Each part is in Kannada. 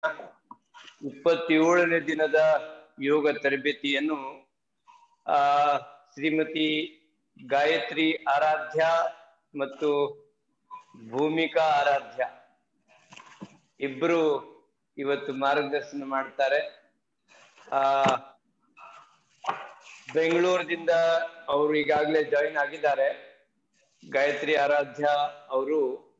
ಇಪ್ಪತ್ತೇಳನೇ ದಿನದ ಯೋಗ ತರಬೇತಿಯನ್ನು ಆ ಶ್ರೀಮತಿ ಗಾಯತ್ರಿ ಆರಾಧ್ಯ ಮತ್ತು ಭೂಮಿಕಾ ಆರಾಧ್ಯ ಇಬ್ರು ಇವತ್ತು ಮಾರ್ಗದರ್ಶನ ಮಾಡ್ತಾರೆ ಆ ಬೆಂಗಳೂರದಿಂದ ಅವರು ಈಗಾಗಲೇ ಜಾಯಿನ್ ಆಗಿದ್ದಾರೆ ಗಾಯತ್ರಿ ಆರಾಧ್ಯ ಅವರು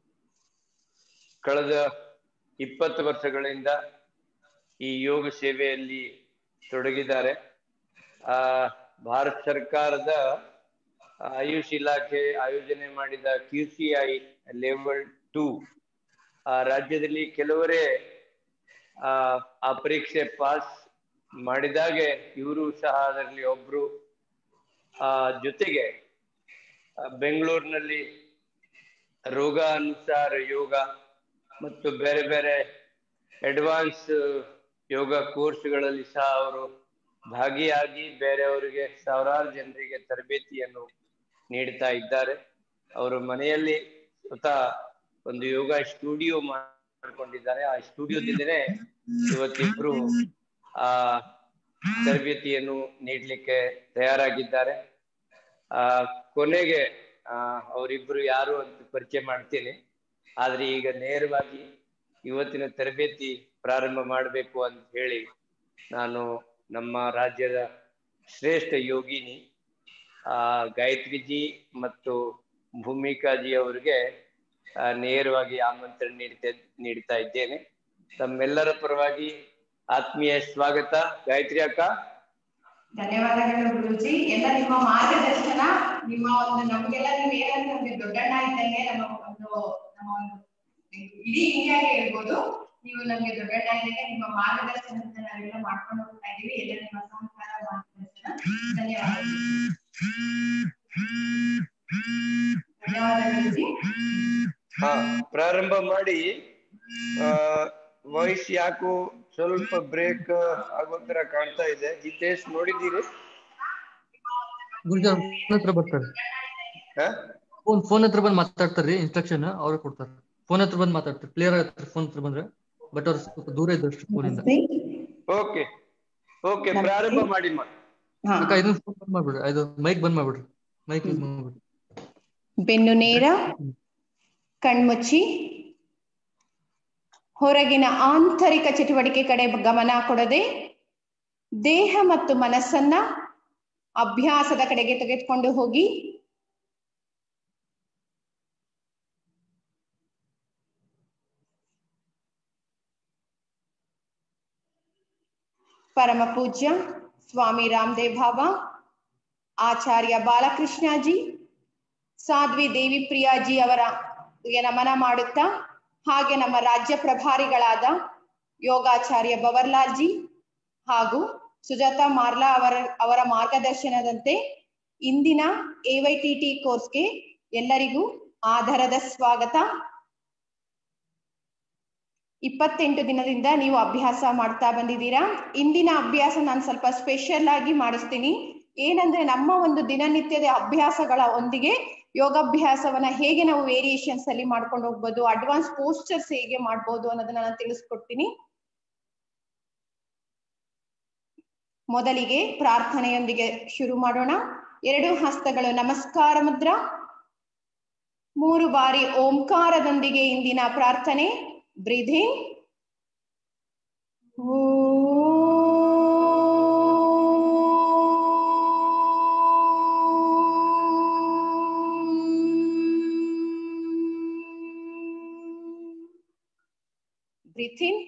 ಕಳೆದ ಇಪ್ಪತ್ತು ವರ್ಷಗಳಿಂದ ಈ ಯೋಗ ಸೇವೆಯಲ್ಲಿ ತೊಡಗಿದ್ದಾರೆ ಆ ಭಾರತ ಸರ್ಕಾರದ ಆಯುಷ್ ಇಲಾಖೆ ಆಯೋಜನೆ ಮಾಡಿದ Q C I level two ಆ ರಾಜ್ಯದಲ್ಲಿ ಕೆಲವರೇ ಆ ಆ ಪರೀಕ್ಷೆ ಪಾಸ್ ಮಾಡಿದಾಗೆ ಇವರು ಸಹ ಅದರಲ್ಲಿ ಒಬ್ರು ಆ ಜೊತೆಗೆ ಬೆಂಗಳೂರಿನಲ್ಲಿ ರೋಗ ಅನುಸಾರ ಯೋಗ ಮತ್ತು ಬೇರೆ ಬೇರೆ ಅಡ್ವಾನ್ಸ್ ಯೋಗ ಕೋರ್ಸ್ಗಳಲ್ಲಿ ಸಹ ಅವರು ಭಾಗಿಯಾಗಿ ಬೇರೆಯವರಿಗೆ ಸಾವಿರಾರು ಜನರಿಗೆ ತರಬೇತಿಯನ್ನು ನೀಡ್ತಾ ಇದ್ದಾರೆ ಅವರು ಮನೆಯಲ್ಲಿ ಸ್ವತಃ ಒಂದು ಯೋಗ ಸ್ಟುಡಿಯೋ ಮಾಡ್ಕೊಂಡಿದ್ದಾರೆ ಆ ಸ್ಟುಡಿಯೋದಿಂದನೇ ಇವತ್ತಿಬ್ರು ಆ ತರಬೇತಿಯನ್ನು ನೀಡ್ಲಿಕ್ಕೆ ತಯಾರಾಗಿದ್ದಾರೆ ಆ ಕೊನೆಗೆ ಆ ಅವರಿಬ್ರು ಯಾರು ಅಂತ ಪರಿಚಯ ಮಾಡ್ತೀನಿ ಆದ್ರೆ ಈಗ ನೇರವಾಗಿ ಇವತ್ತಿನ ತರಬೇತಿ ಪ್ರಾರಂಭ ಮಾಡಬೇಕು ಅಂತ ಹೇಳಿ ನಾನು ನಮ್ಮ ರಾಜ್ಯದ ಶ್ರೇಷ್ಠ ಯೋಗಿನಿ ಆ ಗಾಯತ್ರಿಜಿ ಮತ್ತು ಭೂಮಿಕಾಜಿ ಅವರಿಗೆ ನೇರವಾಗಿ ಆಮಂತ್ರಣ ನೀಡ್ತಾ ನೀಡ್ತಾ ಇದ್ದೇನೆ ತಮ್ಮೆಲ್ಲರ ಪರವಾಗಿ ಆತ್ಮೀಯ ಸ್ವಾಗತ ಗಾಯತ್ರಿ ಅಕ್ಕ ಧನ್ಯವಾದಗಳು ಗುರುಜಿ ಎಲ್ಲ ನಿಮ್ಮ ಮಾರ್ಗದರ್ಶನ ನಿಮ್ಮ ಒಂದು ನಮ್ಗೆಲ್ಲ ನೀವು ಏನಂದ್ರೆ ನಮ್ಗೆ ದೊಡ್ಡಣ್ಣ ಇದ್ದಂಗೆ ನಮ್ಮ ಒಂದು ನಮ್ಮ ಒಂದು ಇಡೀ ಇಂಡಿಯಾಗೆ ಹೇಳ್ಬೋದು ನೀವು ನಮ್ಗೆ ದೊಡ್ಡಣ್ಣ ಇದ್ದಂಗೆ ನಿಮ್ಮ ಮಾರ್ಗದರ್ಶನದಿಂದ ನಾವೆಲ್ಲ ಮಾಡ್ಕೊಂಡು ಹೋಗ್ತಾ ಇದೀವಿ ಎಲ್ಲ ನಿಮ್ಮ ಸಹಕಾರ ಮಾರ್ಗದರ್ಶನ ಧನ್ಯವಾದಗಳು ಧನ್ಯವಾದಗಳು ಗುರುಜಿ ಹಾ ಪ್ರಾರಂಭ ಮಾಡಿ ಆ ವಾಯ್ಸ್ ಯಾಕೋ ಸ್ವಲ್ಪ ಬ್ರೇಕ್ ಆಗೋ ತರ ಕಾಣ್ತಾ ಇದೆ ಹಿತೇಶ್ ನೋಡಿದ್ದೀರಿ ಗುರುಜಿ ಅವ್ರ ಫೋನ್ ಹತ್ರ ಬರ್ತಾರೆ ಹಾ ಫೋನ್ ಫೋನ್ ಹತ್ರ ಬಂದ್ ಮಾತಾಡ್ತಾರ್ರಿ ಇನ್ಸ್ಟ್ರಕ್ಷನ್ ಅವ್ರ ಕೊಡ್ತಾರೆ ಫೋನ್ ಹತ್ರ ಬಂದ್ ಮಾತಾಡ್ತಾರೆ ಕ್ಲಿಯರ್ ಆಗತ್ತೆ ಫೋನ್ ಹತ್ರ ಬಂದ್ರೆ ಬಟ್ ಅವ್ರು ಸ್ವಲ್ಪ ದೂರ ಇದ್ದಷ್ಟು ಫೋನಿಂದ ಓಕೆ ಓಕೆ ಪ್ರಾರಂಭ ಮಾಡಿ ಮಾ ಹಾ ಅಕ್ಕ ಇದನ್ನ ಫೋನ್ ಬಂದ್ ಮಾಡ್ಬಿಡ್ರಿ ಇದು ಮೈಕ್ ಬಂದ್ ಮಾಡ್ಬಿಡ್ರಿ ಮೈಕ್ ಯೂಸ್ ಮಾಡ್ಬಿಡ್ರಿ ಬೆನ್ನು ನೇರ ಕಣ್ಮುಚ್ಚಿ ಹೊರಗಿನ ಆಂತರಿಕ ಚಟುವಟಿಕೆ ಕಡೆ ಗಮನ ಕೊಡದೆ ದೇಹ ಮತ್ತು ಮನಸ್ಸನ್ನ ಅಭ್ಯಾಸದ ಕಡೆಗೆ ತೆಗೆದುಕೊಂಡು ಹೋಗಿ ಪರಮ ಪೂಜ್ಯ ಸ್ವಾಮಿ ರಾಮದೇವ್ ಬಾಬಾ ಆಚಾರ್ಯ ಬಾಲಕೃಷ್ಣಜಿ ಸಾಧ್ವಿ ದೇವಿ ಪ್ರಿಯಾಜಿ ಅವರ ಗೆ ನಮನ ಮಾಡುತ್ತಾ ಹಾಗೆ ನಮ್ಮ ರಾಜ್ಯ ಪ್ರಭಾರಿಗಳಾದ ಯೋಗಾಚಾರ್ಯ ಬವರ್ಲಾಲ್ ಜಿ ಹಾಗೂ ಸುಜಾತಾ ಮಾರ್ಲಾ ಅವರ ಅವರ ಮಾರ್ಗದರ್ಶನದಂತೆ ಇಂದಿನ ಎವೈಟಿಟಿ ಕೋರ್ಸ್ಗೆ ಎಲ್ಲರಿಗೂ ಆಧಾರದ ಸ್ವಾಗತ ಇಪ್ಪತ್ತೆಂಟು ದಿನದಿಂದ ನೀವು ಅಭ್ಯಾಸ ಮಾಡ್ತಾ ಬಂದಿದ್ದೀರಾ ಇಂದಿನ ಅಭ್ಯಾಸ ನಾನು ಸ್ವಲ್ಪ ಸ್ಪೆಷಲ್ ಆಗಿ ಮಾಡಿಸ್ತೀನಿ ಏನಂದ್ರೆ ನಮ್ಮ ಒಂದು ದಿನನಿತ್ಯದ ಅಭ್ಯಾಸಗಳ ಒಂದಿಗೆ ಯೋಗಾಭ್ಯಾಸವನ್ನ ಹೇಗೆ ನಾವು ವೇರಿಯೇಷನ್ಸ್ ಅಲ್ಲಿ ಮಾಡ್ಕೊಂಡು ಹೋಗ್ಬೋದು ಅಡ್ವಾನ್ಸ್ ಪೋಸ್ಟರ್ಸ್ ಹೇಗೆ ಮಾಡ್ಬೋದು ಅನ್ನೋದನ್ನ ನಾನು ತಿಳಿಸ್ಕೊಡ್ತೀನಿ ಮೊದಲಿಗೆ ಪ್ರಾರ್ಥನೆಯೊಂದಿಗೆ ಶುರು ಮಾಡೋಣ ಎರಡು ಹಸ್ತಗಳು ನಮಸ್ಕಾರ ಮುದ್ರ ಮೂರು ಬಾರಿ ಓಂಕಾರದೊಂದಿಗೆ ಇಂದಿನ ಪ್ರಾರ್ಥನೆ breathing Breathe in.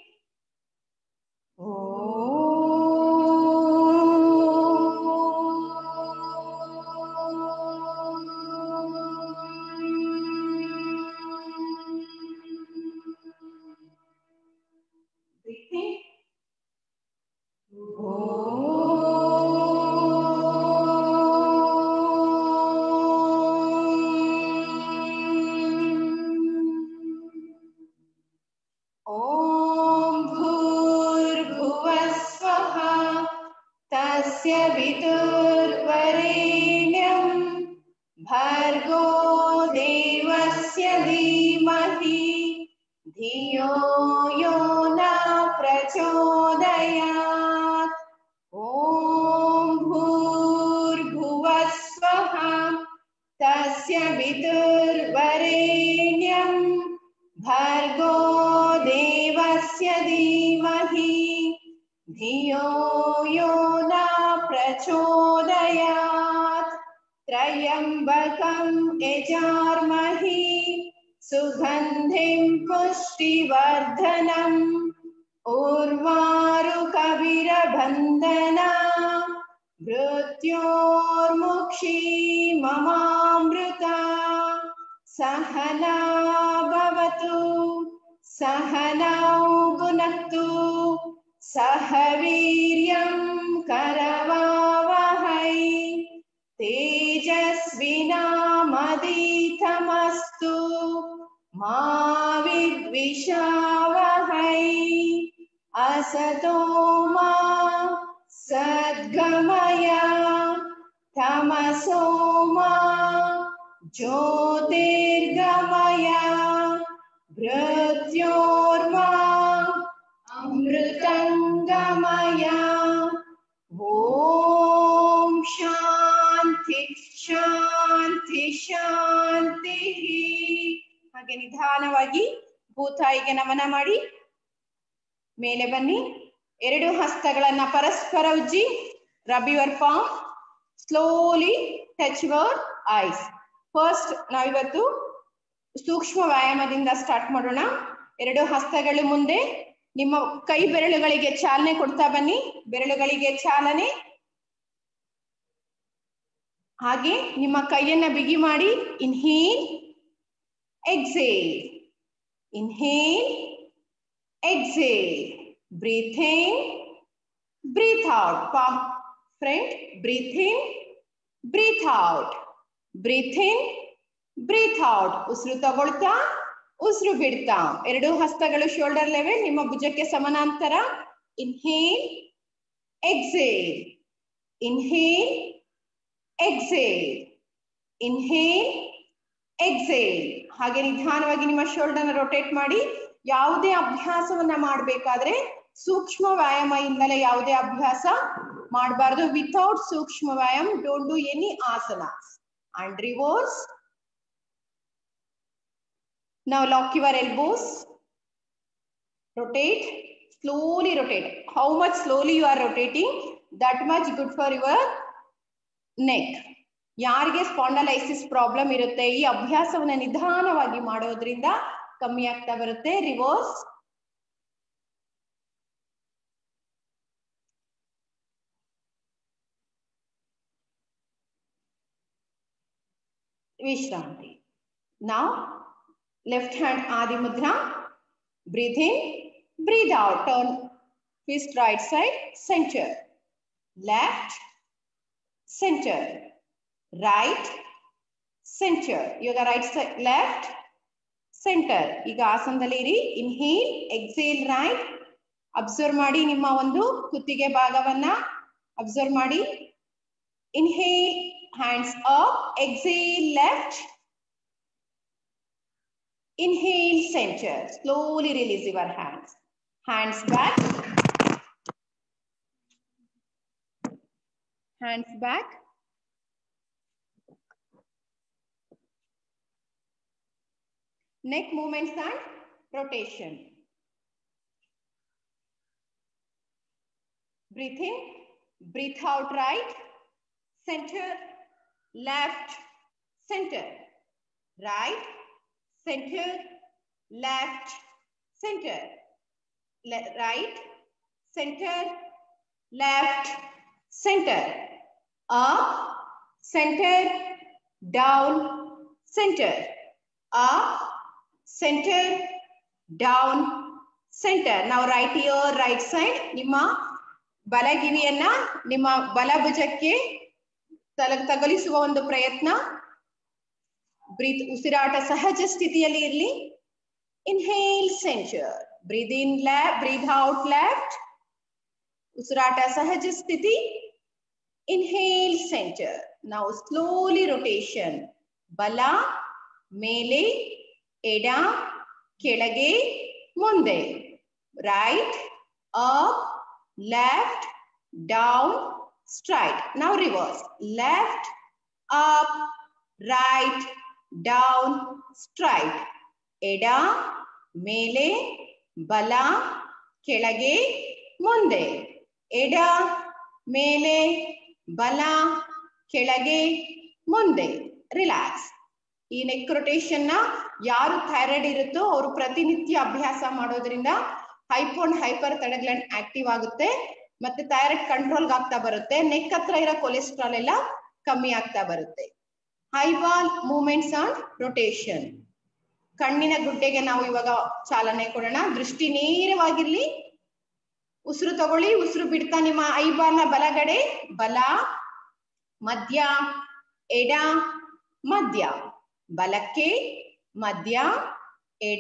Breathe in. ॐ भूर्भुवः स्वः तस्य विदुर्वरेण्यं भर्गो देवस्य धीमहि धियो यो न प्रचोदयात् प्रचोदयात् ॐ भूर्भुवः स्वः तस्य पितुर्वरेण्यं भर्गो देवस्य धीमहि धियो यो न प्रचोदयात् त्र्यम्बकं यजार्महि सुगन्धिं पुष्टिवर्धनम् उर्वारुकविरबन्धना मृत्योर्मुक्षी ममामृता सहना भवतु सहनौ भुनक्तु सह वीर्यं करवावहै तेजस्विनामदीतमस्तु मा विद्विषावहै असतो मा सद्गमय तमसो मा ज्योतिर्गमय मृत्योर्मा अमृतङ्गमय ॐ ಶಾಂತಿ ಶಾಂತಿ ಶಾಂತಿ ಹಾಗೆ ನಿಧಾನವಾಗಿ ಭೂತಾಯಿಗೆ ನಮನ ಮಾಡಿ ಮೇಲೆ ಬನ್ನಿ ಎರಡು ಹಸ್ತಗಳನ್ನ ಪರಸ್ಪರ ಉಜ್ಜಿ rub your palm slowly touch your eyes first ನಾವಿವತ್ತು ಸೂಕ್ಷ್ಮ ವ್ಯಾಯಾಮದಿಂದ ಸ್ಟಾರ್ಟ್ ಮಾಡೋಣ ಎರಡು ಹಸ್ತಗಳು ಮುಂದೆ ನಿಮ್ಮ ಕೈ ಬೆರಳುಗಳಿಗೆ ಚಾಲನೆ ಕೊಡ್ತಾ ಬನ್ನಿ ಬೆರಳುಗಳಿಗೆ ಚಾಲನೆ ಹಾಗೆ ನಿಮ್ಮ ಕೈಯನ್ನ ಬಿಗಿ ಮಾಡಿ inhale exhale inhale exhale breathe in breathe out palm front breathe in breathe out breathe in breathe out ಉಸಿರು ತಗೊಳ್ತಾ ಉಸಿರು ಬಿಡ್ತಾ ಎರಡು ಹಸ್ತಗಳು ಶೋಲ್ಡರ್ ಲೆವೆಲ್ ನಿಮ್ಮ ಭುಜಕ್ಕೆ ಸಮಾನಾಂತರ inhale exhale inhale exhale inhale exhale ಹಾಗೆ ನಿಧಾನವಾಗಿ ನಿಮ್ಮ ಶೋಲ್ಡರ್ ರೊಟೇಟ್ ಮಾಡಿ ಯಾವುದೇ ಅಭ್ಯಾಸವನ್ನ ಮಾಡಬೇಕಾದ್ರೆ ಸೂಕ್ಷ್ಮ ವ್ಯಾಯಾಮ ಇಂದಲೇ ಯಾವುದೇ ಅಭ್ಯಾಸ ಮಾಡಬಾರ್ದು ವಿತೌಟ್ ಸೂಕ್ಷ್ಮ ವ್ಯಾಯಾಮ don't do any asana and reverse Now lock your elbows. Rotate. Slowly rotate. How much slowly you are rotating, that much good for your neck. ಯಾರಿಗೆ ಸ್ಪಾಂಡಲೈಸಿಸ್ ಪ್ರಾಬ್ಲಮ್ ಇರುತ್ತೆ ಈ ಅಭ್ಯಾಸವನ್ನ ನಿಧಾನವಾಗಿ ಮಾಡೋದ್ರಿಂದ ಕಮ್ಮಿ ಆಗ್ತಾ ಬರುತ್ತೆ ರಿವರ್ಸ್ ವಿಶ್ರಾಂತಿ ನಾವು left hand Adi Mudra. Breathe in, breathe out. Turn fist right side, center. Left, center. Right, center. Yoga right side, left, center. ಈಗ ಆಸನದಲ್ಲಿ ಇರಿ ಇನ್ಹೇಲ್ ಎಕ್ಸೇಲ್ ರೈಟ್ ಅಬ್ಸರ್ವ್ ಮಾಡಿ ನಿಮ್ಮ ಒಂದು ಕುತ್ತಿಗೆ ಭಾಗವನ್ನ ಅಬ್ಸರ್ವ್ ಮಾಡಿ inhale hands up exhale left Inhale, center. Slowly release your hands. Hands back. Hands back. Neck movements and rotation. Breathe in, breathe out right, center, left, center, right, center, left, center, Le- right, center, left, center, up, center, down, center, up, center, down, center. Now right ear, right side, ನಿಮ್ಮ ಬಲಗಿವಿಯನ್ನ ನಿಮ್ಮ ಬಲಭುಜಕ್ಕೆ ತಲ ತಗಲಿಸುವ ಒಂದು ಪ್ರಯತ್ನ ಬ್ರೀತ್ ಉಸಿರಾಟ ಸಹಜ ಸ್ಥಿತಿಯಲ್ಲಿ ಇರಲಿ inhale centre breathe in lab breathe out left ಉಸಿರಾಟ ಸಹಜ ಸ್ಥಿತಿ ಇನ್ಹೇಲ್ ಸೆಂಟರ್ ನಾವು ಸ್ಲೋಲಿ ರೊಟೇಷನ್ ಬಲ ಮೇಲೆ ಎಡ ಕೆಳಗೆ ಮುಂದೆ right up left down straight now reverse left up right down straight ಎಡ ಮೇಲೆ ಬಲ ಕೆಳಗೆ ಮುಂದೆ ಎಡ ಮೇಲೆ ಬಲ ಕೆಳಗೆ ಮುಂದೆ ರಿಲ್ಯಾಕ್ಸ್ ಈ ನೆಕ್ ರೊಟೇಷನ್ ನ ಯಾರು ಥೈರಾಯ್ಡ್ ಇರುತ್ತೋ ಅವರು ಪ್ರತಿನಿತ್ಯ ಅಭ್ಯಾಸ ಮಾಡೋದ್ರಿಂದ ಹೈಪೋನ್ ಹೈಪರ್ ತಡೆಗ್ಲ್ಯಾಂಡ್ ಆಕ್ಟಿವ್ ಆಗುತ್ತೆ ಮತ್ತೆ ಥೈರಾಯ್ಡ್ ಕಂಟ್ರೋಲ್ ಆಗ್ತಾ ಬರುತ್ತೆ ನೆಕ್ ಹತ್ರ ಇರೋ ಕೊಲೆಸ್ಟ್ರಾಲ್ ಎಲ್ಲ ಕಮ್ಮಿ ಆಗ್ತಾ ಬರುತ್ತೆ ಹೈಬಾಲ್ ಮೂವ್ಮೆಂಟ್ಸ್ ಆನ್ ರೊಟೇಷನ್ ಕಣ್ಣಿನ ಗುಡ್ಡೆಗೆ ನಾವು ಇವಾಗ ಚಾಲನೆ ಕೊಡೋಣ ದೃಷ್ಟಿ ನೇರವಾಗಿರ್ಲಿ ಉಸಿರು ತಗೊಳ್ಳಿ ಉಸಿರು ಬಿಡ್ತಾ ನಿಮ್ಮ ಐಬಾಲ್ನ ಬಲಗಡೆ ಬಲ ಮಧ್ಯ ಎಡ ಮಧ್ಯ ಬಲಕ್ಕೆ ಮಧ್ಯ ಎಡ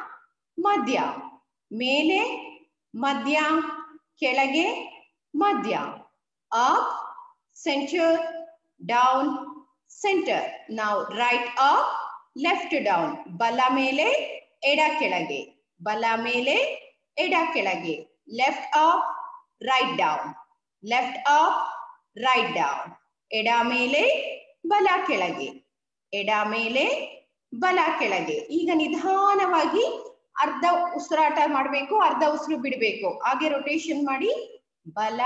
ಮಧ್ಯ ಮೇಲೆ ಮಧ್ಯ ಕೆಳಗೆ ಮಧ್ಯ ಅಪ್ ಸೆಂಟರ್ ಡೌನ್ ಸೆಂಟರ್ ನಾವು ರೈಟ್ ಅಪ್ ಲೆಫ್ಟ್ ಡೌನ್ ಬಲ ಮೇಲೆ ಎಡ ಕೆಳಗೆ ಬಲ ಮೇಲೆ ಎಡ ಕೆಳಗೆ left up right down left up right down ಎಡ ಮೇಲೆ ಬಲ ಕೆಳಗೆ ಎಡ ಮೇಲೆ ಬಲ ಕೆಳಗೆ ಈಗ ನಿಧಾನವಾಗಿ ಅರ್ಧ ಉಸಿರಾಟ ಮಾಡ್ಬೇಕು ಅರ್ಧ ಉಸಿರು ಬಿಡ್ಬೇಕು ಹಾಗೆ ರೊಟೇಷನ್ ಮಾಡಿ ಬಲ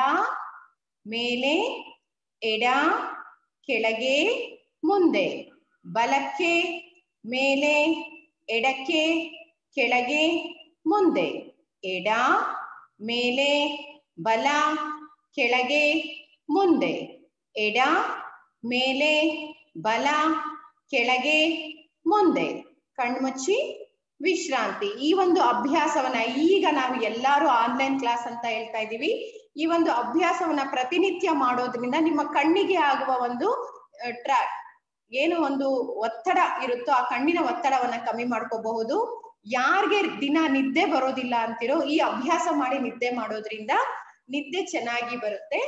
ಮೇಲೆ ಎಡ ಕೆಳಗೆ ಮುಂದೆ ಬಲಕ್ಕೆ ಮೇಲೆ ಎಡಕ್ಕೆ ಕೆಳಗೆ ಮುಂದೆ ಎಡ ಮೇಲೆ ಬಲ ಕೆಳಗೆ ಮುಂದೆ ಎಡ ಮೇಲೆ ಬಲ ಕೆಳಗೆ ಮುಂದೆ ಕಣ್ಮುಚ್ಚಿ ವಿಶ್ರಾಂತಿ ಈ ಒಂದು ಅಭ್ಯಾಸವನ್ನ ಈಗ ನಾವು ಎಲ್ಲಾರು ಆನ್ಲೈನ್ ಕ್ಲಾಸ್ ಅಂತ ಹೇಳ್ತಾ ಇದೀವಿ ಈ ಒಂದು ಅಭ್ಯಾಸವನ್ನ ಪ್ರತಿನಿತ್ಯ ಮಾಡೋದ್ರಿಂದ ನಿಮ್ಮ ಕಣ್ಣಿಗೆ ಆಗುವ ಒಂದು ಟ್ರಾ ಏನು ಒಂದು ಒತ್ತಡ ಇರುತ್ತೋ ಆ ಕಣ್ಣಿನ ಒತ್ತಡವನ್ನ ಕಮ್ಮಿ ಮಾಡ್ಕೋಬಹುದು ಯಾರ್ಗೆ ದಿನ ನಿದ್ದೆ ಬರೋದಿಲ್ಲ ಅಂತಿರೋ ಈ ಅಭ್ಯಾಸ ಮಾಡಿ ನಿದ್ದೆ ಮಾಡೋದ್ರಿಂದ ನಿದ್ದೆ ಚೆನ್ನಾಗಿ ಬರುತ್ತೆ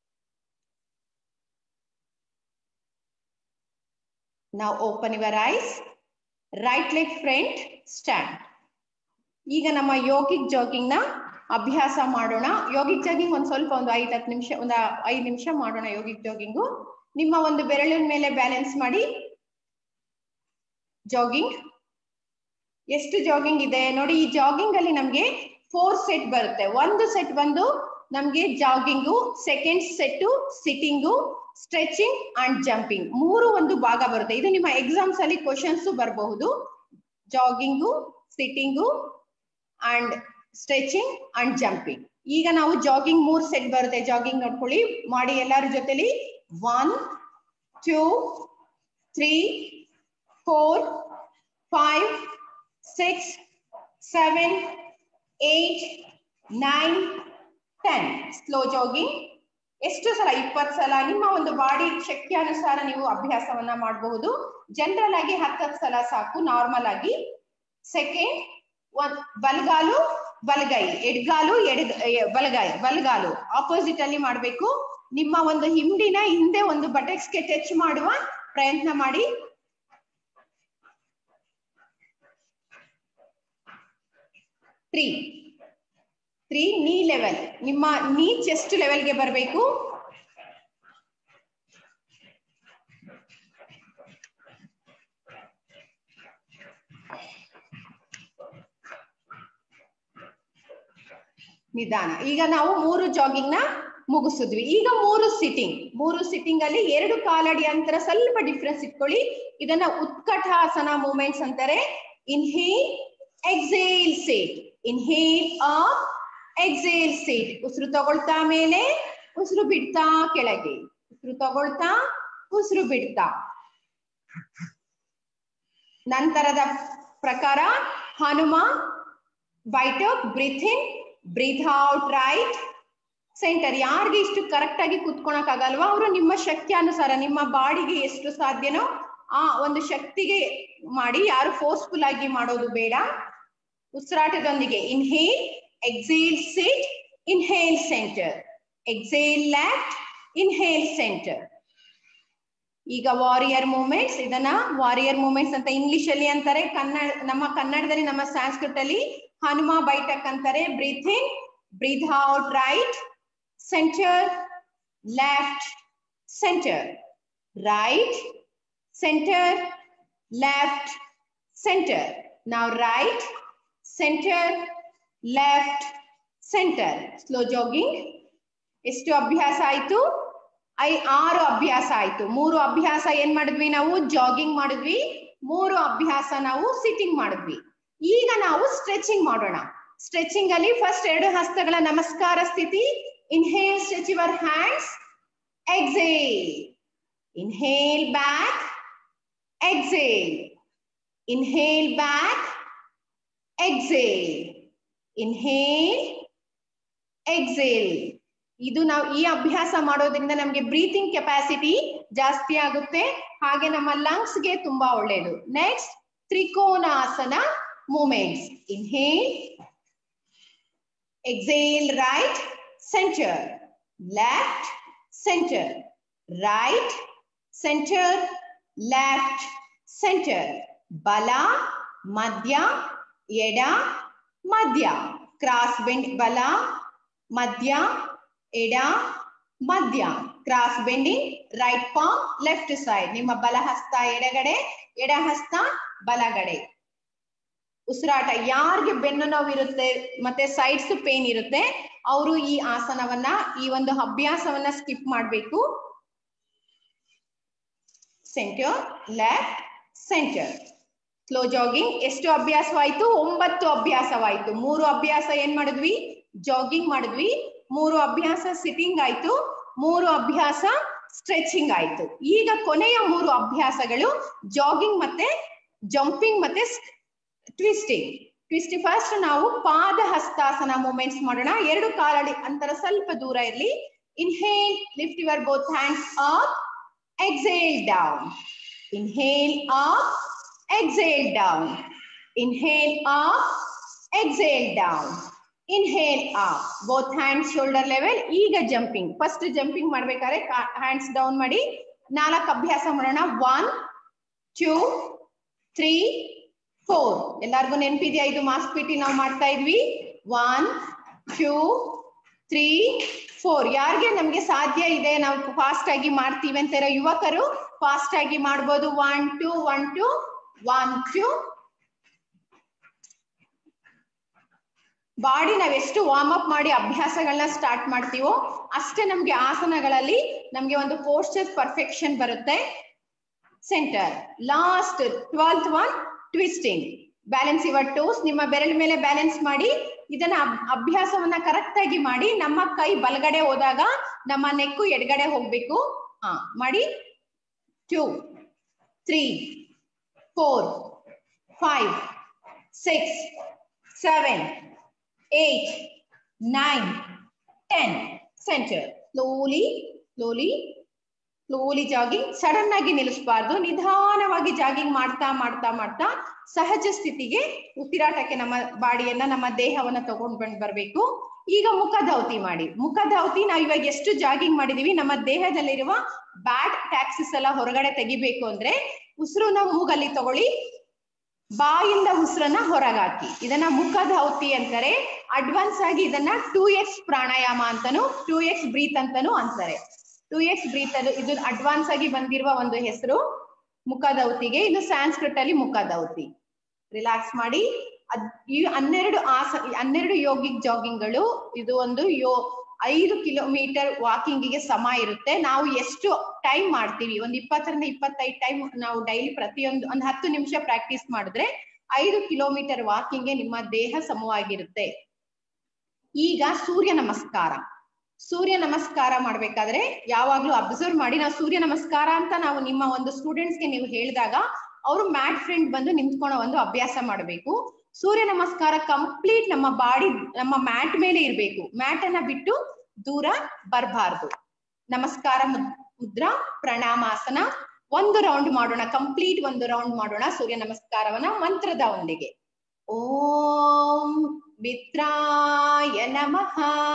ನಾವು open your eyes right leg front stand ಈಗ ನಮ್ಮ ಯೋಗಿಕ್ ಜಾಗಿಂಗ್ ನ ಅಭ್ಯಾಸ ಮಾಡೋಣ ಯೋಗಿಕ್ ಜಾಗಿಂಗ್ ಒಂದ್ ಸ್ವಲ್ಪ ಒಂದು ಐದ್ ಹತ್ತು ನಿಮಿಷ ಒಂದ್ ಐದ್ ನಿಮಿಷ ಮಾಡೋಣ ಯೋಗಿಕ್ ಜಾಗಿಂಗು ನಿಮ್ಮ ಒಂದು ಬೆರಳಿನ ಮೇಲೆ ಬ್ಯಾಲೆನ್ಸ್ ಮಾಡಿ ಜಾಗಿಂಗ್ ಎಷ್ಟು ಜಾಗಿಂಗ್ ಇದೆ ನೋಡಿ ಈ ಜಾಗಿಂಗ್ ಅಲ್ಲಿ ನಮ್ಗೆ ಫೋರ್ ಸೆಟ್ ಬರುತ್ತೆ ಒಂದು ಸೆಟ್ ಬಂದು ನಮ್ಗೆ jogging second set sitting stretching and jumping ಮೂರು ಒಂದು ಭಾಗ ಬರುತ್ತೆ ಇದು ನಿಮ್ಮ ಎಕ್ಸಾಮ್ಸ್ ಅಲ್ಲಿ ಕ್ವಶನ್ಸ್ ಬರಬಹುದು jogging sitting and stretching and jumping ಈಗ ನಾವು ಜಾಗಿಂಗ್ ಮೂರ್ ಸೆಟ್ ಬರುತ್ತೆ ಜಾಗಿಂಗ್ ನೋಡ್ಕೊಳ್ಳಿ ಮಾಡಿ ಎಲ್ಲಾರ ಜೊತೆಲಿ one two three four five six seven eight nine ten slow jogging ಎಷ್ಟು ಸಲ ಇಪ್ಪತ್ತು ಸಲ ನಿಮ್ಮ ಒಂದು ಬಾಡಿ ಶಕ್ತಿ ಅನುಸಾರ ನೀವು ಅಭ್ಯಾಸವನ್ನ ಮಾಡಬಹುದು ಜನರಲ್ ಆಗಿ ಹತ್ತತ್ತು ಸಲ ಸಾಕು ನಾರ್ಮಲ್ ಆಗಿ ಸೆಕೆಂಡ್ ಒಂದ್ ಬಲಗಾಲು ಬಲಗೈ ಎಡ್ಗಾಲು ಎಡ್ ಬಲಗೈ ಬಲಗಾಲು ಆಪೋಸಿಟ್ ಅಲ್ಲಿ ಮಾಡ್ಬೇಕು ನಿಮ್ಮ ಒಂದು ಹಿಂಡಿನ ಹಿಂದೆ ಒಂದು ಬಟೆಕ್ಸ್ಗೆ ಟಚ್ ಮಾಡುವ ಪ್ರಯತ್ನ ಮಾಡಿ ತ್ರೀ ತ್ರೀ ನೀ ಲೆವೆಲ್ ನಿಮ್ಮ ನೀ ಚೆಸ್ಟ್ ಲೆವೆಲ್ಗೆ ಬರಬೇಕು ನಿಧಾನ ಈಗ ನಾವು ಮೂರು ಜಾಗಿಂಗ್ ನ ಮುಗಿಸಿದ್ವಿ ಈಗ ಮೂರು ಸಿಟ್ಟಿಂಗ್ ಮೂರು ಸಿಟ್ಟಿಂಗ್ ಅಲ್ಲಿ ಎರಡು ಕಾಲಡಿ ಅಂತರ ಸ್ವಲ್ಪ ಡಿಫ್ರೆನ್ಸ್ ಇಟ್ಕೊಳ್ಳಿ ಇದನ್ನ ಉತ್ಕಟಾಸನ ಮೂವ್ಮೆಂಟ್ಸ್ ಅಂತಾರೆ inhale exhale sit inhale up exhale sit ಉಸಿರು ತಗೊಳ್ತಾ ಮೇಲೆ ಉಸಿರು ಬಿಡ್ತಾ ಕೆಳಗೆ ಉಸಿರು ತಗೊಳ್ತಾ ಉಸಿರು ಬಿಡ್ತಾ ನಂತರದ ಪ್ರಕಾರ ಹನುಮ ಬೈಟ್ breathe in breathe out right centre ಯಾರಿಗೆ ಇಷ್ಟು ಕರೆಕ್ಟ್ ಆಗಿ ಕುತ್ಕೊಳಕ್ ಆಗಲ್ವಾ ಅವರು ನಿಮ್ಮ ಶಕ್ತಿ ಅನುಸಾರ ನಿಮ್ಮ ಬಾಡಿಗೆ ಎಷ್ಟು ಸಾಧ್ಯನೋ ಆ ಒಂದು ಶಕ್ತಿಗೆ ಮಾಡಿ ಯಾರು ಫೋರ್ಸ್ಫುಲ್ ಆಗಿ ಮಾಡೋದು ಬೇಡ ಉಸಿರಾಟದೊಂದಿಗೆ inhale exhale sit inhale centre exhale left inhale centre ಈಗ ವಾರಿಯರ್ ಮೂವ್ಮೆಂಟ್ಸ್ ಇದನ್ನ ವಾರಿಯರ್ ಮೂವ್ಮೆಂಟ್ಸ್ ಅಂತ ಇಂಗ್ಲಿಷ್ ಅಲ್ಲಿ ಅಂತಾರೆ ಕನ್ನಡ ನಮ್ಮ ಕನ್ನಡದಲ್ಲಿ ನಮ್ಮ ಸಂಸ್ಕೃತ ಅಲ್ಲಿ ಹನುಮ ಬೈಟಕ್ ಅಂತಾರೆ breathe in breathe out right center left center right center left center now right center left center slow jogging ಎಷ್ಟು ಅಭ್ಯಾಸ ಆಯ್ತು ಐ ಆರು ಅಭ್ಯಾಸ ಆಯ್ತು ಮೂರು ಅಭ್ಯಾಸ ಏನ್ ಮಾಡಿದ್ವಿ ನಾವು ಜಾಗಿಂಗ್ ಮಾಡಿದ್ವಿ ಮೂರು ಅಭ್ಯಾಸ ನಾವು ಸಿಟ್ಟಿಂಗ್ ಮಾಡಿದ್ವಿ ಈಗ ನಾವು ಸ್ಟ್ರೆಚಿಂಗ್ ಮಾಡೋಣ ಸ್ಟ್ರೆಚಿಂಗ್ ಅಲ್ಲಿ ಫಸ್ಟ್ ಎರಡು ಹಸ್ತಗಳ ನಮಸ್ಕಾರ ಸ್ಥಿತಿ inhale stretch your hands exhale inhale back exhale inhale back exhale inhale exhale ಇದು ನಾವು ಈ ಅಭ್ಯಾಸ ಮಾಡೋದ್ರಿಂದ ನಮ್ಗೆ ಬ್ರೀತಿಂಗ್ ಕೆಪಾಸಿಟಿ ಜಾಸ್ತಿ ಆಗುತ್ತೆ ಹಾಗೆ ನಮ್ಮ ಲಂಗ್ಸ್ ಗೆ ತುಂಬಾ ಒಳ್ಳೆಯದು next Trikonasana movements inhale exhale right centre left centre right centre left centre ಬಲ ಮಧ್ಯ ಎಡ ಮಧ್ಯ ಕ್ರಾಸ್ ಬೆಂಡ್ ಬಲ ಮಧ್ಯ ಎಡ ಮಧ್ಯ cross bending right palm left side ನಿಮ್ಮ ಬಲ ಹಸ್ತ ಎಡಗಡೆ ಎಡ ಹಸ್ತ ಬಲಗಡೆ ಉಸಿರಾಟ ಯಾರಿಗೆ ಬೆನ್ನು ನೋವು ಇರುತ್ತೆ ಮತ್ತೆ ಸೈಡ್ಸ್ ಪೇನ್ ಇರುತ್ತೆ ಅವರು ಈ ಆಸನವನ್ನ ಈ ಒಂದು ಅಭ್ಯಾಸವನ್ನ ಸ್ಕಿಪ್ ಮಾಡ್ಬೇಕು centre left centre slow jogging ಎಷ್ಟು ಅಭ್ಯಾಸವಾಯ್ತು ಒಂಬತ್ತು ಅಭ್ಯಾಸವಾಯ್ತು ಮೂರು ಅಭ್ಯಾಸ ಏನ್ ಮಾಡಿದ್ವಿ ಜಾಗಿಂಗ್ ಮಾಡಿದ್ವಿ ಮೂರು ಅಭ್ಯಾಸ ಸಿಟ್ಟಿಂಗ್ ಆಯ್ತು ಮೂರು ಅಭ್ಯಾಸ ಸ್ಟ್ರೆಚಿಂಗ್ ಆಯ್ತು ಈಗ ಕೊನೆಯ ಮೂರು ಅಭ್ಯಾಸಗಳು ಜಾಗಿಂಗ್ ಮತ್ತೆ ಜಂಪಿಂಗ್ ಮತ್ತೆ ಟ್ವಿಸ್ಟಿಂಗ್ ಟ್ವಿಸ್ಟ್ ಫಸ್ಟ್ ನಾವು ಪಾದ ಹಸ್ತಾಸನ ಮೂಮೆಂಟ್ಸ್ ಮಾಡೋಣ ಎರಡು ಕಾಲಡಿ ಅಂತರ ಸ್ವಲ್ಪ ದೂರ ಇರಲಿ inhale lift your both hands up exhale down inhale up exhale down inhale up exhale down inhale up both hands shoulder level ಈಗ ಜಂಪಿಂಗ್ ಫಸ್ಟ್ ಜಂಪಿಂಗ್ ಮಾಡ್ಬೇಕಾದ್ರೆ ಹ್ಯಾಂಡ್ಸ್ ಡೌನ್ ಮಾಡಿ ನಾಲ್ಕು ಅಭ್ಯಾಸ ಮಾಡೋಣ ಒನ್ ಟೂ ತ್ರೀ ಫೋರ್ ಎಲ್ಲಾರ್ಗು ನೆನಪಿದ್ಯಾ ಇದು ಮಾಸ್ಕ್ ಬಿಟ್ಟು ನಾವು ಮಾಡ್ತಾ ಇದ್ವಿ ಒನ್ ಟೂ ತ್ರೀ ಫೋರ್ ಯಾರಿಗೆ ನಮ್ಗೆ ಸಾಧ್ಯ ಇದೆ ನಾವು ಫಾಸ್ಟ್ ಆಗಿ ಮಾಡ್ತೀವಿ ಅಂತಾರ ಯುವಕರು ಫಾಸ್ಟ್ ಆಗಿ ಮಾಡ್ಬೋದು one two one two one two body ನಾವ್ ಎಷ್ಟು ವಾರ್ಮ್ ಅಪ್ ಮಾಡಿ ಅಭ್ಯಾಸಗಳನ್ನ ಸ್ಟಾರ್ಟ್ ಮಾಡ್ತೀವೋ ಅಷ್ಟೇ ನಮ್ಗೆ ಆಸನಗಳಲ್ಲಿ ನಮ್ಗೆ ಒಂದು ಪೋಸ್ಟರ್ ಪರ್ಫೆಕ್ಷನ್ ಬರುತ್ತೆ centre last twelfth one twisting balance ever toes ನಿಮ್ಮ ಬೆರಳ ಮೇಲೆ ಬ್ಯಾಲೆನ್ಸ್ ಮಾಡಿ ಇದನ್ನ ಅಭ್ಯಾಸವನ್ನ ಕರೆಕ್ಟ್ ಆಗಿ ಮಾಡಿ ನಮ್ಮ ಕೈ ಬಲಗಡೆ ಹೋದಾಗ ನಮ್ಮ ನೆಕ್ಕು ಎಡಗಡೆ ಹೋಗ್ಬೇಕು ಹಾ ಮಾಡಿ two three four, five, six, seven, eight, nine, ten. Center. Slowly, slowly, slowly jogging sudden ಆಗಿ ನಿಲ್ಲಿಸಬಾರ್ದು ನಿಧಾನವಾಗಿ ಜಾಗಿಂಗ್ ಮಾಡ್ತಾ ಮಾಡ್ತಾ ಮಾಡ್ತಾ ಸಹಜ ಸ್ಥಿತಿಗೆ ಉಸಿರಾಟಕ್ಕೆ ನಮ್ಮ ಬಾಡಿಯನ್ನ ನಮ್ಮ ದೇಹವನ್ನ ತಗೊಂಡ್ ಬಂದ್ ಬರ್ಬೇಕು ಈಗ ಮುಖಧೌತಿ ಮಾಡಿ ಮುಖಧೌತಿ ನಾವು ಇವಾಗ ಎಷ್ಟು ಜಾಗಿಂಗ್ ಮಾಡಿದೀವಿ ನಮ್ಮ ದೇಹದಲ್ಲಿರುವ ಬ್ಯಾಡ್ ಟ್ಯಾಕ್ಸಿಸ್ ಎಲ್ಲ ಹೊರಗಡೆ ತೆಗಿಬೇಕು ಅಂದ್ರೆ ಉಸಿರುನ ಮೂಗಲ್ಲಿ ತಗೊಳ್ಳಿ ಬಾಯಿಂದ ಉಸಿರನ್ನ ಹೊರಗಾಕಿ ಇದನ್ನ ಮುಖಧೌತಿ ಅಂತಾರೆ ಅಡ್ವಾನ್ಸ್ ಆಗಿ ಇದನ್ನ ಟೂ ಎಕ್ಸ್ ಪ್ರಾಣಾಯಾಮ ಅಂತಾನು ಟೂ ಎಕ್ಸ್ ಬ್ರೀತ್ ಅಂತಾನು ಅಂತಾರೆ ಟೂ ಎಕ್ಸ್ ಬ್ರೀತ್ ಅದು ಇದು ಅಡ್ವಾನ್ಸ್ ಆಗಿ ಬಂದಿರುವ ಒಂದು ಹೆಸರು ಮುಖದೌತಿಗೆ ಇದು ಸ್ಯಾನ್ಸ್ಕ್ರಿಟ್ ಅಲ್ಲಿ ಮುಖದೌತಿ ರಿಲ್ಯಾಕ್ಸ್ ಮಾಡಿ ಅದ್ ಈ ಹನ್ನೆರಡು ಆಸ ಹನ್ನೆರಡು ಯೋಗಿಕ್ ಜಾಗಿಂಗ್ಗಳು ಇದು ಒಂದು ಯೋ ಐದು ಕಿಲೋಮೀಟರ್ ವಾಕಿಂಗಿಗೆ ಸಮ ಇರುತ್ತೆ ನಾವು ಎಷ್ಟು ಟೈಮ್ ಮಾಡ್ತೀವಿ ಒಂದು ಇಪ್ಪತ್ತರಿಂದ ಇಪ್ಪತ್ತೈದು ಟೈಮ್ ನಾವು ಡೈಲಿ ಪ್ರತಿಯೊಂದು ಒಂದು ಹತ್ತು ನಿಮಿಷ ಪ್ರಾಕ್ಟೀಸ್ ಮಾಡಿದ್ರೆ ಐದು ಕಿಲೋಮೀಟರ್ ವಾಕಿಂಗ್ಗೆ ನಿಮ್ಮ ದೇಹ ಸಮವಾಗಿರುತ್ತೆ ಈಗ ಸೂರ್ಯ ನಮಸ್ಕಾರ ಸೂರ್ಯ ನಮಸ್ಕಾರ ಮಾಡ್ಬೇಕಾದ್ರೆ ಯಾವಾಗ್ಲೂ ಅಬ್ಸರ್ವ್ ಮಾಡಿ ನಾವು ಸೂರ್ಯ ನಮಸ್ಕಾರ ಅಂತ ನಾವು ನಿಮ್ಮ ಒಂದು ಸ್ಟೂಡೆಂಟ್ಸ್ಗೆ ನೀವು ಹೇಳಿದಾಗ ಅವರು ಮ್ಯಾಟ್ ಫ್ರೆಂಡ್ ಬಂದು ನಿಂತ್ಕೊಳ್ಳೋ ಒಂದು ಅಭ್ಯಾಸ ಮಾಡಬೇಕು ಸೂರ್ಯ ನಮಸ್ಕಾರ ಕಂಪ್ಲೀಟ್ ನಮ್ಮ ಬಾಡಿ ನಮ್ಮ ಮ್ಯಾಟ್ ಮೇಲೆ ಇರ್ಬೇಕು ಮ್ಯಾಟ್ ಅನ್ನ ಬಿಟ್ಟು ದೂರ ಬರಬಾರ್ದು ನಮಸ್ಕಾರ ಮುದ್ರಾ ಪ್ರಣಾಮಾಸನ ಒಂದು ರೌಂಡ್ ಮಾಡೋಣ ಕಂಪ್ಲೀಟ್ ಒಂದು ರೌಂಡ್ ಮಾಡೋಣ ಸೂರ್ಯ ನಮಸ್ಕಾರವನ್ನ ಮಂತ್ರದ ಒಂದಿಗೆ ಓಂ ಮಿತ್ರಾಯ ನಮಃ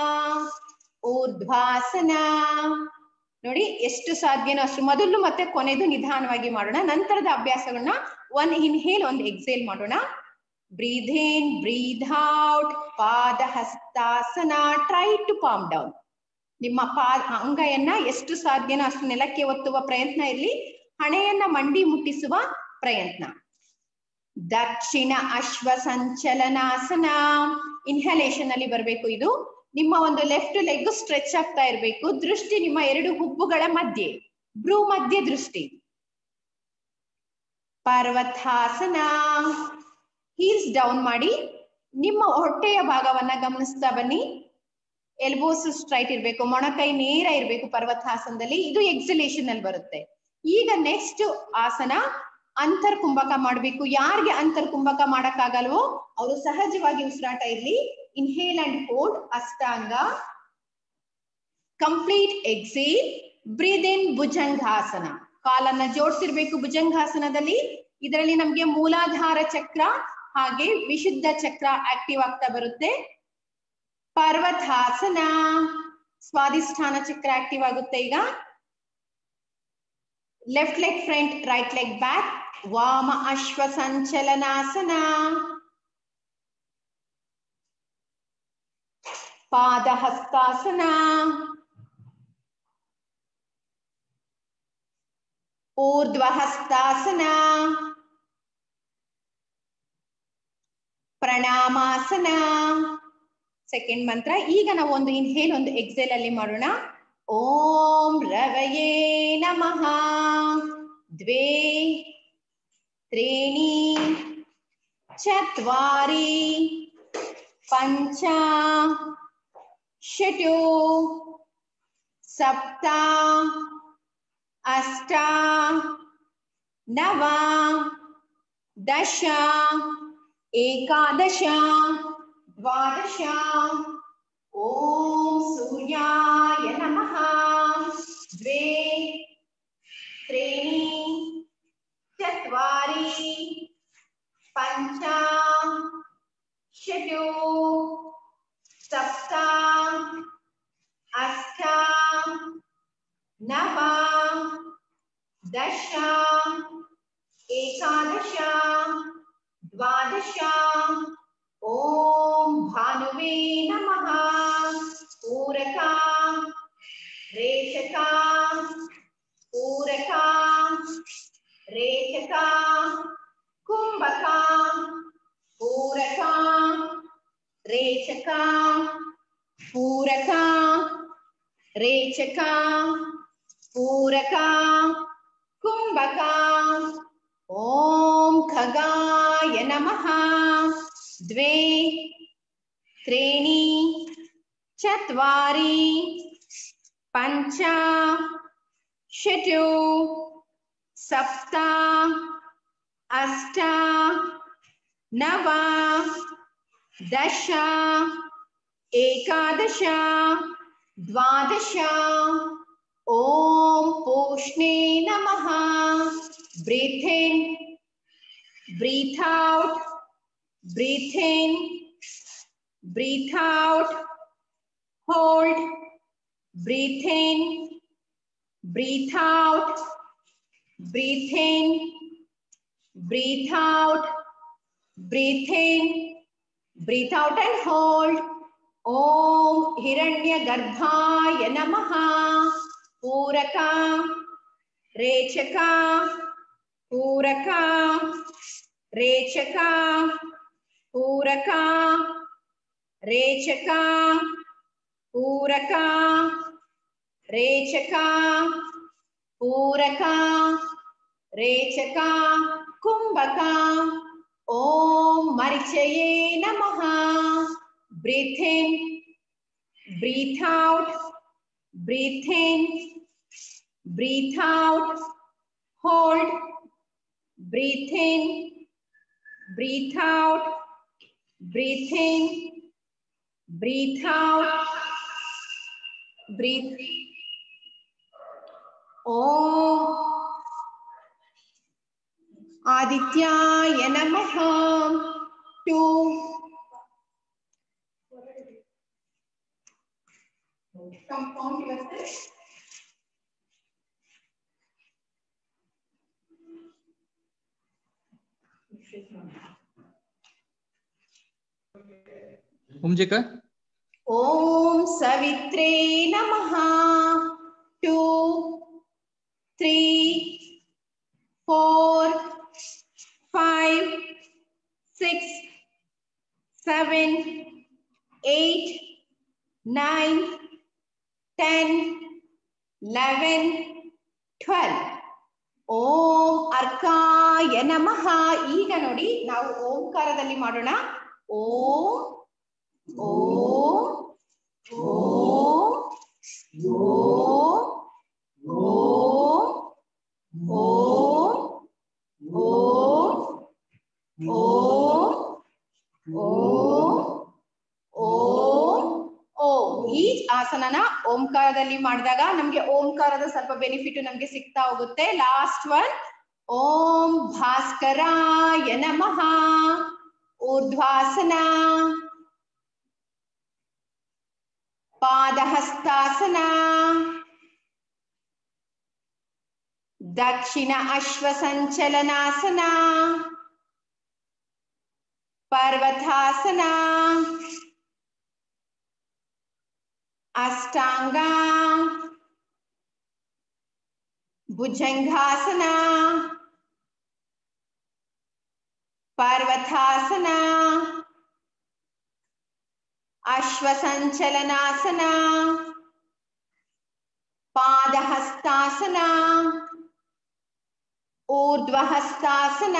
ಊರ್ಧ್ವಾಸನ ನೋಡಿ ಎಷ್ಟು ಸಾಧ್ಯನೋ ಅಷ್ಟು ಮೊದಲು ಮತ್ತೆ ಕೊನೆದು ನಿಧಾನವಾಗಿ ಮಾಡೋಣ ನಂತರದ ಅಭ್ಯಾಸಗಳನ್ನ ಒನ್ ಇನ್ಹೇಲ್ ಒಂದು ಎಕ್ಸೇಲ್ ಮಾಡೋಣ Breathe in, breathe out. Padahastasana try to palm down ನಿಮ್ಮ ಪಾ ಅಂಗಯನ್ನ ಎಷ್ಟು ಸಾಧ್ಯನೋ ಅಷ್ಟು ನೆಲಕ್ಕೆ ಒತ್ತುವ ಪ್ರಯತ್ನ ಇರಲಿ ಹಣೆಯನ್ನ ಮಂಡಿ ಮುಟ್ಟಿಸುವ ಪ್ರಯತ್ನ ದಕ್ಷಿಣ ಅಶ್ವ ಸಂಚಲನಾಸನ ಇನ್ಹಲೇಷನ್ ಅಲ್ಲಿ ಬರಬೇಕು ಇದು ನಿಮ್ಮ ಒಂದು ಲೆಫ್ಟ್ ಲೆಗ್ ಸ್ಟ್ರೆಚ್ ಆಗ್ತಾ ಇರಬೇಕು ದೃಷ್ಟಿ ನಿಮ್ಮ ಎರಡು ಹುಬ್ಬುಗಳ ಮಧ್ಯೆ ಭ್ರೂ ಮಧ್ಯ ದೃಷ್ಟಿ ಪರ್ವತಾಸನ ಹೀಲ್ಸ್ ಡೌನ್ ಮಾಡಿ ನಿಮ್ಮ ಹೊಟ್ಟೆಯ ಭಾಗವನ್ನ ಗಮನಿಸ್ತಾ ಬನ್ನಿ ಎಲ್ಬೋಸ್ ಸ್ಟ್ರೈಟ್ ಇರ್ಬೇಕು ಮೊಣಕೈ ನೇರ ಇರ್ಬೇಕು ಪರ್ವತಾಸನದಲ್ಲಿ ಇದು ಎಕ್ಸಲೇಷನ್ ಅಲ್ಲಿ ಬರುತ್ತೆ ಈಗ ನೆಕ್ಸ್ಟ್ ಆಸನ ಅಂತರ್ ಕುಂಭಕ ಮಾಡ್ಬೇಕು ಯಾರಿಗೆ ಅಂತರ್ ಕುಂಭಕ ಮಾಡಕ್ಕಾಗಲ್ವೋ ಅವರು ಸಹಜವಾಗಿ ಉಸಿರಾಟ ಇರ್ಲಿ inhale and hold Ashtanga complete exhale breathe in Bhujangasana ಕಾಲನ್ನ ಜೋಡಿಸಿರ್ಬೇಕು ಭುಜಂಗಾಸನದಲ್ಲಿ ಇದರಲ್ಲಿ ನಮ್ಗೆ ಮೂಲಾಧಾರ ಚಕ್ರ ಹಾಗೆ ವಿಶುದ್ಧ ಚಕ್ರ ಆಕ್ಟಿವ್ ಆಗ್ತಾ ಬರುತ್ತೆ ಪರ್ವತಾಸನ ಸ್ವಾದಿಷ್ಠಾನ ಚಕ್ರ ಆಕ್ಟಿವ್ ಆಗುತ್ತೆ ಈಗ left leg front right leg back ವಾಮ ಅಶ್ವ ಸಂಚಲನಾಸನ ಪಾದಹಸ್ತಾಸನ ಊರ್ಧ್ವಹಸ್ತಾಸನ ಪ್ರಣಾಮಾಸನ ಸೆಕೆಂಡ್ ಮಂತ್ರ ಈಗ ನಾವು ಒಂದು ಇನ್ಹೇಲ್ ಒಂದು ಎಕ್ಸೇಲ್ ಅಲ್ಲಿ ಮಾಡೋಣ ಓಂ ರವಯೇ ನಮಃ ದ್ವೇ ತ್ರೀಣಿ ಚತ್ವಾರಿ ಪಂಚ ಷಟು ಸಪ್ತ ಅಷ್ಟ ನವ ದಶ ಏಕಾದಶ ದ್ವಾದಶ ಓಂ ಸೂರ್ಯಾಯ ನಮಃ ದ್ವೇ ತ್ರೀಣಿ ಚತ್ವಾರಿ ಪಂಚ ಷಟು ಸಪ್ತ ಅಷ್ಟ ನವ ದಶ ಏಕಾದಶ ದ್ವಾದಶ ಓಂ ಭಾನುವೇ ನಮಃ ಪೂರಕ ರೇಚಕ ಪೂರಕ ರೇಚಕ ಕುಂಭಕ ಪೂರಕ ರೇಚಕ ಪೂರಕ ರೇಚಕ ಪೂರಕ ಕುಂಭಕ ಓಂ ಖಗಾಯ ನಮಃ द्वे त्रीणि चत्वारि पञ्च षटु सप्त अष्ट नव दश एकादश द्वादश ॐ पूष्णे नमः breathe in breathe out breathe in, breathe out, hold, breathe in, breathe out, breathe in, breathe out, breathe in, breathe out and hold. Om Hiranyagarbhaya Namaha Puraka Rechaka Puraka Rechaka ಪೂರಕ ರೇಚಕ ಪೂರಕ ರೇಚಕ ಪೂರಕ ರೇಚಕ ಕುಂಭಕ ಓಂ ಮರಿಚಯೇ ನಮಃ breathe in breathe out breathe in breathe out hold breathe in breathe out, breathe in, breathe out, breathe. Om Adityaya Namaha. Two. Compound yourself. ಉಮ್ಜಿಕ ಓಂ ಸವಿತ್ರೇ ನಮಃ two three four five six seven eight nine ten eleven twelve ಓಂ ಅರ್ಕಾಯ ನಮಃ ಈಗ ನೋಡಿ ನಾವು ಓಂಕಾರದಲ್ಲಿ ಮಾಡೋಣ ಓಂ ಓಂ ಓಂ ಓಂ ಓಂ ಓಂ ಓಂ ಓಂ ಓಂ ಓಂ ಓಂ ಈ ಆಸನನ ಓಂಕಾರದಲ್ಲಿ ಮಾಡಿದಾಗ ನಮ್ಗೆ ಓಂಕಾರದ ಸ್ವಲ್ಪ ಬೆನಿಫಿಟ್ ನಮ್ಗೆ ಸಿಗ್ತಾ ಹೋಗುತ್ತೆ ಲಾಸ್ಟ್ ಒನ್ ಓಂ ಭಾಸ್ಕರಾಯ ನಮಃ ಊರ್ಧ್ವಾಸನ ಪಾದಹಸ್ತಾಸನ ದಕ್ಷಿಣ ಅಶ್ವ ಸಂಚಲನಾಸನ ಪರ್ವತಾಸನ ಅಷ್ಟಾಂಗ ಭುಜಂಗಾಸನ ಪರ್ವತಾಸನ ಅಶ್ವ ಸಂಚಲನಾಸನ ಪಾದಹಸ್ತಾಸನ ಊರ್ಧ್ವಹಸ್ತಾಸನ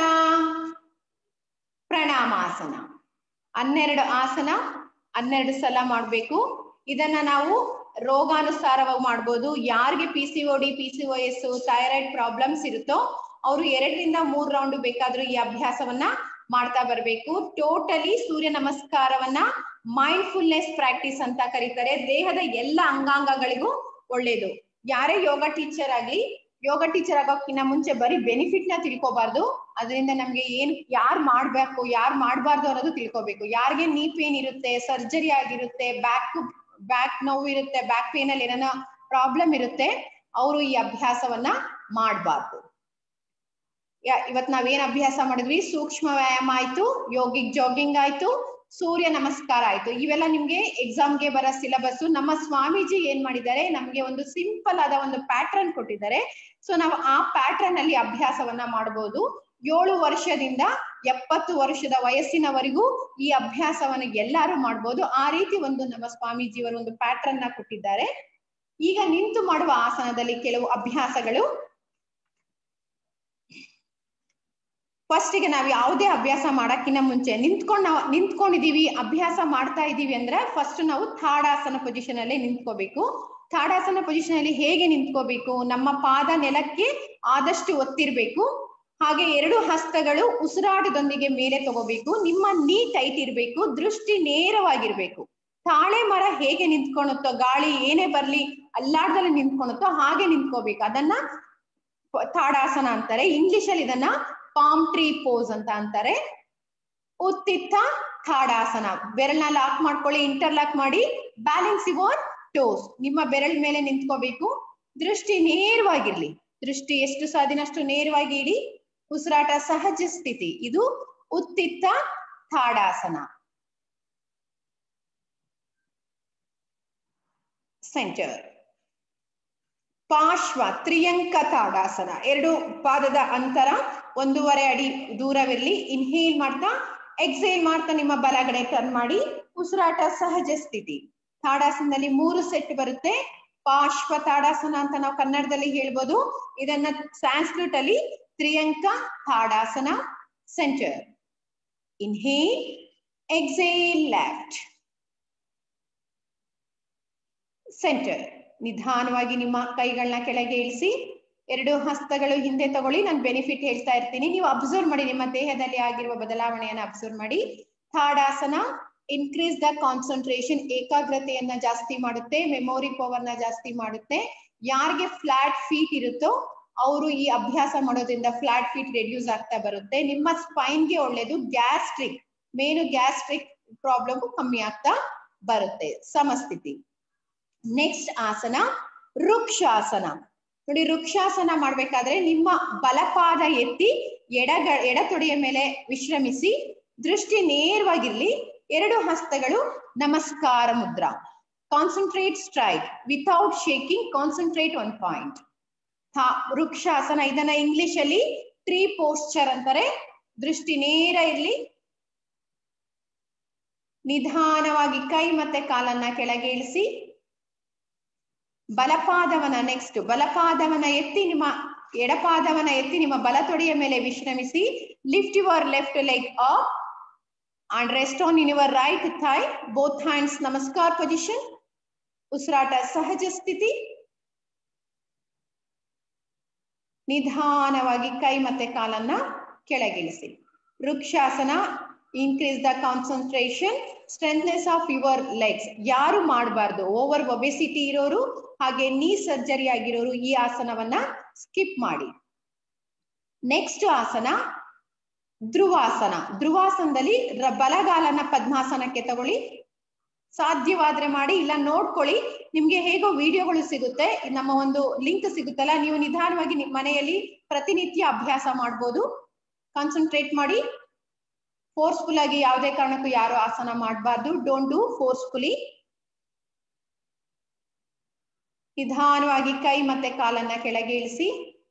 ಪ್ರಣಾಮಾಸನ ಹನ್ನೆರಡು ಆಸನ ಹನ್ನೆರಡು ಸಲ ಮಾಡ್ಬೇಕು ಇದನ್ನ ನಾವು ರೋಗಾನುಸಾರವಾಗಿ ಮಾಡ್ಬೋದು ಯಾರಿಗೆ P C O D P C O S thyroid problems ಇರುತ್ತೋ ಅವರು ಎರಡರಿಂದ ಮೂರ್ ರೌಂಡ್ ಬೇಕಾದ್ರೂ ಈ ಅಭ್ಯಾಸವನ್ನ ಮಾಡ್ತಾ ಬರ್ಬೇಕು ಟೋಟಲಿ ಸೂರ್ಯ ನಮಸ್ಕಾರವನ್ನ ಮೈಂಡ್ಫುಲ್ನೆಸ್ ಪ್ರಾಕ್ಟೀಸ್ ಅಂತ ಕರೀತಾರೆ ದೇಹದ ಎಲ್ಲ ಅಂಗಾಂಗಗಳಿಗೂ ಒಳ್ಳೇದು ಯಾರೇ ಯೋಗ ಟೀಚರ್ ಆಗ್ಲಿ ಯೋಗ ಟೀಚರ್ ಆಗೋಕ್ಕಿಂತ ಮುಂಚೆ ಬರೀ ಬೆನಿಫಿಟ್ ನ ತಿಳ್ಕೊಬಾರ್ದು ಅದರಿಂದ ನಮ್ಗೆ ಏನ್ ಯಾರ್ ಮಾಡ್ಬೇಕು ಯಾರ್ ಮಾಡ್ಬಾರ್ದು ಅನ್ನೋದು ತಿಳ್ಕೊಬೇಕು ಯಾರಿಗೆ ನೀ ಪೇನ್ ಇರುತ್ತೆ ಸರ್ಜರಿ ಆಗಿರುತ್ತೆ ಬ್ಯಾಕ್ ಬ್ಯಾಕ್ ನೋವು ಇರುತ್ತೆ ಬ್ಯಾಕ್ ಪೇನ್ ಅಲ್ಲಿ ಏನಾನ ಪ್ರಾಬ್ಲಮ್ ಇರುತ್ತೆ ಅವರು ಈ ಅಭ್ಯಾಸವನ್ನ ಮಾಡಬಾರ್ದು ಇವತ್ ನಾವೇನ್ ಅಭ್ಯಾಸ ಮಾಡಿದ್ವಿ ಸೂಕ್ಷ್ಮ ವ್ಯಾಯಾಮ ಆಯ್ತು ಯೋಗಿಕ್ ಜಾಗಿಂಗ್ ಆಯ್ತು ಸೂರ್ಯ ನಮಸ್ಕಾರ ಆಯ್ತು ಇವೆಲ್ಲ ನಿಮ್ಗೆ ಎಕ್ಸಾಮ್ಗೆ ಬರೋ ಸಿಲೆಬಸ್ ನಮ್ಮ ಸ್ವಾಮೀಜಿ ಏನ್ ಮಾಡಿದ್ದಾರೆ ನಮ್ಗೆ ಒಂದು ಸಿಂಪಲ್ ಆದ ಒಂದು ಪ್ಯಾಟ್ರನ್ ಕೊಟ್ಟಿದ್ದಾರೆ ಸೊ ನಾವು ಆ ಪ್ಯಾಟ್ರನ್ ಅಲ್ಲಿ ಅಭ್ಯಾಸವನ್ನ ಮಾಡಬಹುದು ಏಳು ವರ್ಷದಿಂದ ಎಪ್ಪತ್ತು ವರ್ಷದ ವಯಸ್ಸಿನವರೆಗೂ ಈ ಅಭ್ಯಾಸವನ್ನ ಎಲ್ಲಾರು ಮಾಡ್ಬೋದು ಆ ರೀತಿ ಒಂದು ನಮ್ಮ ಸ್ವಾಮೀಜಿಯವರು ಒಂದು ಪ್ಯಾಟ್ರನ್ ನ ಕೊಟ್ಟಿದ್ದಾರೆ ಈಗ ನಿಂತು ಮಾಡುವ ಆಸನದಲ್ಲಿ ಕೆಲವು ಅಭ್ಯಾಸಗಳು ಫಸ್ಟ್ ಗೆ ನಾವು ಯಾವುದೇ ಅಭ್ಯಾಸ ಮಾಡಕ್ಕಿಂತ ಮುಂಚೆ ನಿಂತ್ಕೊಂಡ್ ನಾವು ನಿಂತ್ಕೊಂಡಿದೀವಿ ಅಭ್ಯಾಸ ಮಾಡ್ತಾ ಇದೀವಿ ಅಂದ್ರೆ ಫಸ್ಟ್ ನಾವು ಥಾಡಾಸನ ಪೊಸಿಷನ್ ಅಲ್ಲಿ ನಿಂತ್ಕೋಬೇಕು ಥಾಡಾಸನ ಪೊಸಿಷನ್ ಅಲ್ಲಿ ಹೇಗೆ ನಿಂತ್ಕೋಬೇಕು ನಮ್ಮ ಪಾದ ನೆಲಕ್ಕೆ ಆದಷ್ಟು ಒತ್ತಿರ್ಬೇಕು ಹಾಗೆ ಎರಡು ಹಸ್ತಗಳು ಉಸಿರಾಟದೊಂದಿಗೆ ಮೇಲೆ ತಗೋಬೇಕು ನಿಮ್ಮ ನೀ ಟೈಟ್ ಇರ್ಬೇಕು ದೃಷ್ಟಿ ನೇರವಾಗಿರ್ಬೇಕು ತಾಳೆ ಮರ ಹೇಗೆ ನಿಂತ್ಕೊಳುತ್ತೋ ಗಾಳಿ ಏನೇ ಬರ್ಲಿ ಅಲ್ಲಾಡ್ದಲ್ಲಿ ನಿಂತ್ಕೊಳುತ್ತೋ ಹಾಗೆ ನಿಂತ್ಕೋಬೇಕು ಅದನ್ನ ತಾಡಾಸನ ಅಂತಾರೆ ಇಂಗ್ಲಿಷ್ ಅಲ್ಲಿ ಇದನ್ನ ಪಾಮ್ ಟ್ರೀ ಪೋಸ್ ಅಂತ ಅಂತಾರೆ ಉತ್ತಿತ್ತ ಥಾಡಾಸನ ಬೆರಳ್ನ ಲಾಕ್ ಮಾಡ್ಕೊಳ್ಳಿ ಇಂಟರ್ಲಾಕ್ ಮಾಡಿ ಬ್ಯಾಲೆನ್ಸ್ ಯುವರ್ ಟೋಸ್ ನಿಮ್ಮ ಬೆರಳ ಮೇಲೆ ನಿಂತ್ಕೋಬೇಕು ದೃಷ್ಟಿ ನೇರವಾಗಿರ್ಲಿ ದೃಷ್ಟಿ ಎಷ್ಟು ಸಾಧ್ಯನಷ್ಟು ನೇರವಾಗಿ ಇಡಿ ಉಸಿರಾಟ ಸಹಜ ಸ್ಥಿತಿ ಇದು ಉತ್ತಿತ್ತ ಥಾಡಾಸನ ಸೆಂಟರ್ ಪಾರ್ಶ್ವ ತ್ರಿಯಂಕ ತಾಡಾಸನ ಎರಡು ಪಾದದ ಅಂತರ ಒಂದೂವರೆ ಅಡಿ ದೂರವಿರ್ಲಿ ಇನ್ಹೇಲ್ ಮಾಡ್ತಾ ಎಕ್ಸೇಲ್ ಮಾಡ್ತಾ ನಿಮ್ಮ ಬಲಗಡೆ ಟರ್ನ್ ಮಾಡಿ ಉಸಿರಾಟ ಸಹಜ ಸ್ಥಿತಿ ತಾಡಾಸನದಲ್ಲಿ ಮೂರು ಸೆಟ್ ಬರುತ್ತೆ ಪಾರ್ಶ್ವ ತಾಡಾಸನ ಅಂತ ನಾವು ಕನ್ನಡದಲ್ಲಿ ಹೇಳ್ಬೋದು ಇದನ್ನ ಸ್ಯಾನ್ಸ್ಕ್ರಿಟ್ ಅಲ್ಲಿ Tiryaka Tadasana centre inhale exhale left centre ನಿಧಾನವಾಗಿ ನಿಮ್ಮ ಕೈಗಳನ್ನ ಕೆಳಗೆ ಇಳಿಸಿ ಎರಡು ಹಸ್ತಗಳು ಹಿಂದೆ ತಗೊಳ್ಳಿ ನಾನು ಬೆನಿಫಿಟ್ ಹೇಳ್ತಾ ಇರ್ತೀನಿ ನೀವು ಅಬ್ಸರ್ವ್ ಮಾಡಿ ನಿಮ್ಮ ದೇಹದಲ್ಲಿ ಆಗಿರುವ ಬದಲಾವಣೆಯನ್ನ ಅಬ್ಸರ್ವ್ ಮಾಡಿ ಥಾಡಾಸನ ಇನ್ಕ್ರೀಸ್ ದ ಕಾನ್ಸಂಟ್ರೇಷನ್ ಏಕಾಗ್ರತೆಯನ್ನ ಜಾಸ್ತಿ ಮಾಡುತ್ತೆ ಮೆಮೊರಿ ಪವರ್ ನ ಜಾಸ್ತಿ ಮಾಡುತ್ತೆ ಯಾರಿಗೆ ಫ್ಲಾಟ್ ಫೀಟ್ ಇರುತ್ತೋ ಅವರು ಈ ಅಭ್ಯಾಸ ಮಾಡೋದ್ರಿಂದ ಫ್ಲಾಟ್ ಫೀಟ್ ರೆಡ್ಯೂಸ್ ಆಗ್ತಾ ಬರುತ್ತೆ ನಿಮ್ಮ ಸ್ಪೈನ್ಗೆ ಒಳ್ಳೇದು ಗ್ಯಾಸ್ಟ್ರಿಕ್ ಮೇನು ಗ್ಯಾಸ್ಟ್ರಿಕ್ ಪ್ರಾಬ್ಲಮ್ ಕಮ್ಮಿ ಆಗ್ತಾ ಬರುತ್ತೆ ಸಮಸ್ಥಿತಿ ನೆಕ್ಸ್ಟ್ ಆಸನ ವೃಕ್ಷಾಸನ ನೋಡಿ ವೃಕ್ಷಾಸನ ಮಾಡ್ಬೇಕಾದ್ರೆ ನಿಮ್ಮ ಬಲಪಾದ ಎತ್ತಿ ಎಡಗ ಎಡ ತೊಡೆಯ ಮೇಲೆ ವಿಶ್ರಮಿಸಿ ದೃಷ್ಟಿ ನೇರವಾಗಿರ್ಲಿ ಎರಡು ಹಸ್ತಗಳು namaskar mudra concentrate straight without shaking concentrate one point Vrikshasana ಇದನ್ನ ಇಂಗ್ಲಿಷ್ ಅಲ್ಲಿ ಟ್ರೀ ಪೋಸ್ಚರ್ ಅಂತಾರೆ ದೃಷ್ಟಿ ನೇರ ಇರ್ಲಿ ನಿಧಾನವಾಗಿ ಕೈ ಮತ್ತೆ ಕಾಲನ್ನ ಕೆಳಗೆ ಇಳಿಸಿ ಬಲಪಾದವನ ನೆಕ್ಸ್ಟ್ ಬಲಪಾದವನ ಎತ್ತಿ ನಿಮ್ಮ ಎಡಪಾದವನ ಎತ್ತಿ ನಿಮ್ಮ ಬಲ ತೊಡೆಯ ಮೇಲೆ ವಿಶ್ರಮಿಸಿ lift your left leg up and rest on in your right thigh both hands namaskar position ಉಸಿರಾಟ ಸಹಜ ಸ್ಥಿತಿ ನಿಧಾನವಾಗಿ ಕೈ ಮತ್ತೆ ಕಾಲನ್ನ ಕೆಳಗಿಳಿಸಿ Vrikshasana increase the concentration strengthness of your legs ಯಾರು ಮಾಡಬಾರ್ದು ಓವರ್ ಒಬೆಸಿಟಿ ಇರೋರು ಹಾಗೆ ನೀ ಸರ್ಜರಿ ಆಗಿರೋರು ಈ ಆಸನವನ್ನ ಸ್ಕಿಪ್ ಮಾಡಿ ನೆಕ್ಸ್ಟ್ ಆಸನ ಧ್ರುವಾಸನ ಧ್ರುವಾಸನದಲ್ಲಿ ರ- ಬಲಗಾಲನ ಪದ್ಮಾಸನಕ್ಕೆ ತಗೊಳ್ಳಿ ಸಾಧ್ಯವಾದ್ರೆ ಮಾಡಿ ಇಲ್ಲ ನೋಡ್ಕೊಳ್ಳಿ ನಿಮ್ಗೆ ಹೇಗೋ ವಿಡಿಯೋಗಳು ಸಿಗುತ್ತೆ ನಮ್ಮ ಒಂದು ಲಿಂಕ್ ಸಿಗುತ್ತಲ್ಲ ನೀವು ನಿಧಾನವಾಗಿ ನಿಮ್ ಮನೆಯಲ್ಲಿ ಪ್ರತಿನಿತ್ಯ ಅಭ್ಯಾಸ ಮಾಡ್ಬೋದು ಕಾನ್ಸಂಟ್ರೇಟ್ ಮಾಡಿ ಫೋರ್ಸ್ಫುಲ್ ಆಗಿ ಯಾವುದೇ ಕಾರಣಕ್ಕೂ ಯಾರು ಆಸನ ಮಾಡಬಾರ್ದು ಡೋಂಟ್ ಡೂ ಫೋರ್ಸ್ಫುಲಿ ನಿಧಾನವಾಗಿ ಕೈ ಮತ್ತೆ ಕಾಲನ್ನ ಕೆಳಗೆ ಇಳಿಸಿ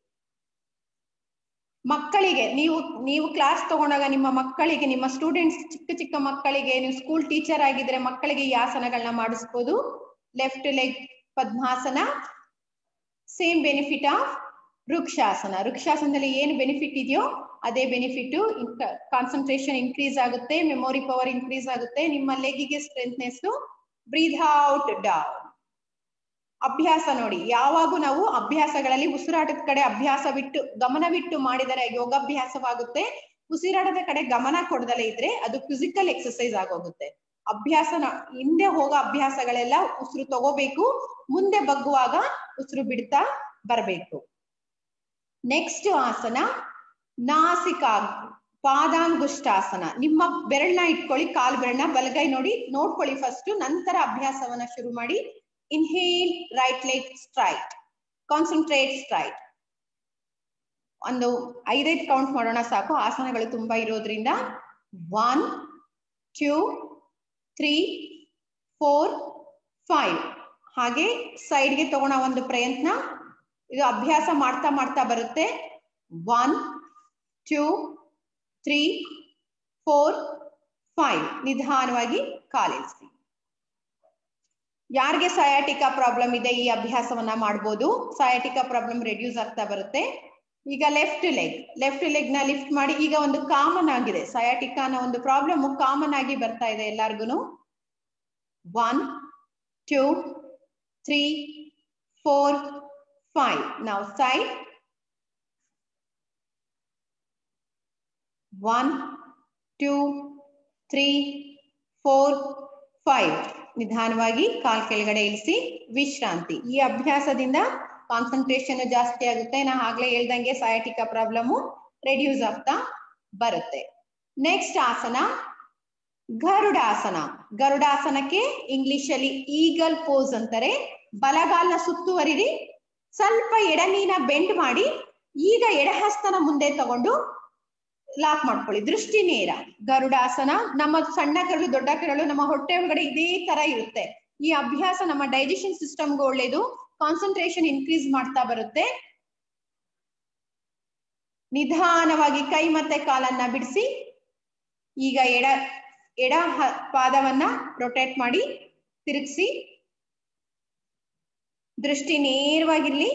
ಮಕ್ಕಳಿಗೆ ನೀವು ನೀವು ಕ್ಲಾಸ್ ತಗೊಂಡಾಗ ನಿಮ್ಮ ಮಕ್ಕಳಿಗೆ ನಿಮ್ಮ ಸ್ಟೂಡೆಂಟ್ಸ್ ಚಿಕ್ಕ ಚಿಕ್ಕ ಮಕ್ಕಳಿಗೆ ನೀವು ಸ್ಕೂಲ್ ಟೀಚರ್ ಆಗಿದ್ರೆ ಮಕ್ಕಳಿಗೆ ಈ ಆಸನಗಳನ್ನ ಮಾಡಿಸ್ಬೋದು left leg Padmasana same benefit of Vrikshasana ವೃಕ್ಷಾಸನದಲ್ಲಿ ಏನು ಬೆನಿಫಿಟ್ ಇದೆಯೋ ಅದೇ ಬೆನಿಫಿಟ್ ಕಾನ್ಸಂಟ್ರೇಷನ್ ಇನ್ಕ್ರೀಸ್ ಆಗುತ್ತೆ ಮೆಮೊರಿ ಪವರ್ ಇನ್ಕ್ರೀಸ್ ಆಗುತ್ತೆ ನಿಮ್ಮ ಲೆಗ್ಗಿಗೆ ಸ್ಟ್ರೆಂತ್ನೆಸ್ ಬ್ರೀದ್ ಔಟ್ ಡೌನ್ ಅಭ್ಯಾಸ ನೋಡಿ ಯಾವಾಗೂ ನಾವು ಅಭ್ಯಾಸಗಳಲ್ಲಿ ಉಸಿರಾಟದ ಕಡೆ ಅಭ್ಯಾಸ ಬಿಟ್ಟು ಗಮನವಿಟ್ಟು ಮಾಡಿದರೆ ಯೋಗಾಭ್ಯಾಸವಾಗುತ್ತೆ ಉಸಿರಾಟದ ಕಡೆ ಗಮನ ಕೊಡದಲೇ ಇದ್ರೆ ಅದು ಫಿಸಿಕಲ್ ಎಕ್ಸರ್ಸೈಸ್ ಆಗೋಗುತ್ತೆ ಅಭ್ಯಾಸ ನ- ಹಿಂದೆ ಹೋಗೋ ಅಭ್ಯಾಸಗಳೆಲ್ಲ ಉಸಿರು ತಗೋಬೇಕು ಮುಂದೆ ಬಗ್ಗುವಾಗ ಉಸಿರು ಬಿಡ್ತಾ ಬರಬೇಕು ನೆಕ್ಸ್ಟ್ ಆಸನ ನಾಸಿಕ ಪಾದಾಂಗುಷ್ಟಾಸನ ನಿಮ್ಮ ಬೆರಳನ್ನ ಇಟ್ಕೊಳ್ಳಿ ಕಾಲ್ ಬೆರಳನ್ನ ಬಲಗೈ ನೋಡಿ ನೋಡ್ಕೊಳ್ಳಿ ಫಸ್ಟ್ ನಂತರ ಅಭ್ಯಾಸವನ್ನ ಶುರು ಮಾಡಿ inhale right leg straight concentrate straight ಒಂದು ಐದೈದು ಕೌಂಟ್ ಮಾಡೋಣ ಸಾಕು ಆಸನಗಳು ತುಂಬಾ ಇರೋದ್ರಿಂದ one two three four five ಹಾಗೆ ಸೈಡ್ಗೆ ತಗೋಣ ಒಂದು ಪ್ರಯತ್ನ ಇದು ಅಭ್ಯಾಸ ಮಾಡ್ತಾ ಮಾಡ್ತಾ ಬರುತ್ತೆ one two three four five ನಿಧಾನವಾಗಿ ಕಾಲಿರಿಸಿ ಯಾರಿಗೆ ಸಯಾಟಿಕಾ ಪ್ರಾಬ್ಲಮ್ ಇದೆ ಈ ಅಭ್ಯಾಸವನ್ನ ಮಾಡ್ಬೋದು ಸಯಾಟಿಕಾ ಪ್ರಾಬ್ಲಮ್ ರೆಡ್ಯೂಸ್ ಆಗ್ತಾ ಬರುತ್ತೆ ಈಗ ಲೆಫ್ಟ್ ಲೆಗ್ ಲೆಫ್ಟ್ ಲೆಗ್ ನ ಲಿಫ್ಟ್ ಮಾಡಿ ಈಗ ಒಂದು ಕಾಮನ್ ಆಗಿದೆ ಸಯಾಟಿಕಾ ಅನ್ನೋ ಒಂದು ಪ್ರಾಬ್ಲಮ್ ಕಾಮನ್ ಆಗಿ ಬರ್ತಾ ಇದೆ ಎಲ್ಲಾರ್ಗುನು one two three four five ನಾವು side one two three four five ನಿಧಾನವಾಗಿ ಕಾಲ್ ಕೆಳಗಡೆ ಇಳಿಸಿ ವಿಶ್ರಾಂತಿ ಈ ಅಭ್ಯಾಸದಿಂದ ಕಾನ್ಸಂಟ್ರೇಷನ್ ಜಾಸ್ತಿ ಆಗುತ್ತೆ ನಾ ಆಗ್ಲೇ ಹೇಳ್ದಂಗೆ ಸಯಾಟಿಕಾ ಪ್ರಾಬ್ಲಮ್ ರೆಡ್ಯೂಸ್ ಆಗ್ತಾ ಬರುತ್ತೆ ನೆಕ್ಸ್ಟ್ ಆಸನ ಗರುಡಾಸನ ಗರುಡಾಸನಕ್ಕೆ ಇಂಗ್ಲಿಷ್ ಅಲ್ಲಿ ಈಗಲ್ ಪೋಸ್ ಅಂತಾರೆ ಬಲಗಾಲ್ನ ಸುತ್ತುವರಿರಿ ಸ್ವಲ್ಪ ಎಡನೀನ ಬೆಂಡ್ ಮಾಡಿ ಈಗ ಎಡಹಸ್ತನ ಮುಂದೆ ತಗೊಂಡು ಲಾಕ್ ಮಾಡ್ಕೊಳ್ಳಿ ದೃಷ್ಟಿ ನೇರ ಗರುಡಾಸನ ನಮ್ಮ ಸಣ್ಣ ಕರಳು ದೊಡ್ಡ ಕರಳು ನಮ್ಮ ಹೊಟ್ಟೆ ಒಳಗಡೆ ಇದೇ ತರ ಇರುತ್ತೆ ಈ ಅಭ್ಯಾಸ ನಮ್ಮ ಡೈಜೆಷನ್ ಸಿಸ್ಟಮ್ಗೆ ಒಳ್ಳೇದು ಕಾನ್ಸಂಟ್ರೇಷನ್ ಇನ್ಕ್ರೀಸ್ ಮಾಡ್ತಾ ಬರುತ್ತೆ ನಿಧಾನವಾಗಿ ಕೈ ಮತ್ತೆ ಕಾಲನ್ನ ಬಿಡಿಸಿ ಈಗ ಎಡ ಎಡ ಹ- ಪಾದವನ್ನ ರೊಟೇಟ್ ಮಾಡಿ ತಿರುಗಿಸಿ ದೃಷ್ಟಿ ನೇರವಾಗಿರ್ಲಿ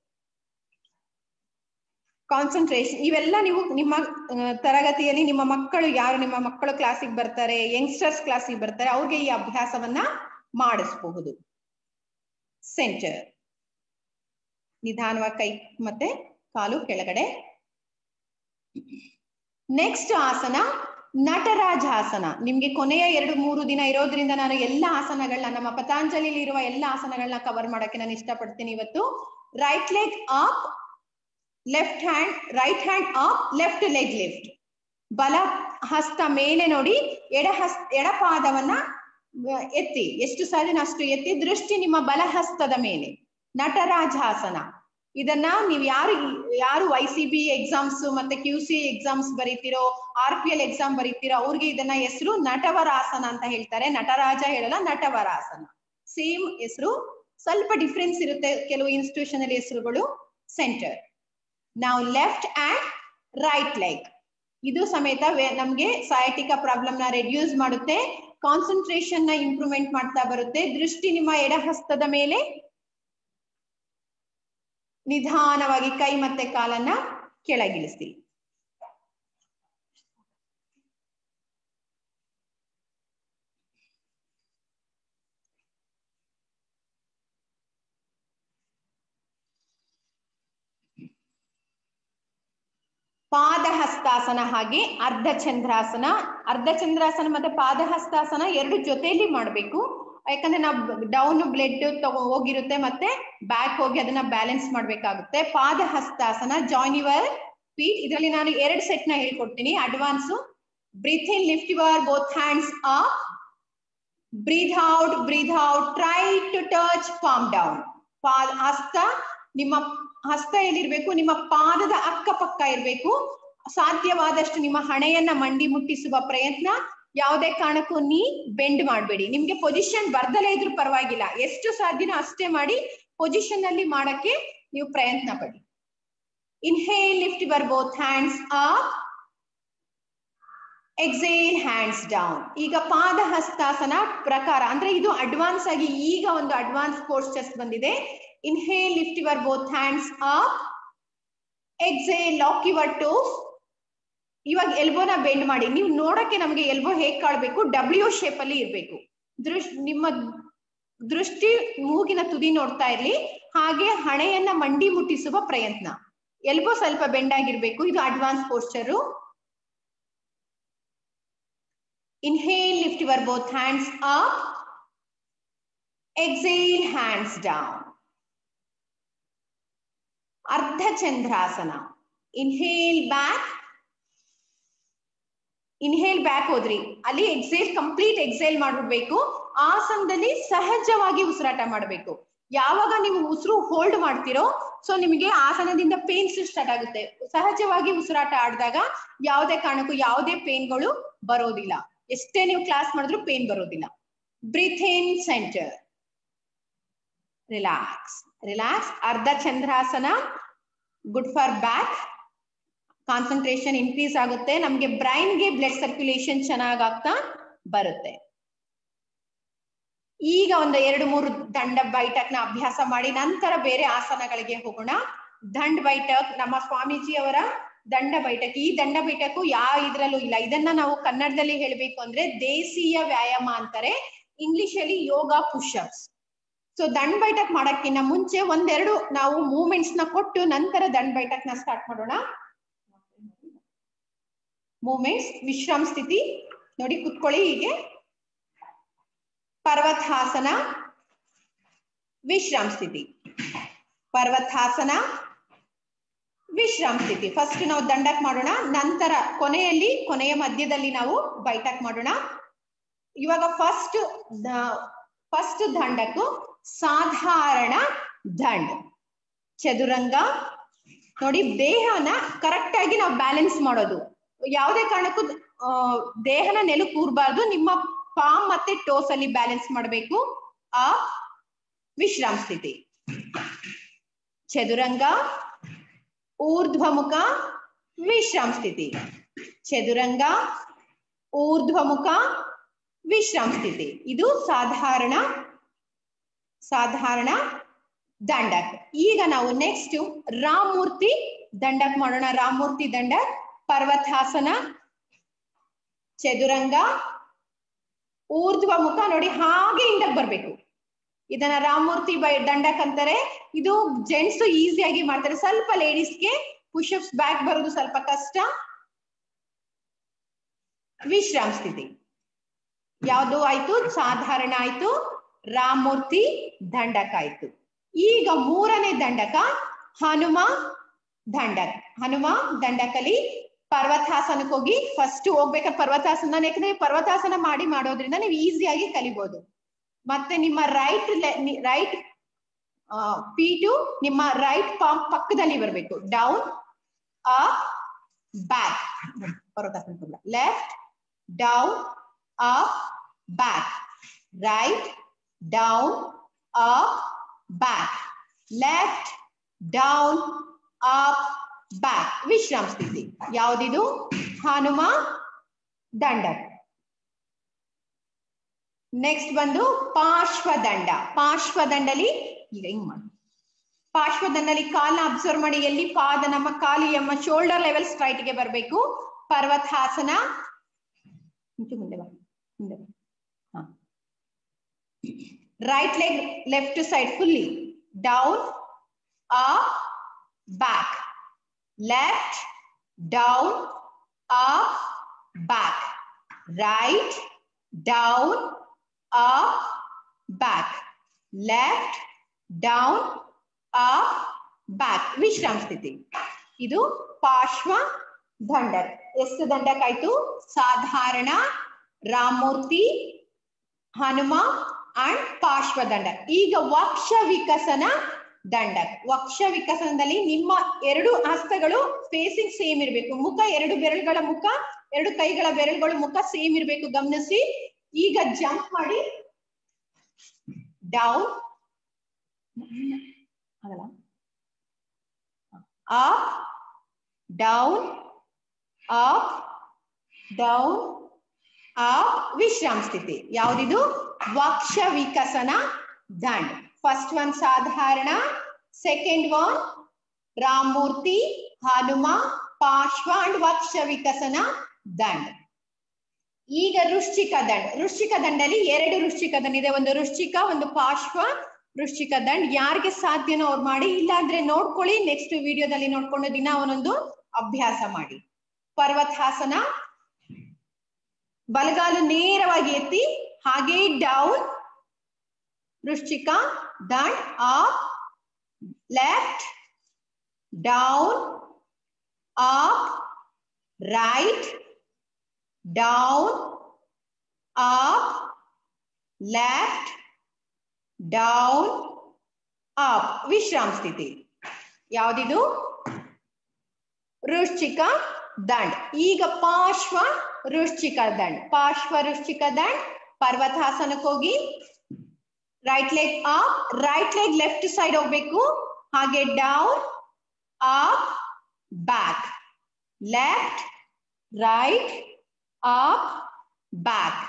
ಕಾನ್ಸಂಟ್ರೇಷನ್ ಇವೆಲ್ಲ ನೀವು ನಿಮ್ಮ ಆ, ತರಗತಿಯಲ್ಲಿ ನಿಮ್ಮ ಮಕ್ಕಳು ಯಾರು ನಿಮ್ಮ ಮಕ್ಕಳು ಕ್ಲಾಸಿಗೆ ಬರ್ತಾರೆ ಯಂಗ್ಸ್ಟರ್ಸ್ ಕ್ಲಾಸಿಗೆ ಬರ್ತಾರೆ ಅವ್ರಿಗೆ ಈ ಅಭ್ಯಾಸವನ್ನ ಮಾಡಿಸಬಹುದು ಸೆಂಟರ್ ನಿಧಾನವಾಗಿ ಕೈ ಮತ್ತೆ ಕಾಲು ಕೆಳಗಡೆ ನೆಕ್ಸ್ಟ್ ಆಸನ ನಟರಾಜಾಸನ ನಿಮ್ಗೆ ಕೊನೆಯ ಎರಡು ಮೂರು ದಿನ ಇರೋದ್ರಿಂದ ನಾನು ಎಲ್ಲ ಆಸನಗಳನ್ನ ನಮ್ಮ ಪತಾಂಜಲಿ ಇರುವ ಎಲ್ಲ ಆಸನಗಳನ್ನ ಕವರ್ ಮಾಡಕ್ಕೆ ನಾನು ಇಷ್ಟಪಡ್ತೀನಿ ಇವತ್ತು right leg up left hand right hand up left leg lift ಬಲ ಹಸ್ತ ಮೇಲೆ ನೋಡಿ ಎಡ ಹಸ್ ಎಡಪಾದವನ್ನ ಅಹ್, ಎತ್ತಿ ಎಷ್ಟು ಸಾಧ್ಯನ ಅಷ್ಟು ಎತ್ತಿ ದೃಷ್ಟಿ ನಿಮ್ಮ ಬಲ ಹಸ್ತದ ಮೇಲೆ ನಟರಾಜಾಸನ ಇದನ್ನ ನೀವು ಯಾರು ಯಾರು ವೈ ಸಿ ಬಿ ಎಕ್ಸಾಮ್ಸ್ ಮತ್ತೆ ಕ್ಯೂ ಸಿ ಎಕ್ಸಾಮ್ಸ್ ಬರೀತಿರೋ ಆರ್ ಪಿ ಎಲ್ ಎಕ್ಸಾಮ್ ಬರೀತಿರೋ ಅವ್ರಿಗೆ ಇದನ್ನ ಹೆಸರು ನಟವರಾಸನ ಅಂತ ಹೇಳ್ತಾರೆ ನಟರಾಜ ಹೇಳಲ್ಲ ನಟವರಾಸನ ಸೇಮ್ ಹೆಸರು ಸ್ವಲ್ಪ ಡಿಫ್ರೆನ್ಸ್ ಇರುತ್ತೆ ಕೆಲವು ಇನ್ಸ್ಟಿಟ್ಯೂಷನ್ ಅಲ್ಲಿ ಹೆಸರುಗಳು ಸೆಂಟರ್ ನಾವು ಲೆಫ್ಟ್ ಅಂಡ್ ರೈಟ್ ಲೆಗ್ ಇದು ಸಮೇತ ವೇ- ನಮ್ಗೆ ಸಯಾಟಿಕ ಪ್ರಾಬ್ಲಮ್ ನ ರೆಡ್ಯೂಸ್ ಮಾಡುತ್ತೆ ಕಾನ್ಸಂಟ್ರೇಷನ್ ನ ಇಂಪ್ರೂವ್ಮೆಂಟ್ ಮಾಡ್ತಾ ಬರುತ್ತೆ ದೃಷ್ಟಿ ನಿಮ್ಮ ಎಡ ಹಸ್ತದ ಮೇಲೆ ನಿಧಾನವಾಗಿ ಕೈ ಮತ್ತೆ ಕಾಲನ್ನ ಕೆಳಗಿಳಿಸಿ ಪಾದಹಸ್ತಾಸನ ಹಾಗೆ ಅರ್ಧ ಚಂದ್ರಾಸನ ಅರ್ಧ ಚಂದ್ರಾಸನ ಮತ್ತೆ ಪಾದಹಸ್ತಾಸನ ಎರಡು ಜೊತೆಯಲ್ಲಿ ಮಾಡ್ಬೇಕು ಯಾಕಂದ್ರೆ ನಾವು ಡೌನ್ ಬ್ಲಡ್ ತಗೋ ಹೋಗಿರುತ್ತೆ ಮತ್ತೆ ಬ್ಯಾಕ್ ಹೋಗಿ ಅದನ್ನ ಬ್ಯಾಲೆನ್ಸ್ ಮಾಡ್ಬೇಕಾಗುತ್ತೆ ಪಾದಹಸ್ತಾಸನ ಜಾಯಿನ್ ಯುವರ್ ಫೀಟ್ ಇದರಲ್ಲಿ ನಾನು ಎರಡು ಸೆಟ್ ನ ಹೇಳ್ಕೊಡ್ತೀನಿ advance breathe in lift your both hands up breathe out breathe out try to touch palm down Pada Hasta ನಿಮ್ಮ ಹಸ್ತ ಎಲ್ಲಿರ್ಬೇಕು ನಿಮ್ಮ ಪಾದದ ಅಕ್ಕಪಕ್ಕ ಇರ್ಬೇಕು ಸಾಧ್ಯವಾದಷ್ಟು ನಿಮ್ಮ ಹಣೆಯನ್ನ ಮಂಡಿ ಮುಟ್ಟಿಸುವ ಪ್ರಯತ್ನ ಯಾವುದೇ ಕಾರಣಕ್ಕೂ ನೀ ಬೆಂಡ್ ಮಾಡಬೇಡಿ ನಿಮ್ಗೆ ಪೊಸಿಷನ್ ಬರ್ದಲೇ ಇದ್ರೂ ಪರವಾಗಿಲ್ಲ ಎಷ್ಟು ಸಾಧ್ಯನೋ ಅಷ್ಟೇ ಮಾಡಿ ಪೊಸಿಷನ್ ಅಲ್ಲಿ ಮಾಡಕ್ಕೆ ನೀವು ಪ್ರಯತ್ನ ಪಡಿ inhale lift your both hands up exhale hands down ಈಗ ಪಾದ ಹಸ್ತಾಸನ ಪ್ರಕಾರ ಅಂದ್ರೆ ಇದು ಅಡ್ವಾನ್ಸ್ ಆಗಿ ಈಗ ಒಂದು ಅಡ್ವಾನ್ಸ್ ಕೋರ್ಸ್ ಬಂದಿದೆ inhale lift your both hands up exhale lock your toes ಇವಾಗ ಎಲ್ಬೋನ ಬೆಂಡ್ ಮಾಡಿ ನೀವು ನೋಡಕ್ಕೆ ನಮಗೆ ಎಲ್ಬೋ ಹೇಗ್ ಕಾಳ್ಬೇಕು ಡಬ್ಲ್ಯೂ ಶೇಪ್ ಅಲ್ಲಿ ಇರ್ಬೇಕು ದೃಶ್ ನಿಮ್ಮ ದೃಷ್ಟಿ ಮೂಗಿನ ತುದಿ ನೋಡ್ತಾ ಇರ್ಲಿ ಹಾಗೆ ಹಣೆಯನ್ನ ಮಂಡಿ ಮುಟ್ಟಿಸುವ ಪ್ರಯತ್ನ ಎಲ್ಬೋ ಸ್ವಲ್ಪ ಬೆಂಡ್ ಆಗಿರ್ಬೇಕು ಇದು advance posture inhale lift your both hands up exhale hands down Ardha Chandrasana inhale back inhale back ಹೋದ್ರಿ ಅಲ್ಲಿ ಎಕ್ಸೇಲ್ ಕಂಪ್ಲೀಟ್ ಎಕ್ಸೇಲ್ ಮಾಡ್ಬಿಡ್ಬೇಕು ಆಸನದಲ್ಲಿ ಸಹಜವಾಗಿ ಉಸಿರಾಟ ಮಾಡಬೇಕು ಯಾವಾಗ ನೀವು ಉಸಿರು ಹೋಲ್ಡ್ ಮಾಡ್ತಿರೋ ಸೊ ನಿಮಗೆ ಆಸನದಿಂದ ಪೇನ್ಸ್ ಸ್ಟಾರ್ಟ್ ಆಗುತ್ತೆ ಸಹಜವಾಗಿ ಉಸಿರಾಟ ಆಡಿದಾಗ ಯಾವುದೇ ಕಾರಣಕ್ಕೂ ಯಾವುದೇ ಪೇನ್ಗಳು ಬರೋದಿಲ್ಲ ಎಷ್ಟೇ ನೀವು ಕ್ಲಾಸ್ ಮಾಡಿದ್ರು ಪೇನ್ ಬರೋದಿಲ್ಲ breathe in centre relax relax Ardha Chandrasana good for back concentration increase ಆಗುತ್ತೆ ನಮ್ಗೆ ಬ್ರೈನ್ಗೆ ಬ್ಲಡ್ ಸರ್ಕ್ಯುಲೇಷನ್ ಚೆನ್ನಾಗ್ ಆಗ್ತಾ ಬರುತ್ತೆ ಈಗ ಒಂದು ಎರಡು ಮೂರು ದಂಡ ಬೈಠಕ್ ನ ಅಭ್ಯಾಸ ಮಾಡಿ ನಂತರ ಬೇರೆ ಆಸನಗಳಿಗೆ ಹೋಗೋಣ ದಂಡ್ ಬೈಠಕ್ ನಮ್ಮ ಸ್ವಾಮೀಜಿ ಅವರ ದಂಡ ಬೈಠಕ್ ಈ ದಂಡ ಬೈಠಕು ಯಾವ ಇದ್ರಲ್ಲೂ ಇಲ್ಲ ಇದನ್ನ ನಾವು ಕನ್ನಡದಲ್ಲಿ ಹೇಳ್ಬೇಕು ಅಂದ್ರೆ ದೇಸಿಯ ವ್ಯಾಯಾಮ ಅಂತಾರೆ ಇಂಗ್ಲಿಷ್ ಅಲ್ಲಿ ಯೋಗ ಪುಷಪ್ಸ್ ಸೊ ದಂಡ್ ಬೈಠಕ್ ಮಾಡಕ್ಕಿಂತ ಮುಂಚೆ ಒಂದೆರಡು ನಾವು ಮೂವ್ಮೆಂಟ್ಸ್ ನ ಕೊಟ್ಟು ನಂತರ ದಂಡ್ ಬೈಠಕ್ ನ ಸ್ಟಾರ್ಟ್ ಮಾಡೋಣ ಮೂವ್ಮೆಂಟ್ಸ್ ವಿಶ್ರಾಮ ಸ್ಥಿತಿ ನೋಡಿ ಕುತ್ಕೊಳ್ಳಿ ಹೀಗೆ ಪರ್ವತಾಸನ ವಿಶ್ರಾಮ ಸ್ಥಿತಿ ಪರ್ವತಾಸನ ವಿಶ್ರಾಮ ಸ್ಥಿತಿ ಫಸ್ಟ್ ನಾವು ದಂಡಕ್ ಮಾಡೋಣ ನಂತರ ಕೊನೆಯಲ್ಲಿ ಕೊನೆಯ ಮಧ್ಯದಲ್ಲಿ ನಾವು ಬೈಠಕ್ ಮಾಡೋಣ ಇವಾಗ ಫಸ್ಟ್ ಫಸ್ಟ್ ದಂಡಕ್ಕೂ ಸಾಧಾರಣ ದಂಡ್ ಚದುರಂಗ ನೋಡಿ ದೇಹನ ಕರೆಕ್ಟ್ ಆಗಿ ನಾವು ಬ್ಯಾಲೆನ್ಸ್ ಮಾಡೋದು ಯಾವುದೇ ಕಾರಣಕ್ಕೂ ಆ, ದೇಹನ ನೆಲ ಕೂರ್ಬಾರ್ದು ನಿಮ್ಮ ಪಾಮ್ ಮತ್ತೆ ಟೋಸ್ ಅಲ್ಲಿ ಬ್ಯಾಲೆನ್ಸ್ ಮಾಡಬೇಕು ಆ ವಿಶ್ರಾಮ ಸ್ಥಿತಿ ಚದುರಂಗ ಊರ್ಧ್ವಮುಖ ವಿಶ್ರಾಮ ಸ್ಥಿತಿ ಚದುರಂಗ ಊರ್ಧ್ವಮುಖ ವಿಶ್ರಾಮ ಸ್ಥಿತಿ ಇದು ಸಾಧಾರಣ ಸಾಧಾರಣ ದಂಡಕ್ ಈಗ ನಾವು ನೆಕ್ಸ್ಟ್ ರಾಮಮೂರ್ತಿ ದಂಡಕ್ ಮಾಡೋಣ ರಾಮಮೂರ್ತಿ ದಂಡಕ್ ಪರ್ವತಾಸನ ಚದುರಂಗ ಊರ್ಧ್ವ ಮುಖ ನೋಡಿ ಹಾಗೆ ಹಿಂದಕ್ ಬರ್ಬೇಕು ಇದನ್ನ ರಾಮಮೂರ್ತಿ ಬೈ ದಂಡಕ್ ಅಂತಾರೆ ಇದು ಜೆಂಟ್ಸ್ ಈಸಿಯಾಗಿ ಮಾಡ್ತಾರೆ ಸ್ವಲ್ಪ ಲೇಡೀಸ್ಗೆ ಪುಷಪ್ಸ್ ಬ್ಯಾಕ್ ಬರೋದು ಸ್ವಲ್ಪ ಕಷ್ಟ ವಿಶ್ರಾಮ ಸ್ಥಿತಿ ಯಾವುದು ಆಯ್ತು ಸಾಧಾರಣ ಆಯ್ತು ರಾಮಮೂರ್ತಿ ದಂಡಕ ಆಯ್ತು ಈಗ ಮೂರನೇ ದಂಡಕ ಹನುಮ ದಂಡಕ್ ಹನುಮ ದಂಡಕಲಿ ಪರ್ವತಾಸನಕ್ಕೆ ಹೋಗಿ ಫಸ್ಟ್ ಹೋಗ್ಬೇಕಾದ್ರೆ ಪರ್ವತಾಸನ ಯಾಕಂದ್ರೆ ಪರ್ವತಾಸನ ಮಾಡಿ ಮಾಡೋದ್ರಿಂದ ನೀವು ಈಸಿಯಾಗಿ ಕಲಿಬಹುದು ಮತ್ತೆ ನಿಮ್ಮ ರೈಟ್ ರೈಟ್ ಪಿ ಟು ನಿಮ್ಮ ರೈಟ್ ಪಾಮ್ ಪಕ್ಕದಲ್ಲಿ ಬರಬೇಕು down up back left down up back right down up back left down up back ವಿಶ್ರಾಮ ಸ್ಥಿತಿ ಯಾವ್ದಿದು ಹನುಮ ದಂಡ ನೆಕ್ಸ್ಟ್ ಬಂದು ಪಾರ್ಶ್ವದಂಡ ಪಾರ್ಶ್ವದಂಡಲಿ ಈಗ ಹಿಂಗ್ ಮಾಡಿ ಪಾರ್ಶ್ವದಂಡಲಿ ಕಾಲ್ನ ಅಬ್ಸರ್ವ್ ಮಾಡಿ ಎಲ್ಲಿ ಪಾದ ನಮ್ಮ ಕಾಲು ನಮ್ಮ ಶೋಲ್ಡರ್ ಲೆವೆಲ್ ಸ್ಟ್ರೈಟ್ ಗೆ ಬರಬೇಕು ಪರ್ವತಾಸನ ಮುಂಚೆ ಮುಂದೆ ಬಾ ಮುಂದೆ ಬಾ ಹಾ right leg left side fully down up back left down up back right down up back left down up back ವಿಶ್ರಾಮ ಸ್ಥಿತಿ ಇದು ಪಾರ್ಶ್ವ ದಂಡರ್ ಎಷ್ಟು ದಂಡಕ್ಕಾಯ್ತು ಸಾಧಾರಣ ರಾಮಮೂರ್ತಿ ಹನುಮ ಅಂಡ್ ಪಾರ್ಶ್ವದಂಡ ಈಗ ವಕ್ಷ ವಿಕಸನ ದಂಡ ವಕ್ಷ ವಿಕಸನದಲ್ಲಿ ನಿಮ್ಮ ಎರಡು ಹಸ್ತಗಳು ಫೇಸಿಂಗ್ ಸೇಮ್ ಇರಬೇಕು ಮುಖ ಎರಡು ಬೆರಳುಗಳ ಮುಖ ಎರಡು ಕೈಗಳ ಬೆರಳುಗಳ ಮುಖ ಸೇಮ್ ಇರಬೇಕು ಗಮನಿಸಿ ಈಗ ಜಂಪ್ ಮಾಡಿ ಡೌನ್ ಆಗಲ್ಲ up down up down up ವಿಶ್ರಾಮ ಸ್ಥಿತಿ ಯಾವ್ದಿದು ವಕ್ಷ ವಿಕಸನ ದಂಡ್ ಫಸ್ಟ್ ಒನ್ ಸಾಧಾರಣ ಸೆಕೆಂಡ್ ಒನ್ ರಾಮಮೂರ್ತಿ ಹನುಮ ಪಾರ್ಶ್ವ ಅಂಡ್ ವಕ್ಷ ವಿಕಸನ ದಂಡ್ ಈಗ ವೃಶ್ಚಿಕ ದಂಡ್ ವೃಶ್ಚಿಕ ದಂಡಲ್ಲಿ ಎರಡು ವೃಶ್ಚಿಕ ದಂಡ್ ಇದೆ ಒಂದು ವೃಶ್ಚಿಕ ಒಂದು ಪಾರ್ಶ್ವ ವೃಶ್ಚಿಕ ದಂಡ್ ಯಾರಿಗೆ ಸಾಧ್ಯನೋ ಅವ್ರು ಮಾಡಿ ಇಲ್ಲಾಂದ್ರೆ ನೋಡ್ಕೊಳ್ಳಿ ನೆಕ್ಸ್ಟ್ ವಿಡಿಯೋದಲ್ಲಿ ನೋಡ್ಕೊಂಡು ದಿನ ಅವನೊಂದು ಅಭ್ಯಾಸ ಮಾಡಿ ಪರ್ವತಾಸನ ಬಲಗಾಲು ನೇರವಾಗಿ ಎತ್ತಿ ಹಾಗೆ ಡೌನ್ ವೃಶ್ಚಿಕ ದಂಡ್ up left down up right down up left down up ವಿಶ್ರಾಮ ಸ್ಥಿತಿ ಯಾವ್ದಿದು ವೃಶ್ಚಿಕ ದಂಡ್ ಈಗ ಪಾರ್ಶ್ವ ವೃಶ್ಚಿಕ ದಂಡ್ ಪಾರ್ಶ್ವ ವೃಶ್ಚಿಕ ದಂಡ್ ಪರ್ವತಾಸನಕ್ಕೆ ಹೋಗಿ right leg up right leg left side ಹೋಗ್ಬೇಕು ಹಾಗೆ down up back left right up back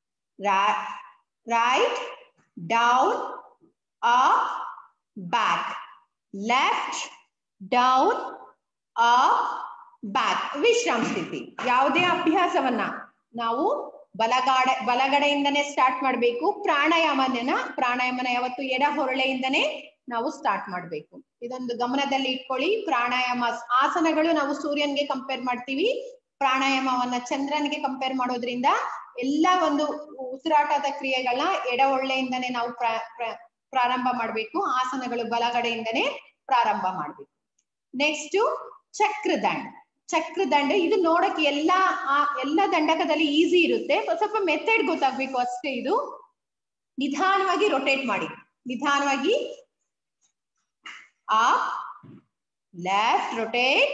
right down up back left down up back ವಿಶ್ರಾಮ ಸ್ಥಿತಿ ಯಾವುದೇ ಅಭ್ಯಾಸವನ್ನ ನಾವು ಬಲಗಾಡ ಬಲಗಡೆಯಿಂದನೇ ಸ್ಟಾರ್ಟ್ ಮಾಡಬೇಕು ಪ್ರಾಣಾಯಾಮನ ಪ್ರಾಣಾಯಾಮನ ಯಾವತ್ತು ಎಡ ಹೊರಳೆಯಿಂದನೇ ನಾವು ಸ್ಟಾರ್ಟ್ ಮಾಡಬೇಕು ಇದೊಂದು ಗಮನದಲ್ಲಿ ಇಟ್ಕೊಳ್ಳಿ ಪ್ರಾಣಾಯಾಮ ಆಸನಗಳು ನಾವು ಸೂರ್ಯನ್ಗೆ ಕಂಪೇರ್ ಮಾಡ್ತೀವಿ ಪ್ರಾಣಾಯಾಮವನ್ನ ಚಂದ್ರನ್ಗೆ ಕಂಪೇರ್ ಮಾಡೋದ್ರಿಂದ ಎಲ್ಲ ಒಂದು ಉಸಿರಾಟದ ಕ್ರಿಯೆಗಳನ್ನ ಎಡ ಒಳ್ಳೆಯಿಂದನೇ ನಾವು ಪ್ರಾರಂಭ ಮಾಡ್ಬೇಕು ಆಸನಗಳು ಬಲಗಡೆಯಿಂದನೇ ಪ್ರಾರಂಭ ಮಾಡ್ಬೇಕು ನೆಕ್ಸ್ಟ್ ಚಕ್ರದಂಡ ಚಕ್ರದಂಡ ಇದು ನೋಡಕ್ಕೆ ಎಲ್ಲಾ ಎಲ್ಲ ದಂಡಕದಲ್ಲಿ ಈಸಿ ಇರುತ್ತೆ ಸ್ವಲ್ಪ ಮೆಥಡ್ ಗೊತ್ತಾಗ್ಬೇಕು ಅಷ್ಟೇ ಇದು ನಿಧಾನವಾಗಿ ರೊಟೇಟ್ ಮಾಡಿ ನಿಧಾನವಾಗಿ up left rotate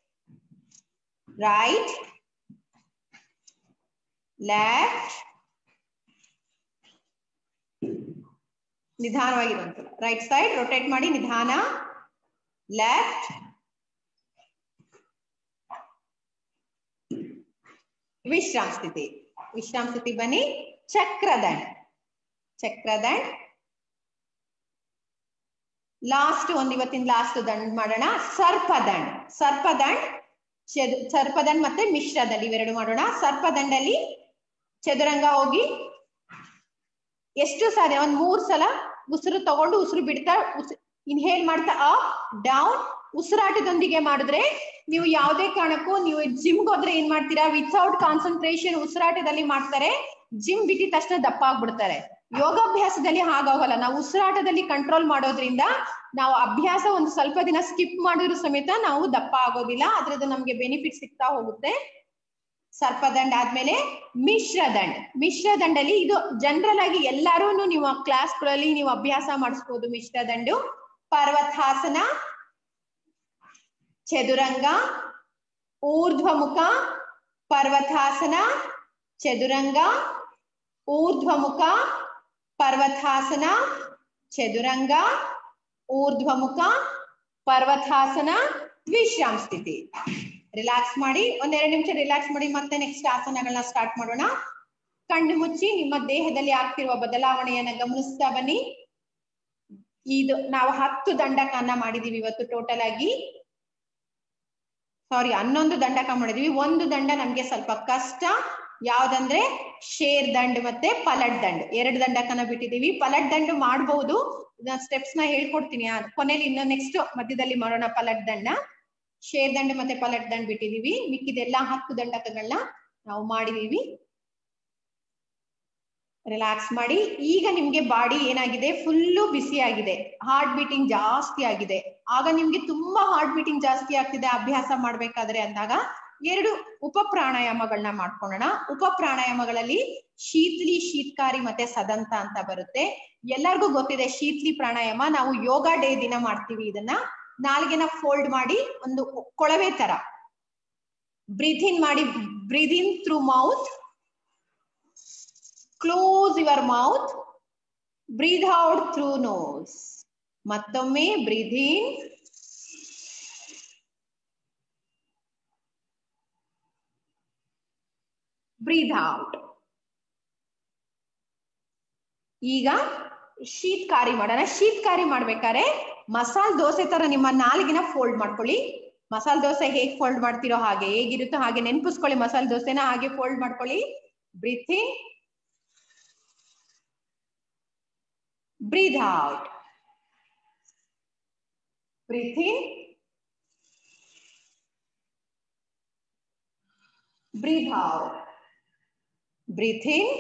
right left ನಿಧಾನವಾಗಿ ಬಂತು ರೈಟ್ ಸೈಡ್ ರೊಟೇಟ್ ಮಾಡಿ ನಿಧಾನ ಲೆಫ್ಟ್ ವಿಶ್ರಾಮ ಸ್ಥಿತಿ ವಿಶ್ರಾಮ ಸ್ಥಿತಿ ಬನ್ನಿ ಚಕ್ರದಂಡ್ ಚಕ್ರದಂಡ್ ಲಾಸ್ಟ್ ಒಂದ್ ಇವತ್ತಿನ ಲಾಸ್ಟ್ ದಂಡ್ ಮಾಡೋಣ ಸರ್ಪದಂಡ್ ಸರ್ಪದಂಡ್ ಸರ್ಪದಂಡ್ ಮತ್ತೆ ಮಿಶ್ರದಂಡ್ ಇವೆರಡು ಮಾಡೋಣ ಸರ್ಪದಂಡಲ್ಲಿ ಚದುರಂಗ ಹೋಗಿ ಎಷ್ಟು ಸಾಧ್ಯ ಒಂದ್ ಮೂರ್ ಸಲ ಉಸಿರು ತಗೊಂಡು ಉಸಿರು ಬಿಡ್ತಾ ಇನ್ಹೇಲ್ ಮಾಡ್ತಾ ಅಪ್ ಡೌನ್ ಉಸಿರಾಟದೊಂದಿಗೆ ಮಾಡಿದ್ರೆ ನೀವು ಯಾವುದೇ ಕಾರಣಕ್ಕೂ ನೀವು ಜಿಮ್ಗೆ ಹೋದ್ರೆ ಏನ್ ಮಾಡ್ತೀರಾ ವಿತೌಟ್ ಕಾನ್ಸಂಟ್ರೇಷನ್ ಉಸಿರಾಟದಲ್ಲಿ ಮಾಡ್ತಾರೆ ಜಿಮ್ ಬಿಟ್ಟಿದ ತಕ್ಷಣ ದಪ್ಪ ಆಗ್ಬಿಡ್ತಾರೆ ಯೋಗಾಭ್ಯಾಸದಲ್ಲಿ ಹಾಗಾಗಲ್ಲ ನಾವು ಉಸಿರಾಟದಲ್ಲಿ ಕಂಟ್ರೋಲ್ ಮಾಡೋದ್ರಿಂದ ನಾವು ಅಭ್ಯಾಸ ಒಂದು ಸ್ವಲ್ಪ ದಿನ ಸ್ಕಿಪ್ ಮಾಡಿದ್ರು ಸಮೇತ ನಾವು ದಪ್ಪ ಆಗೋದಿಲ್ಲ ಅದ್ರದ್ದು ನಮ್ಗೆ ಬೆನಿಫಿಟ್ ಸಿಗ್ತಾ ಹೋಗುತ್ತೆ ಸರ್ಪದಂಡ ಆದ್ಮೇಲೆ ಮಿಶ್ರದಂಡ್ ಮಿಶ್ರದಂಡಲ್ಲಿ ಇದು ಜನರಲ್ ಆಗಿ ಎಲ್ಲಾರು ನೀವು ಕ್ಲಾಸ್ಗಳಲ್ಲಿ ನೀವು ಅಭ್ಯಾಸ ಮಾಡಿಸ್ಬೋದು ಮಿಶ್ರದಂಡು ಪರ್ವತಾಸನ ಚದುರಂಗ ಊರ್ಧ್ವಮುಖ ಪರ್ವತಾಸನ ಚದುರಂಗ ಊರ್ಧ್ವಮುಖ ಪರ್ವತಾಸನ ಚದುರಂಗ ಊರ್ಧ್ವಮುಖ ಪರ್ವತಾಸನ ವಿಶ್ರಾಮ್ ಸ್ಥಿತಿ ರಿಲ್ಯಾಕ್ಸ್ ಮಾಡಿ ಒಂದೆರಡು ನಿಮಿಷ ರಿಲ್ಯಾಕ್ಸ್ ಮಾಡಿ ಮತ್ತೆ ನೆಕ್ಸ್ಟ್ ಆಸನಗಳನ್ನ ಸ್ಟಾರ್ಟ್ ಮಾಡೋಣ ಕಣ್ಣು ಮುಚ್ಚಿ ನಿಮ್ಮ ದೇಹದಲ್ಲಿ ಆಗ್ತಿರುವ ಬದಲಾವಣೆಯನ್ನ ಗಮನಿಸ್ತಾ ಬನ್ನಿ ಇದು ನಾವು ಹತ್ತು ದಂಡಕನ್ನ ಮಾಡಿದೀವಿ ಇವತ್ತು ಟೋಟಲ್ ಆಗಿ ಸಾರಿ ಹನ್ನೊಂದು ದಂಡಕ ಮಾಡಿದೀವಿ ಒಂದು ದಂಡ ನಮ್ಗೆ ಸ್ವಲ್ಪ ಕಷ್ಟ ಯಾವ್ದಂದ್ರೆ ಶೇರ್ ದಂಡ್ ಮತ್ತೆ ಪಲಟ್ ದಂಡ್ ಎರಡು ದಂಡಕನ ಬಿಟ್ಟಿದೀವಿ ಪಲಟ್ ದಂಡ್ ಮಾಡಬಹುದು ಸ್ಟೆಪ್ಸ್ ನ ಹೇಳ್ಕೊಡ್ತೀನಿ ಆ ಕೊನೆಯಲ್ಲಿ ಇನ್ನು ನೆಕ್ಸ್ಟ್ ಮಧ್ಯದಲ್ಲಿ ಮಾಡೋಣ ಪಲಟ್ ದಂಡ ಶೇರ್ ದಂಡ್ ಮತ್ತೆ ಪಲಟ್ ದಂಡ್ ಬಿಟ್ಟಿದೀವಿ ಮಿಕ್ಕಿದೆಲ್ಲ ಹತ್ತು ದಂಡಕಗಳನ್ನ ನಾವು ಮಾಡಿದೀವಿ ರಿಲ್ಯಾಕ್ಸ್ ಮಾಡಿ ಈಗ ನಿಮ್ಗೆ ಬಾಡಿ ಏನಾಗಿದೆ ಫುಲ್ಲು ಬಿಸಿ ಆಗಿದೆ ಹಾರ್ಟ್ ಬೀಟಿಂಗ್ ಜಾಸ್ತಿ ಆಗಿದೆ ಆಗ ನಿಮ್ಗೆ ತುಂಬಾ ಹಾರ್ಟ್ ಬೀಟಿಂಗ್ ಜಾಸ್ತಿ ಆಗ್ತಿದೆ ಅಭ್ಯಾಸ ಮಾಡ್ಬೇಕಾದ್ರೆ ಅಂದಾಗ ಎರಡು ಉಪ ಪ್ರಾಣಾಯಾಮಗಳನ್ನ ಮಾಡ್ಕೊಳ್ಳೋಣ ಉಪ ಪ್ರಾಣಾಯಾಮಗಳಲ್ಲಿ ಶೀತ್ಲಿ ಶೀತ್ಕಾರಿ ಮತ್ತೆ ಸದಂತ ಅಂತ ಬರುತ್ತೆ ಎಲ್ಲರಿಗೂ ಗೊತ್ತಿದೆ ಶೀತ್ಲಿ ಪ್ರಾಣಾಯಾಮ ನಾವು ಯೋಗ ಡೇ ದಿನ ಮಾಡ್ತೀವಿ ಇದನ್ನ ನಾಲ್ಗೆನ ಫೋಲ್ಡ್ ಮಾಡಿ ಒಂದು ಕೊಳವೆ ತರ ಬ್ರೀತ್ ಇನ್ ಮಾಡಿ breathe in through mouth close your mouth breathe out through nose ಮತ್ತೊಮ್ಮೆ ಬ್ರೀದ್ ಇನ್ ಬ್ರೀದ್ ಔಟ್ ಈಗ ಶೀತ್ಕಾರಿ ಮಾಡೋಣ ಶೀತ್ಕಾರಿ ಮಾಡ್ಬೇಕಾದ್ರೆ ಮಸಾಲ್ ದೋಸೆ ತರ ನಿಮ್ಮ ನಾಲ್ಗಿನ ಫೋಲ್ಡ್ ಮಾಡ್ಕೊಳ್ಳಿ ಮಸಾಲ್ ದೋಸೆ ಹೇಗ್ ಫೋಲ್ಡ್ ಮಾಡ್ತಿರೋ ಹಾಗೆ ಹೇಗಿರುತ್ತೋ ಹಾಗೆ ನೆನ್ಪಿಸ್ಕೊಳ್ಳಿ ಮಸಾಲ್ ದೋಸೆನ ಹಾಗೆ ಫೋಲ್ಡ್ ಮಾಡ್ಕೊಳ್ಳಿ breathe in breathe out breathe in breathe out breathe in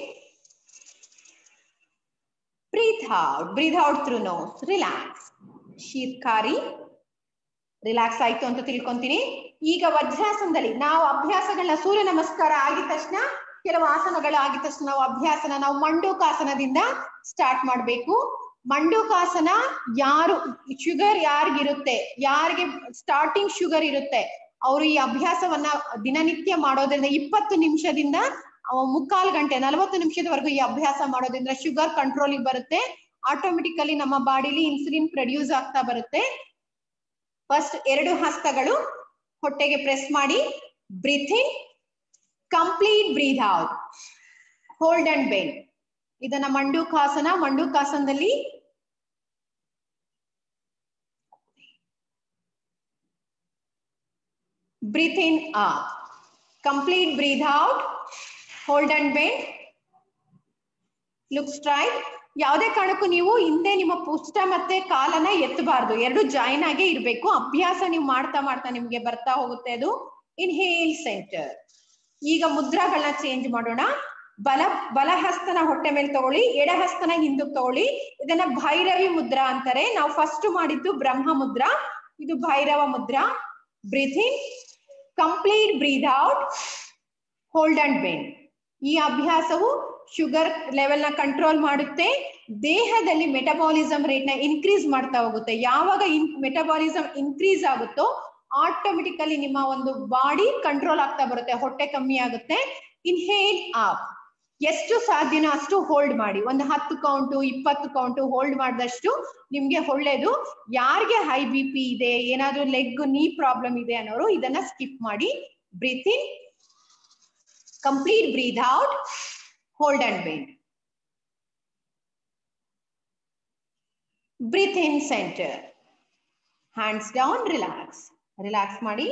breathe out breathe out through nose relax Sheetkari relax ಆಯ್ತು ಅಂತ ತಿಳ್ಕೊಂತೀನಿ ಈಗ ವಜ್ರಾಸನದಲ್ಲಿ ನಾವು ಅಭ್ಯಾಸಗಳನ್ನ ಸೂರ್ಯ ನಮಸ್ಕಾರ ಆಗಿದ ತಕ್ಷಣ ಕೆಲವು ಆಸನಗಳು ಆಗಿದ ತಕ್ಷಣ ನಾವು ಅಭ್ಯಾಸನ ನಾವು ಮಂಡೂಕಾಸನದಿಂದ ಸ್ಟಾರ್ಟ್ ಮಾಡ್ಬೇಕು ಮಂಡೂಕಾಸನ ಯಾರು ಶುಗರ್ ಯಾರಿಗಿರುತ್ತೆ ಯಾರಿಗೆ ಸ್ಟಾರ್ಟಿಂಗ್ ಶುಗರ್ ಇರುತ್ತೆ ಅವರು ಈ ಅಭ್ಯಾಸವನ್ನ ದಿನನಿತ್ಯ ಮಾಡೋದ್ರಿಂದ ಇಪ್ಪತ್ತು ನಿಮಿಷದಿಂದ ಮುಕ್ಕಾಲು ಗಂಟೆ ನಲವತ್ತು ನಿಮಿಷದವರೆಗೂ ಈ ಅಭ್ಯಾಸ ಮಾಡೋದ್ರಿಂದ ಶುಗರ್ ಕಂಟ್ರೋಲಿಗೆ ಬರುತ್ತೆ ಆಟೋಮೆಟಿಕಲಿ ನಮ್ಮ ಬಾಡಿಲಿ ಇನ್ಸುಲಿನ್ ಪ್ರೊಡ್ಯೂಸ್ ಆಗ್ತಾ ಬರುತ್ತೆ ಫಸ್ಟ್ ಎರಡು ಹಸ್ತಗಳು ಹೊಟ್ಟೆಗೆ ಪ್ರೆಸ್ ಮಾಡಿ breathe in complete breathe out hold and bend ಇದನ್ನ ಮಂಡೂಕಾಸನ ಮಂಡೂಕಾಸನದಲ್ಲಿ breathe in up complete breathe out hold and bend look straight ಯಾವುದೇ ಕಾರಣಕ್ಕೂ ನೀವು ಹಿಂದೆ ನಿಮ್ಮ ಪುಷ್ಟ ಮತ್ತೆ ಕಾಲನ್ನ ಎತ್ತಬಾರ್ದು ಎರಡು ಜಾಯಿನ್ ಆಗೇ ಇರ್ಬೇಕು ಅಭ್ಯಾಸ ನೀವು ಮಾಡ್ತಾ ಮಾಡ್ತಾ ನಿಮ್ಗೆ ಬರ್ತಾ ಹೋಗುತ್ತೆ ಅದು ಇನ್ಹೇಲ್ ಸೆಂಟರ್ ಈಗ ಮುದ್ರಾಗಳನ್ನ ಚೇಂಜ್ ಮಾಡೋಣ ಬಲ ಬಲಹಸ್ತನ ಹೊಟ್ಟೆ ಮೇಲೆ ತಗೊಳ್ಳಿ ಎಡಹಸ್ತನ ಹಿಂದಕ್ಕೆ ತಗೊಳ್ಳಿ ಇದನ್ನ ಭೈರವಿ ಮುದ್ರಾ ಅಂತಾರೆ ನಾವು ಫಸ್ಟ್ ಮಾಡಿದ್ದು ಬ್ರಹ್ಮ ಮುದ್ರಾ ಇದು Bhairava mudra breathing complete breathe out hold and bend ಈ ಅಭ್ಯಾಸವು ಶುಗರ್ ಲೆವೆಲ್ ನ ಕಂಟ್ರೋಲ್ ಮಾಡುತ್ತೆ ದೇಹದಲ್ಲಿ ಮೆಟಬಾಲಿಸಮ್ ರೇಟ್ ನ ಇನ್ಕ್ರೀಸ್ ಮಾಡ್ತಾ ಹೋಗುತ್ತೆ ಯಾವಾಗ ಇನ್ ಮೆಟಬಾಲಿಸಮ್ ಇನ್ಕ್ರೀಸ್ ಆಗುತ್ತೋ ಆಟೋಮೆಟಿಕಲಿ ನಿಮ್ಮ ಒಂದು ಬಾಡಿ ಕಂಟ್ರೋಲ್ ಆಗ್ತಾ ಬರುತ್ತೆ ಹೊಟ್ಟೆ ಕಮ್ಮಿ ಆಗುತ್ತೆ ಇನ್ಹೇಲ್ ಅಪ್ ಎಷ್ಟು ಸಾಧ್ಯನೋ ಅಷ್ಟು ಹೋಲ್ಡ್ ಮಾಡಿ ಒಂದು ಹತ್ತು ಕೌಂಟು ಇಪ್ಪತ್ತು ಕೌಂಟು ಹೋಲ್ಡ್ ಮಾಡಿದಷ್ಟು ನಿಮ್ಗೆ ಒಳ್ಳೇದು ಯಾರಿಗೆ ಹೈ ಬಿ ಪಿ ಇದೆ ಏನಾದ್ರೂ ಲೆಗ್ ನೀ ಪ್ರಾಬ್ಲಮ್ ಇದೆ ಅನ್ನೋರು ಇದನ್ನ ಸ್ಕಿಪ್ ಮಾಡಿ breathe in complete breathe out hold and bend breathe in centre hands down relax relax ಮಾಡಿ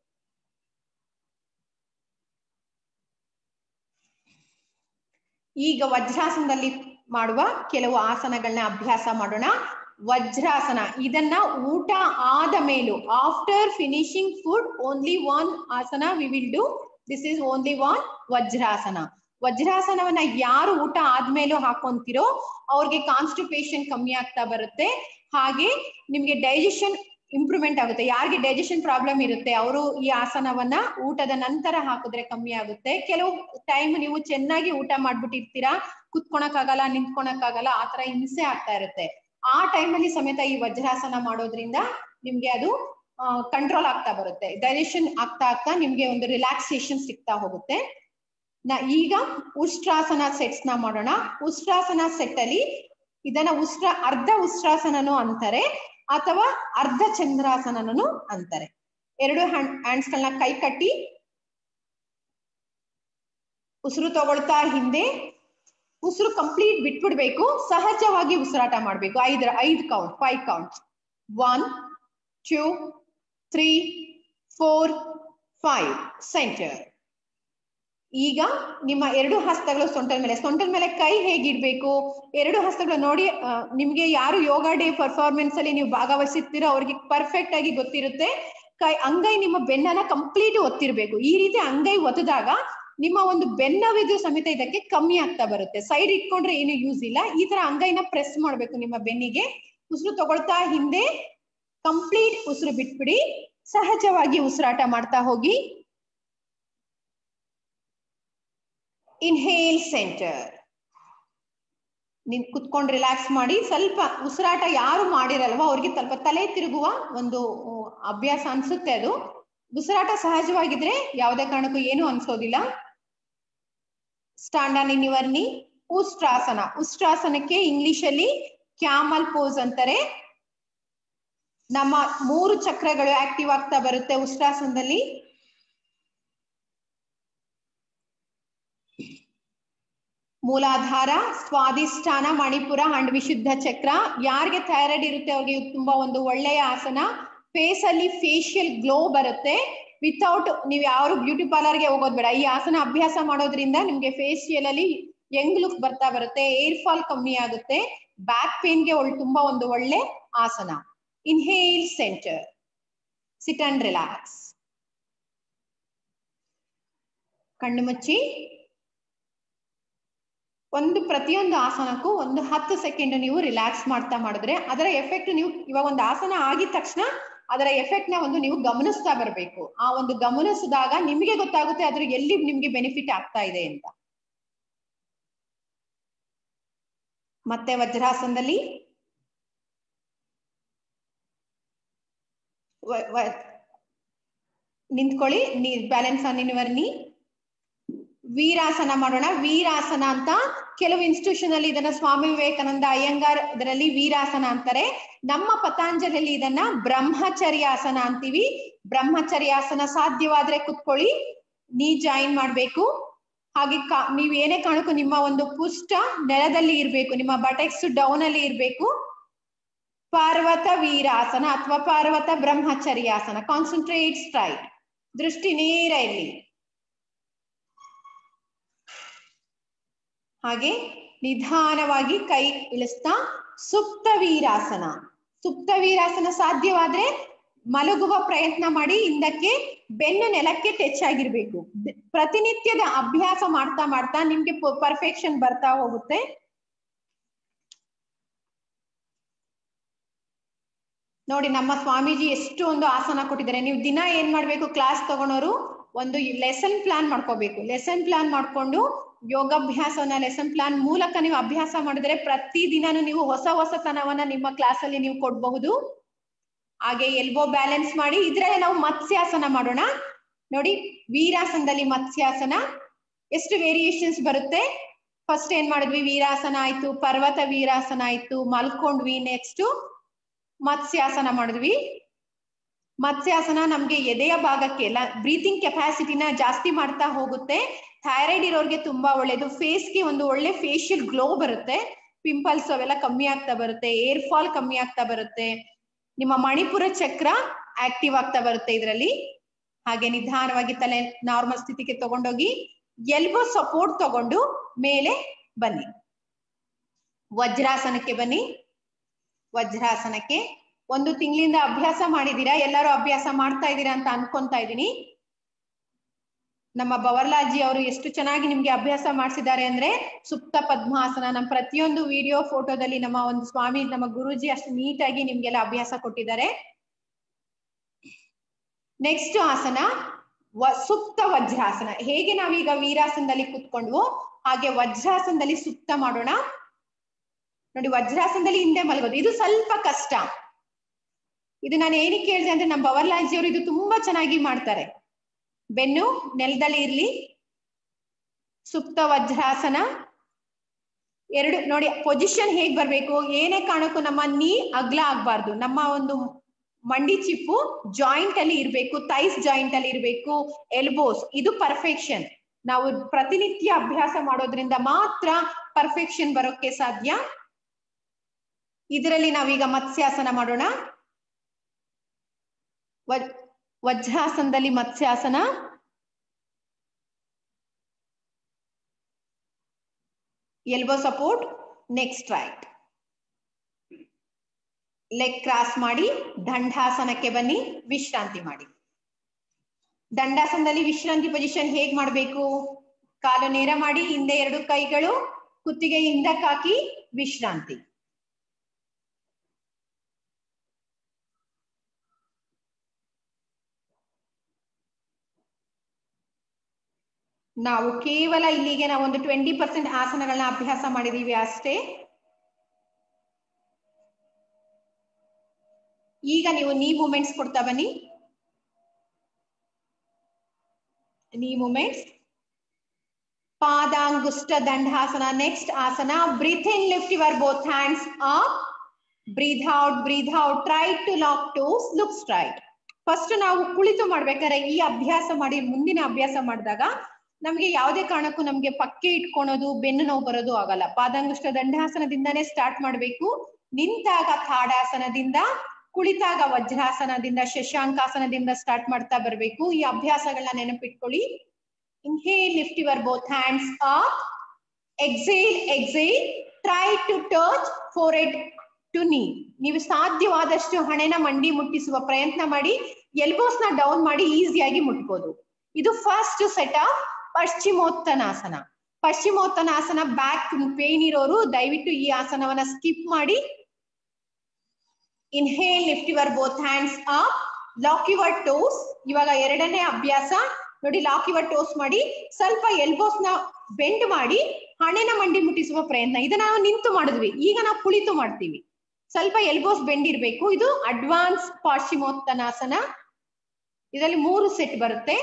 ಈಗ ವಜ್ರಾಸನದಲ್ಲಿ ಮಾಡುವ ಕೆಲವು ಆಸನಗಳನ್ನ ಅಭ್ಯಾಸ ಮಾಡೋಣ ವಜ್ರಾಸನ ಇದನ್ನ ಊಟ ಆದ ಮೇಲೂ after finishing food only one asana we will do this is only one Vajrasana ವಜ್ರಾಸನವನ್ನ ಯಾರು ಊಟ ಆದ್ಮೇಲೂ ಹಾಕೊಂತಿರೋ ಅವ್ರಿಗೆ ಕಾನ್ಸ್ಟಿಪೇಷನ್ ಕಮ್ಮಿ ಆಗ್ತಾ ಬರುತ್ತೆ ಹಾಗೆ ನಿಮ್ಗೆ ಡೈಜೆಷನ್ ಇಂಪ್ರೂವ್ಮೆಂಟ್ ಆಗುತ್ತೆ ಯಾರಿಗೆ ಡೈಜೆಷನ್ ಪ್ರಾಬ್ಲಮ್ ಇರುತ್ತೆ ಅವರು ಈ ಆಸನವನ್ನ ಊಟದ ನಂತರ ಹಾಕಿದ್ರೆ ಕಮ್ಮಿ ಆಗುತ್ತೆ ಕೆಲವು ಟೈಮ್ ನೀವು ಚೆನ್ನಾಗಿ ಊಟ ಮಾಡ್ಬಿಟ್ಟಿರ್ತೀರಾ ಕುತ್ಕೊಳಕ್ ಆಗಲ್ಲ ನಿಂತ್ಕೊಳಕ್ ಆಗಲ್ಲ ಆತರ ಹಿಂಸೆ ಆಗ್ತಾ ಇರುತ್ತೆ ಆ time ಅಲ್ಲಿ ಸಮೇತ ಈ ವಜ್ರಾಸನ ಮಾಡೋದ್ರಿಂದ ನಿಮ್ಗೆ ಅದು ಕಂಟ್ರೋಲ್ ಆಗ್ತಾ ಬರುತ್ತೆ ಡೈಜೆಷನ್ ಆಗ್ತಾ ಆಗ್ತಾ ನಿಮ್ಗೆ ಒಂದು ರಿಲ್ಯಾಕ್ಸೇಷನ್ ಸಿಗ್ತಾ ಹೋಗುತ್ತೆ ನಾ ಈಗ ಉಷ್ಟ್ರಾಸನ ಸೆಟ್ಸ್ ನ ಮಾಡೋಣ ಉಷ್ಟ್ರಾಸನ ಸೆಟ್ ಅಲ್ಲಿ ಇದನ್ನ ಉಷ್ಟ್ರ ಅರ್ಧ ಉಷ್ಟ್ರಾಸನನು ಅಂತಾರೆ ಅಥವಾ ಅರ್ಧ ಚಂದ್ರಾಸನನು ಅಂತಾರೆ ಎರಡು ಹ್ಯಾಂಡ್ಸ್ ಗಳನ್ನ ಕೈ ಕಟ್ಟಿ ಉಸಿರು ತಗೊಳ್ತಾ ಹಿಂದೆ ಉಸಿರು ಕಂಪ್ಲೀಟ್ ಬಿಟ್ಬಿಡ್ಬೇಕು ಸಹಜವಾಗಿ ಉಸಿರಾಟ ಮಾಡ್ಬೇಕು ಐದರ ಐದ್ count five count one two three four five centre ಈಗ ನಿಮ್ಮ ಎರಡು ಹಸ್ತಗಳು ಸೊಂಟದ ಮೇಲೆ ಸೊಂಟದ ಮೇಲೆ ಕೈ ಹೇಗಿಡ್ಬೇಕು ಎರಡು ಹಸ್ತಗಳು ನೋಡಿ ಆ, ನಿಮ್ಗೆ ಯಾರು ಯೋಗ ಡೇ ಪರ್ಫಾರ್ಮೆನ್ಸ್ ಅಲ್ಲಿ ನೀವು ಭಾಗವಹಿಸುತ್ತೀರೋ ಅವ್ರಿಗೆ ಪರ್ಫೆಕ್ಟ್ ಆಗಿ ಗೊತ್ತಿರುತ್ತೆ ಕೈ ಅಂಗೈ ನಿಮ್ಮ ಬೆನ್ನನ್ನ ಕಂಪ್ಲೀಟ್ ಒತ್ತಿರ್ಬೇಕು ಈ ರೀತಿ ಅಂಗೈ ಒತ್ತದಾಗ ನಿಮ್ಮ ಒಂದು ಬೆನ್ನವಿದು ಸಮೇತ ಇದಕ್ಕೆ ಕಮ್ಮಿ ಆಗ್ತಾ ಬರುತ್ತೆ ಸೈಡ್ ಇಟ್ಕೊಂಡ್ರೆ ಏನು ಯೂಸ್ ಇಲ್ಲ ಈ ತರ ಅಂಗೈನ ಪ್ರೆಸ್ ಮಾಡ್ಬೇಕು ನಿಮ್ಮ ಬೆನ್ನಿಗೆ ಉಸಿರು ತಗೊಳ್ತಾ ಹಿಂದೆ ಕಂಪ್ಲೀಟ್ ಉಸಿರು ಬಿಟ್ಬಿಡಿ ಸಹಜವಾಗಿ ಉಸಿರಾಟ ಮಾಡ್ತಾ ಹೋಗಿ ಇನ್ಹೇಲ್ ಸೆಂಟರ್ ನಿನ್ ಕುತ್ಕೊಂಡು ರಿಲ್ಯಾಕ್ಸ್ ಮಾಡಿ ಸ್ವಲ್ಪ ಉಸಿರಾಟ ಯಾರು ಮಾಡಿರಲ್ವ ಅವ್ರಿಗೆ ಸ್ವಲ್ಪ ತಲೆ ತಿರುಗುವ ಒಂದು ಆ, ಅಭ್ಯಾಸ ಅನ್ಸುತ್ತೆ ಅದು ಉಸಿರಾಟ ಸಹಜವಾಗಿದ್ರೆ ಯಾವುದೇ ಕಾರಣಕ್ಕೂ ಏನು ಅನ್ಸೋದಿಲ್ಲ stand on in your knee Ushtrasana ಉಷ್ಟ್ರಾಸನಕ್ಕೆ ಇಂಗ್ಲಿಷ್ ಅಲ್ಲಿ ಕ್ಯಾಮಲ್ ಪೋಸ್ ಅಂತಾರೆ ನಮ್ಮ ಮೂರು ಚಕ್ರಗಳು ಆಕ್ಟಿವ್ ಆಗ್ತಾ ಬರುತ್ತೆ ಉಷ್ಟ್ರಾಸನದಲ್ಲಿ ಮೂಲಾಧಾರ ಸ್ವಾದಿಷ್ಠಾನ ಮಣಿಪುರ ಅಂಡ್ ವಿಶುದ್ಧ ಚಕ್ರ ಯಾರಿಗೆ ಥೈರಾಯ್ಡ್ ಇರುತ್ತೆ ಅವ್ರಿಗೆ ಇದು ತುಂಬಾ ಒಂದು ಒಳ್ಳೆಯ ಆಸನ ಫೇಸ್ ಅಲ್ಲಿ ಫೇಶಿಯಲ್ ಗ್ಲೋ ಬರುತ್ತೆ ವಿತೌಟ್ ನೀವ್ ಯಾರು ಬ್ಯೂಟಿ ಪಾರ್ಲರ್ಗೆ ಹೋಗೋದ್ ಬೇಡ ಈ ಆಸನ ಅಭ್ಯಾಸ ಮಾಡೋದ್ರಿಂದ ನಿಮ್ಗೆ ಫೇಶಿಯಲ್ ಅಲ್ಲಿ ಯಂಗ್ ಲುಕ್ ಬರ್ತಾ ಬರುತ್ತೆ ಏರ್ ಫಾಲ್ ಕಮ್ಮಿ ಆಗುತ್ತೆ ಬ್ಯಾಕ್ ಪೇನ್ಗೆ ಒಳ್ ತುಂಬಾ ಒಂದು ಒಳ್ಳೆ ಆಸನ inhale centre sit and relax ಕಣ್ಣು ಮುಚ್ಚಿ ಒಂದು ಪ್ರತಿಯೊಂದು ಆಸನಕ್ಕೂ ಒಂದು ಹತ್ತು ಸೆಕೆಂಡ್ ನೀವು ರಿಲ್ಯಾಕ್ಸ್ ಮಾಡ್ತಾ ಮಾಡಿದ್ರೆ ಅದರ ಎಫೆಕ್ಟ್ ನೀವು ಇವಾಗ ಒಂದು ಆಸನ ಆಗಿದ ತಕ್ಷಣ ಅದರ ಎಫೆಕ್ಟ್ ನ ಒಂದು ನೀವು ಗಮನಿಸ್ತಾ ಬರಬೇಕು ಆ ಒಂದು ಗಮನಿಸಿದಾಗ ನಿಮಗೆ ಗೊತ್ತಾಗುತ್ತೆ ಅದ್ರ ಎಲ್ಲಿ ನಿಮ್ಗೆ ಬೆನಿಫಿಟ್ ಆಗ್ತಾ ಇದೆ ಅಂತ ಮತ್ತೆ ವಜ್ರಾಸನದಲ್ಲಿ ವ- ವ- ನಿಂತ್ಕೊಳ್ಳಿ ನೀ ಬ್ಯಾಲೆನ್ಸ್ ಆನ್ ಯುವರ್ ನೀ ವೀರಾಸನ ಮಾಡೋಣ ವೀರಾಸನ ಅಂತ ಕೆಲವು ಇನ್ಸ್ಟಿಟ್ಯೂಷನ್ ಅಲ್ಲಿ ಇದನ್ನ ಸ್ವಾಮಿ ವಿವೇಕಾನಂದ ಅಯ್ಯಂಗಾರ್ ಇದರಲ್ಲಿ ವೀರಾಸನ ಅಂತಾರೆ ನಮ್ಮ ಪತಾಂಜಲಿಯಲ್ಲಿ ಇದನ್ನ ಬ್ರಹ್ಮಚರ್ಯಾಸನ ಅಂತೀವಿ ಬ್ರಹ್ಮಚರ್ಯಾಸನ ಸಾಧ್ಯವಾದ್ರೆ ಕುತ್ಕೊಳ್ಳಿ ನೀ ಜಾಯಿನ್ ಮಾಡ್ಬೇಕು ಹಾಗೆ ಕಾ ನೀವ್ ಏನೇ ಕಾಣಕ್ಕೂ ನಿಮ್ಮ ಒಂದು ಪುಷ್ಟ ನೆಲದಲ್ಲಿ ಇರ್ಬೇಕು ನಿಮ್ಮ ಬಟೆಕ್ಸ್ ಡೌನ್ ಅಲ್ಲಿ ಇರ್ಬೇಕು ಪಾರ್ವತ ವೀರಾಸನ ಅಥವಾ ಪಾರ್ವತ ಬ್ರಹ್ಮಚರ್ಯಾಸನ ಕಾನ್ಸಂಟ್ರೇಟ್ ಸ್ಟ್ರೈಟ್ ದೃಷ್ಟಿ ನೇರ ಇರಲಿ ಹಾಗೆ ನಿಧಾನವಾಗಿ ಕೈ ಇಳಿಸ್ತಾ ಸುಪ್ತ ವೀರಾಸನ ಸುಪ್ತ ವೀರಾಸನ ಸಾಧ್ಯವಾದ್ರೆ ಮಲಗುವ ಪ್ರಯತ್ನ ಮಾಡಿ ಹಿಂದಕ್ಕೆ ಬೆನ್ನು ನೆಲಕ್ಕೆ ಟಚ್ ಆಗಿರ್ಬೇಕು ದ- ಪ್ರತಿನಿತ್ಯದ ಅಭ್ಯಾಸ ಮಾಡ್ತಾ ಮಾಡ್ತಾ ನಿಮ್ಗೆ ಪರ್ಫೆಕ್ಷನ್ ಬರ್ತಾ ಹೋಗುತ್ತೆ ನೋಡಿ ನಮ್ಮ ಸ್ವಾಮೀಜಿ ಎಷ್ಟು ಒಂದು ಆಸನ ಕೊಟ್ಟಿದ್ದಾರೆ ನೀವು ದಿನ ಏನ್ ಮಾಡ್ಬೇಕು ಕ್ಲಾಸ್ ತಗೊಳೋರು ಒಂದು ಲೆಸನ್ ಪ್ಲಾನ್ ಮಾಡ್ಕೋಬೇಕು ಲೆಸನ್ ಪ್ಲಾನ್ ಮಾಡ್ಕೊಂಡು ಯೋಗಾಭ್ಯಾಸವನ್ನ ಲೆಸನ್ ಪ್ಲಾನ್ ಮೂಲಕ ನೀವು ಅಭ್ಯಾಸ ಮಾಡಿದ್ರೆ ಪ್ರತಿ ದಿನಾನು ನೀವು ಹೊಸ ಹೊಸತನವನ್ನ ನಿಮ್ಮ ಕ್ಲಾಸ್ ಅಲ್ಲಿ ನೀವು ಕೊಡಬಹುದು ಹಾಗೆ ಎಲ್ಬೋ ಬ್ಯಾಲೆನ್ಸ್ ಮಾಡಿ ಇದ್ರಲ್ಲಿ ನಾವು ಮತ್ಸ್ಯಾಸನ ಮಾಡೋಣ ನೋಡಿ ವೀರಾಸನದಲ್ಲಿ ಮತ್ಸ್ಯಾಸನ ಎಷ್ಟು ವೇರಿಯೇಷನ್ಸ್ ಬರುತ್ತೆ ಫಸ್ಟ್ ಏನ್ ಮಾಡಿದ್ವಿ ವೀರಾಸನ ಆಯ್ತು ಪರ್ವತ ವೀರಾಸನ ಆಯ್ತು ಮಲ್ಕೊಂಡ್ವಿ ನೆಕ್ಸ್ಟ್ ಮತ್ಸ್ಯಾಸನ ಮಾಡಿದ್ವಿ ಮತ್ಸ್ಯಾಸನ ನಮ್ಗೆ ಎದೆಯ ಭಾಗಕ್ಕೆ ಎಲ್ಲ ಬ್ರೀತಿಂಗ್ ಕೆಪಾಸಿಟಿನ ಜಾಸ್ತಿ ಮಾಡ್ತಾ ಹೋಗುತ್ತೆ ಥೈರಾಯ್ಡ್ ಇರೋರ್ಗೆ ತುಂಬಾ ಒಳ್ಳೇದು ಫೇಸ್ಗೆ ಒಂದು ಒಳ್ಳೆ ಫೇಶಿಯಲ್ ಗ್ಲೋ ಬರುತ್ತೆ ಪಿಂಪಲ್ಸ್ ಅವೆಲ್ಲ ಕಮ್ಮಿ ಆಗ್ತಾ ಬರುತ್ತೆ ಏರ್ ಫಾಲ್ ಕಮ್ಮಿ ಆಗ್ತಾ ಬರುತ್ತೆ ನಿಮ್ಮ ಮಣಿಪುರ ಚಕ್ರ ಆಕ್ಟಿವ್ ಆಗ್ತಾ ಬರುತ್ತೆ ಇದರಲ್ಲಿ ಹಾಗೆ ನಿಧಾನವಾಗಿ ತಲೆ ನಾರ್ಮಲ್ ಸ್ಥಿತಿಗೆ ತಗೊಂಡೋಗಿ ಎಲ್ಬೋ ಸಪೋರ್ಟ್ ತಗೊಂಡು ಮೇಲೆ ಬನ್ನಿ ವಜ್ರಾಸನಕ್ಕೆ ಬನ್ನಿ ವಜ್ರಾಸನಕ್ಕೆ ಒಂದು ತಿಂಗಳಿಂದ ಅಭ್ಯಾಸ ಮಾಡಿದೀರಾ ಎಲ್ಲರೂ ಅಭ್ಯಾಸ ಮಾಡ್ತಾ ಇದ್ದೀರಾ ಅಂತ ಅನ್ಕೊಂತಾ ಇದ್ದೀನಿ ನಮ್ಮ ಬವರ್ಲಾಜಿ ಅವರು ಎಷ್ಟು ಚೆನ್ನಾಗಿ ನಿಮ್ಗೆ ಅಭ್ಯಾಸ ಮಾಡಿಸಿದ್ದಾರೆ ಅಂದ್ರೆ ಸುಪ್ತ ಪದ್ಮಾಸನ ನಮ್ಮ ಪ್ರತಿಯೊಂದು ವಿಡಿಯೋ ಫೋಟೋದಲ್ಲಿ ನಮ್ಮ ಒಂದು ಸ್ವಾಮಿ ನಮ್ಮ ಗುರುಜಿ ಅಷ್ಟು ನೀಟಾಗಿ ನಿಮ್ಗೆಲ್ಲ ಅಭ್ಯಾಸ ಕೊಟ್ಟಿದ್ದಾರೆ ನೆಕ್ಸ್ಟ್ ಆಸನ ವ ಸುಪ್ತ ವಜ್ರಾಸನ ಹೇಗೆ ನಾವೀಗ ವೀರಾಸನದಲ್ಲಿ ಕೂತ್ಕೊಂಡ್ವೋ ಹಾಗೆ ವಜ್ರಾಸನದಲ್ಲಿ ಸುಪ್ತ ಮಾಡೋಣ ನೋಡಿ ವಜ್ರಾಸನದಲ್ಲಿ ಹಿಂದೆ ಮಲಗೋದು ಇದು ಸ್ವಲ್ಪ ಕಷ್ಟ ಇದು ನಾನು ಏನಕ್ಕೆ ಹೇಳಿದೆ ಅಂದ್ರೆ ನಮ್ಮ ಬವರ್ಲಾಲ್ಜಿ ಅವರು ಇದು ತುಂಬಾ ಚೆನ್ನಾಗಿ ಮಾಡ್ತಾರೆ ಬೆನ್ನು ನೆಲದಲ್ಲಿ ಇರ್ಲಿ ಸುಪ್ತ ವಜ್ರಾಸನ ಎರಡು ನೋಡಿ ಪೊಸಿಷನ್ ಹೇಗ್ ಬರ್ಬೇಕು ಏನೇ ಕಾರಣಕ್ಕೂ ನಮ್ಮ ನೀ ಅಗ್ಲ ಆಗ್ಬಾರ್ದು ನಮ್ಮ ಒಂದು ಮಂಡಿ ಚಿಪ್ಪು ಜಾಯಿಂಟ್ ಅಲ್ಲಿ ಇರ್ಬೇಕು ಥೈಸ್ ಜಾಯಿಂಟ್ ಅಲ್ಲಿ ಇರ್ಬೇಕು ಎಲ್ಬೋಸ್ ಇದು ಪರ್ಫೆಕ್ಷನ್ ನಾವು ಪ್ರತಿನಿತ್ಯ ಅಭ್ಯಾಸ ಮಾಡೋದ್ರಿಂದ ಮಾತ್ರ ಪರ್ಫೆಕ್ಷನ್ ಬರೋಕ್ಕೆ ಸಾಧ್ಯ ಇದರಲ್ಲಿ ನಾವೀಗ ಮತ್ಸ್ಯಾಸನ ಮಾಡೋಣ ವ- ವಜ್ರಾಸನದಲ್ಲಿ Matsyasana elbow support next right leg cross ಮಾಡಿ ದಂಡಾಸನಕ್ಕೆ ಬನ್ನಿ ವಿಶ್ರಾಂತಿ ಮಾಡಿ ದಂಡಾಸನದಲ್ಲಿ ವಿಶ್ರಾಂತಿ ಪೊಸಿಷನ್ ಹೇಗ್ ಮಾಡ್ಬೇಕು ಕಾಲು ನೇರ ಮಾಡಿ ಹಿಂದೆ ಎರಡು ಕೈಗಳು ಕುತ್ತಿಗೆ ಹಿಂದಕ್ಕಾಕಿ ವಿಶ್ರಾಂತಿ ನಾವು ಕೇವಲ ಇಲ್ಲಿಗೆ ನಾವು ಒಂದು ಟ್ವೆಂಟಿ ಪರ್ಸೆಂಟ್ ಆಸನಗಳನ್ನ ಅಭ್ಯಾಸ ಮಾಡಿದೀವಿ ಅಷ್ಟೇ ಈಗ ನೀವು ನೀ ಮೂಮೆಂಟ್ಸ್ ಕೊಡ್ತಾ ಬನ್ನಿ knee movements Padangushta Dandasana next asana breathe in lift your both hands up breathe out breathe out try to lock toes look straight first ನಾವು ಕುಳಿತು ಮಾಡ್ಬೇಕಾದ್ರೆ ಈ ಅಭ್ಯಾಸ ಮಾಡಿ ಮುಂದಿನ ಅಭ್ಯಾಸ ಮಾಡಿದಾಗ ನಮ್ಗೆ ಯಾವುದೇ ಕಾರಣಕ್ಕೂ ನಮ್ಗೆ ಪಕ್ಕೆ ಇಟ್ಕೊಳೋದು ಬೆನ್ನು ನೋವು ಬರೋದು ಆಗಲ್ಲ ಪಾದಾಂಗುಷ್ಟ ದಂಡಾಸನದಿಂದಾನೇ ಸ್ಟಾರ್ಟ್ ಮಾಡ್ಬೇಕು ನಿಂತಾಗ ತಾಡಾಸನದಿಂದ ಕುಳಿತಾಗ ವಜ್ರಾಸನದಿಂದ ಶಶಾಂಕಾಸನದಿಂದ ಸ್ಟಾರ್ಟ್ ಮಾಡ್ತಾ ಬರ್ಬೇಕು ಈ ಅಭ್ಯಾಸಗಳನ್ನ ನೆನಪಿಟ್ಕೊಳ್ಳಿ inhale lift your both hands up exhale exhale try to touch forehead to knee ನೀವು ಸಾಧ್ಯವಾದಷ್ಟು ಹಣೆನ ಮಂಡಿ ಮುಟ್ಟಿಸುವ ಪ್ರಯತ್ನ ಮಾಡಿ ಎಲ್ಬೋಸ್ ನ ಡೌನ್ ಮಾಡಿ ಈಸಿಯಾಗಿ ಮುಟ್ಬೋದು ಇದು first set of Paschimottanasana Paschimottanasana back pain ಇರೋರು ದಯವಿಟ್ಟು ಈ ಆಸನವನ್ನ ಸ್ಕಿಪ್ ಮಾಡಿ inhale lift your both hands up lock your toes ಇವಾಗ ಎರಡನೇ ಅಭ್ಯಾಸ ನೋಡಿ ಲಾಕ್ ಯುವರ್ ಟೋಸ್ ಮಾಡಿ ಸ್ವಲ್ಪ ಎಲ್ಬೋಸ್ ನ ಬೆಂಡ್ ಮಾಡಿ ಹಣೆನ ಮಂಡಿ ಮುಟ್ಟಿಸುವ ಪ್ರಯತ್ನ ಇದನ್ನ ನಾವು ನಿಂತು ಮಾಡಿದ್ವಿ ಈಗ ನಾವು ಕುಳಿತು ಮಾಡ್ತೀವಿ ಸ್ವಲ್ಪ ಎಲ್ಬೋಸ್ ಬೆಂಡ್ ಇರ್ಬೇಕು ಇದು ಅಡ್ವಾನ್ಸ್ ಪಾಶ್ಚಿಮೋತ್ತನಾಸನ ಇದರಲ್ಲಿ ಮೂರು ಸೆಟ್ ಬರುತ್ತೆ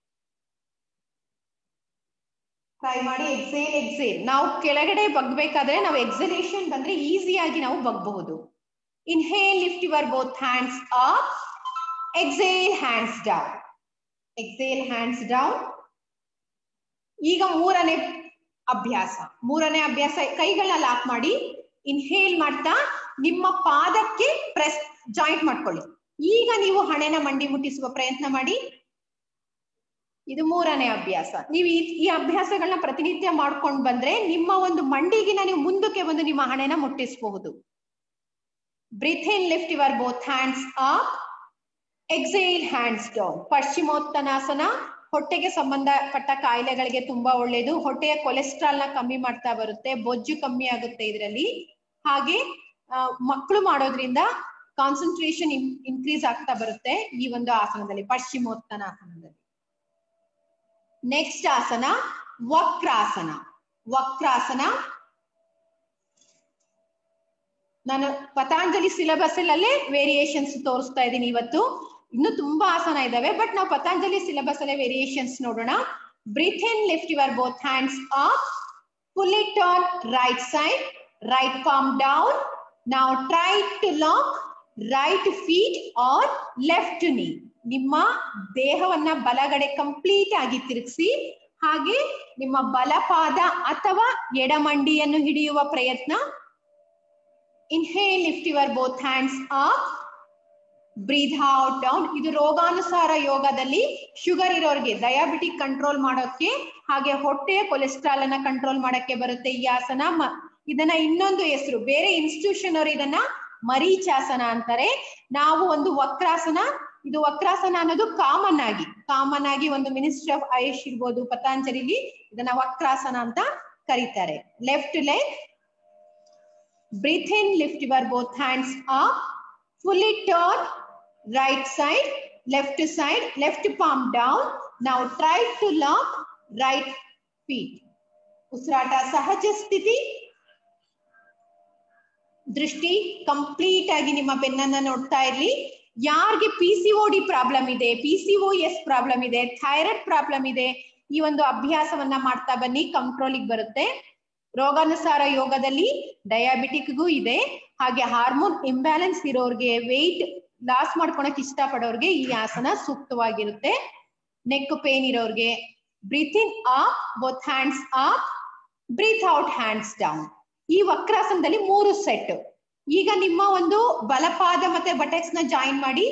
ಟ್ರೈ ಮಾಡಿ ಎಕ್ಸೇಲ್ ಎಕ್ಸೇಲ್ ನಾವು ಕೆಳಗಡೆ ಬಗ್ಬೇಕಾದ್ರೆ ನಾವು ಎಕ್ಸಲೇಷನ್ ಬಂದ್ರೆ ಈಸಿಯಾಗಿ ನಾವು ಬಗ್ಬಹುದು inhale lift your both hands up exhale hands down exhale hands down ಈಗ ಮೂರನೇ ಅಭ್ಯಾಸ ಮೂರನೇ ಅಭ್ಯಾಸ ಕೈಗಳನ್ನ ಲಾಕ್ ಮಾಡಿ ಇನ್ಹೇಲ್ ಮಾಡ್ತಾ ನಿಮ್ಮ ಪಾದಕ್ಕೆ ಪ್ರೆಸ್ ಜಾಯಿಂಟ್ ಮಾಡ್ಕೊಳ್ಳಿ ಈಗ ನೀವು ಹಣೆನ ಮಂಡಿ ಮುಟ್ಟಿಸುವ ಪ್ರಯತ್ನ ಮಾಡಿ ಇದು ಮೂರನೇ ಅಭ್ಯಾಸ ನೀವು ಈ ಈ ಅಭ್ಯಾಸಗಳನ್ನ ಪ್ರತಿನಿತ್ಯ ಮಾಡ್ಕೊಂಡು ಬಂದ್ರೆ ನಿಮ್ಮ ಒಂದು ಮಂಡಿಗಿನ ನೀವು ಮುಂದಕ್ಕೆ ಬಂದು ನಿಮ್ಮ ಹಣೆನ ಮುಟ್ಟಿಸಬಹುದು breathe in lift your both hands up exhale hands down Paschimottanasana ಹೊಟ್ಟೆಗೆ ಸಂಬಂಧಪಟ್ಟ ಕಾಯಿಲೆಗಳಿಗೆ ತುಂಬಾ ಒಳ್ಳೆಯದು ಹೊಟ್ಟೆಯ ಕೊಲೆಸ್ಟ್ರಾಲ್ ನ ಕಮ್ಮಿ ಮಾಡ್ತಾ ಬರುತ್ತೆ ಬೊಜ್ಜು ಕಮ್ಮಿ ಆಗುತ್ತೆ ಇದರಲ್ಲಿ ಹಾಗೆ ಮಕ್ಕಳು ಮಾಡೋದ್ರಿಂದ ಕಾನ್ಸಂಟ್ರೇಷನ್ ಇನ್ಕ್ರೀಸ್ ಆಗ್ತಾ ಬರುತ್ತೆ ಈ ಒಂದು ಆಸನದಲ್ಲಿ ಪಶ್ಚಿಮೋತ್ತನಾಸನದಲ್ಲಿ ನೆಕ್ಸ್ಟ್ ಆಸನ ವಕ್ರಾಸನ ವಕ್ರಾಸನ ನಾನು ಪತಾಂಜಲಿ ಸಿಲೆಬಸ್ ಅಲ್ಲೇ ವೇರಿಯೇಷನ್ಸ್ ತೋರಿಸ್ತಾ ಇದ್ದೀನಿ ಇವತ್ತು ಇನ್ನು ತುಂಬಾ ಆಸನ ಇದಾವೆ ಬಟ್ ನಾವು ಪತಾಂಜಲಿ ಸಿಲೆಬಸ್ ಅಲ್ಲೇ ವೇರಿಯೇಷನ್ಸ್ ನೋಡೋಣ breathe in lift your both hands up full it on right side right palm down ನಾವು try to lock right feet or left knee ನಿಮ್ಮ ದೇಹವನ್ನ ಬಲಗಡೆ ಕಂಪ್ಲೀಟ್ ಆಗಿ ತಿರುಗಿಸಿ ಹಾಗೆ ನಿಮ್ಮ ಬಲಪಾದ ಅಥವಾ ಎಡಮಂಡಿಯನ್ನು ಹಿಡಿಯುವ ಪ್ರಯತ್ನ inhale lift your both hands up breathe out down ಇದು ರೋಗಾನುಸಾರ ಯೋಗದಲ್ಲಿ ಶುಗರ್ ಇರೋರಿಗೆ ಡಯಾಬಿಟಿಕ್ ಕಂಟ್ರೋಲ್ ಮಾಡೋಕೆ ಹಾಗೆ ಹೊಟ್ಟೆಯ ಕೊಲೆಸ್ಟ್ರಾಲ್ ಅನ್ನ ಕಂಟ್ರೋಲ್ ಮಾಡಕ್ಕೆ ಬರುತ್ತೆ ಈ ಆಸನ ಇದನ್ನ ಇನ್ನೊಂದು ಹೆಸರು ಬೇರೆ ಇನ್ಸ್ಟಿಟ್ಯೂಷನ್ ಅವರು ಇದನ್ನ ಮರೀಚಾಸನ ಅಂತಾರೆ ನಾವು ಒಂದು ವಕ್ರಾಸನ ಇದು ವಕ್ರಾಸನ ಅನ್ನೋದು ಕಾಮನ್ ಆಗಿ ಕಾಮನ್ ಆಗಿ ಒಂದು ಮಿನಿಸ್ಟ್ರಿ ಆಫ್ ಆಯುಷ್ ಇರ್ಬೋದು ಪತಾಂಜಲಿಲಿ ಇದನ್ನ ವಕ್ರಾಸನ ಅಂತ ಕರೀತಾರೆ left leg breathe in lift your both hands up fully turn right side left side, left palm down. Now try to lock right feet. ಉಸಿರಾಟ ಸಹಜ ಸ್ಥಿತಿ ದೃಷ್ಟಿ ಕಂಪ್ಲೀಟ್ ಆಗಿ ನಿಮ್ಮ ಬೆನ್ನನ್ನ ನೋಡ್ತಾ ಇರ್ಲಿ ಯಾರಿಗೆ P C O D problem ಇದೆ P C O S problem ಇದೆ ಥೈರಾಯ್ಡ್ ಪ್ರಾಬ್ಲಮ್ ಇದೆ ಈ ಒಂದು ಅಭ್ಯಾಸವನ್ನ ಮಾಡ್ತಾ ಬನ್ನಿ ಕಂಟ್ರೋಲಿಗೆ ಬರುತ್ತೆ ರೋಗಾನುಸಾರ ಯೋಗದಲ್ಲಿ ಡಯಾಬಿಟಿಕ್ಗೂ ಇದೆ ಹಾಗೆ ಹಾರ್ಮೋನ್ ಇಂಬ್ಯಾಲೆನ್ಸ್ ಇರೋರ್ಗೆ ವೆಯ್ಟ್ ಲಾಸ್ ಮಾಡ್ಕೊಳಕ್ ಇಷ್ಟ ಪಡೋರ್ಗೆ ಈ ಆಸನ ಸೂಕ್ತವಾಗಿರುತ್ತೆ ನೆಕ್ ಪೇನ್ ಇರೋರ್ಗೆ breathe in up both hands up breathe out hands down ಈ ವಕ್ರಾಸನದಲ್ಲಿ ಮೂರು ಸೆಟ್ ಈಗ ನಿಮ್ಮ ಒಂದು ಬಲಪಾದ ಮತ್ತೆ ಬಟೆಕ್ಸ್ ನ ಜಾಯಿನ್ ಮಾಡಿ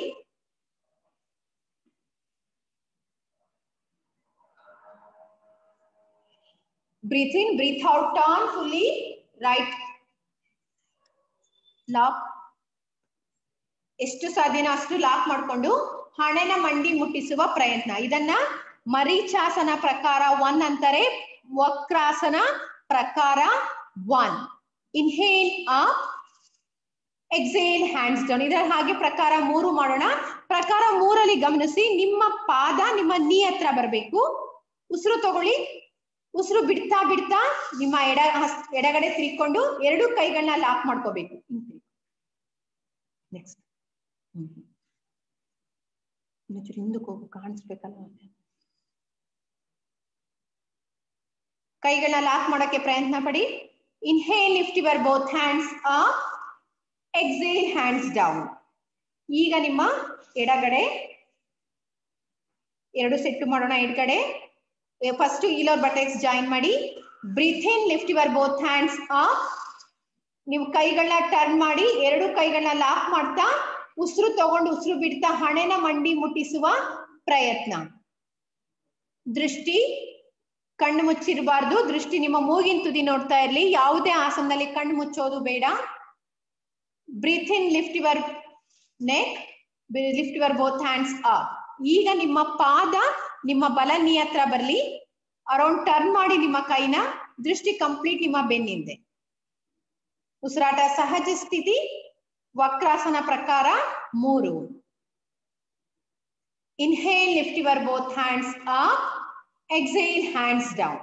breathe in breathe out turn fully right lock ಎಷ್ಟು ಸಾಧ್ಯನೋ ಅಷ್ಟು ಲಾಕ್ ಮಾಡ್ಕೊಂಡು ಹಣೆನ ಮಂಡಿ ಮುಟ್ಟಿಸುವ ಪ್ರಯತ್ನ ಇದನ್ನ ಮರೀಚಾಸನ ಪ್ರಕಾರ ಒನ್ ಅಂತಾರೆ ವಕ್ರಾಸನ ಪ್ರಕಾರ one inhale up exhale hands down ಇದರ ಹಾಗೆ ಪ್ರಕಾರ ಮೂರು ಮಾಡೋಣ ಪ್ರಕಾರ ಮೂರಲ್ಲಿ ಗಮನಿಸಿ ನಿಮ್ಮ ಪಾದ ನಿಮ್ಮ ನೀ ಹತ್ರ ಬರಬೇಕು ಉಸಿರು ತಗೊಳ್ಳಿ ಉಸಿರು ಬಿಡ್ತಾ ಬಿಡ್ತಾ ನಿಮ್ಮ ಎಡ ಹಸ್- ಎಡಗಡೆ ತಿರ್ಕೊಂಡು ಎರಡು ಕೈಗಳನ್ನ ಲಾಕ್ ಮಾಡ್ಕೋಬೇಕು ನೆಕ್ಸ್ಟ್ ಇನ್ನೊಂಚೂರು ಹಿಂದಕ್ಕೆ ಹೋಗು ಕಾಣಿಸ್ಬೇಕಲ್ಲ ಕೈಗಳನ್ನ ಲಾಕ್ ಮಾಡಕ್ಕೆ ಪ್ರಯತ್ನ ಪಡಿ inhale lift your both hands up exhale hands down ಈಗ ನಿಮ್ಮ ಎಡಗಡೆ ಎರಡು ಸೆಟ್ ಮಾಡೋಣ ಎಡಗಡೆ ಫಸ್ಟ್ ಇಲೋರ್ ಬಟೆಕ್ಸ್ ಜಾಯಿನ್ ಮಾಡಿ breathe in lift your both hands up ನೀವು ಕೈಗಳನ್ನ ಟರ್ನ್ ಮಾಡಿ ಎರಡು ಕೈಗಳನ್ನ ಲಾಕ್ ಮಾಡ್ತಾ ಉಸಿರು ತಗೊಂಡು ಉಸಿರು ಬಿಡ್ತಾ ಹಣೆನ ಮಂಡಿ ಮುಟ್ಟಿಸುವ ಪ್ರಯತ್ನ ದೃಷ್ಟಿ ಕಣ್ಣು ಮುಚ್ಚಿರಬಾರ್ದು ದೃಷ್ಟಿ ನಿಮ್ಮ ಮೂಗಿನ ತುದಿ ನೋಡ್ತಾ ಇರ್ಲಿ ಯಾವುದೇ ಆಸನದಲ್ಲಿ ಕಣ್ಣು ಮುಚ್ಚೋದು ಬೇಡ breathe in lift your neck lift your both hands up ಈಗ ನಿಮ್ಮ ಪಾದ ನಿಮ್ಮ ಬಲ ನೀ ಹತ್ರ ಬರ್ಲಿ ಅರೌಂಡ್ ಟರ್ನ್ ಮಾಡಿ ನಿಮ್ಮ ಕೈನ ದೃಷ್ಟಿ ಕಂಪ್ಲೀಟ್ ನಿಮ್ಮ ಬೆನ್ನಿಂದೆ ಉಸಿರಾಟ ಸಹಜ ಸ್ಥಿತಿ ವಕ್ರಾಸನ ಪ್ರಕಾರ ಮೂರು inhale lift your both hands up exhale hands down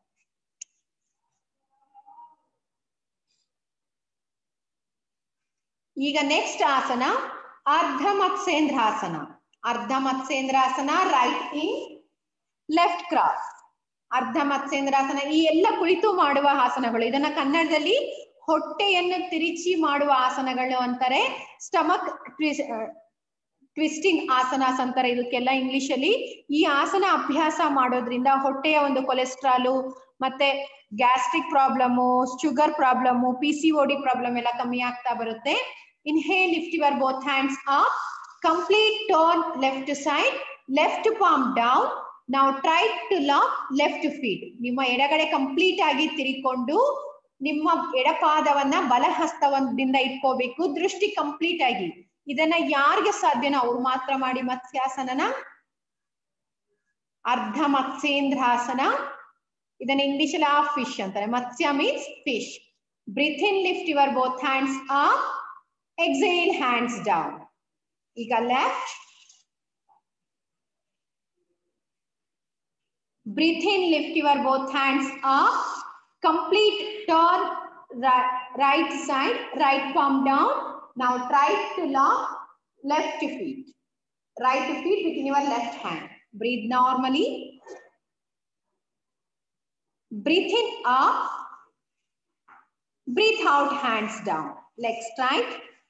ಈಗ next asana Ardha Matsyendrasana Ardha Matsyendrasana right in left cross Ardha Matsyendrasana ಈ ಎಲ್ಲ ಕುಳಿತು ಮಾಡುವ ಆಸನಗಳು ಇದನ್ನ ಕನ್ನಡದಲ್ಲಿ ಹೊಟ್ಟೆಯನ್ನು ತಿರುಚಿ ಮಾಡುವ ಆಸನಗಳು ಅಂತಾರೆ ಸ್ಟಮಕ್ ಟ್ವಿಸ್ಟಿಂಗ್ ಆಸನಾಸ್ ಅಂತಾರೆ ಇದಕ್ಕೆಲ್ಲ ಇಂಗ್ಲಿಷ್ ಅಲ್ಲಿ ಈ ಆಸನ ಅಭ್ಯಾಸ ಮಾಡೋದ್ರಿಂದ ಹೊಟ್ಟೆಯ ಒಂದು ಕೊಲೆಸ್ಟ್ರಾಲು ಮತ್ತೆ gastric problem sugar problem P C D problem ಎಲ್ಲ ಕಮ್ಮಿ ಆಗ್ತಾ ಬರುತ್ತೆ inhale lift your both hands up complete turn left side left palm down ನಾವು try to lock left feet ನಿಮ್ಮ ಎಡಗಡೆ ಕಂಪ್ಲೀಟ್ ಆಗಿ ತಿರುಕೊಂಡು ನಿಮ್ಮ ಎಡಪಾದವನ್ನ ಬಲಹಸ್ತವದಿಂದ ಇಟ್ಕೋಬೇಕು ದೃಷ್ಟಿ ಕಂಪ್ಲೀಟ್ ಆಗಿ ಇದನ್ನ ಯಾರಿಗೆ ಸಾಧ್ಯನೋ ಅವ್ರು ಮಾತ್ರ ಮಾಡಿ ಮತ್ಸ್ಯಾಸನನ ಅರ್ಧ ಮತ್ಸ್ಯೇಂದ್ರಾಸನ ಇದನ್ನ ಇಂಗ್ಲಿಷ್ ಅಲ್ಲಿ ಆ ಫಿಶ್ ಅಂತಾರೆ Matsya means fish breathe in lift your both hands up exhale hands down ಈಗ left breathe in lift your both hands up complete turn right, right side right palm down now try to lock left feet right feet within your left hand breathe normally breathe in up breathe out hands down legs tight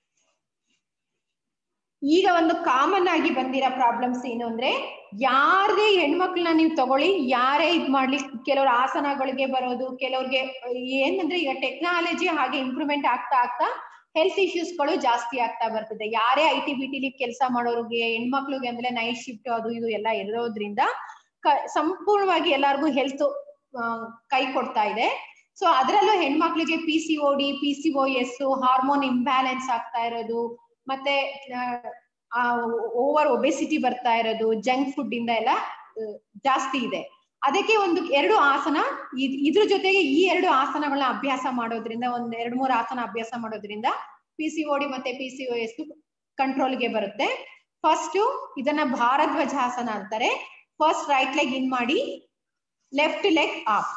ಈಗ ಒಂದು ಕಾಮನ್ ಆಗಿ ಬಂದಿರೋ ಪ್ರಾಬ್ಲಮ್ಸ್ ಏನು ಅಂದ್ರೆ ಯಾರದೇ ಹೆಣ್ಮಕ್ಳನ್ನ ನೀವು ತಗೊಳ್ಳಿ ಯಾರೇ ಇದ್ ಮಾಡ್ಲಿ ಕೆಲವ್ರ ಆಸನಗಳಿಗೆ ಬರೋದು ಕೆಲವ್ರಿಗೆ ಏನಂದ್ರೆ ಈಗ ಟೆಕ್ನಾಲಜಿ ಹಾಗೆ ಇಂಪ್ರೂವ್ಮೆಂಟ್ ಆಗ್ತಾ ಆಗ್ತಾ ಹೆಲ್ತ್ ಇಶ್ಯೂಸ್ಗಳು ಜಾಸ್ತಿ ಆಗ್ತಾ ಬರ್ತದೆ ಯಾರೇ ಐ ಟಿ ಬಿ ಟಿಲಿ ಕೆಲಸ ಮಾಡೋರಿಗೆ ಹೆಣ್ಮಕ್ಳಿಗೆ ಅಂದ್ರೆ ನೈಟ್ ಶಿಫ್ಟ್ ಅದು ಇದು ಎಲ್ಲ ಇರೋದ್ರಿಂದ ಸಂಪೂರ್ಣವಾಗಿ ಎಲ್ಲಾರ್ಗು ಹೆಲ್ತ್ ಕೈ ಕೊಡ್ತಾ ಇದೆ ಸೊ ಅದರಲ್ಲೂ ಹೆಣ್ಮಕ್ಳಿಗೆ P C O D P C O S hormone imbalance ಆಗ್ತಾ ಇರೋದು ಮತ್ತೆ ಓವರ್ ಒಬೆಸಿಟಿ ಬರ್ತಾ ಇರೋದು ಜಂಕ್ ಫುಡ್ ಇಂದ ಎಲ್ಲ ಜಾಸ್ತಿ ಇದೆ ಅದಕ್ಕೆ ಒಂದು ಎರಡು ಆಸನ ಇದ್ರ ಜೊತೆಗೆ ಈ ಎರಡು ಆಸನಗಳನ್ನ ಅಭ್ಯಾಸ ಮಾಡೋದ್ರಿಂದ ಒಂದ್ ಎರಡ್ ಮೂರು ಆಸನ ಅಭ್ಯಾಸ ಮಾಡೋದ್ರಿಂದ ಪಿ ಸಿ ಡಿ ಮತ್ತೆ ಪಿ ಸಿ ಎಸ್ ಕಂಟ್ರೋಲ್ಗೆ ಬರುತ್ತೆ ಫಸ್ಟ್ ಇದನ್ನ ಭಾರದ್ವಾಜಾಸನ ಅಂತಾರೆ ಫಸ್ಟ್ ರೈಟ್ ಲೆಗ್ ಇನ್ ಮಾಡಿ left leg up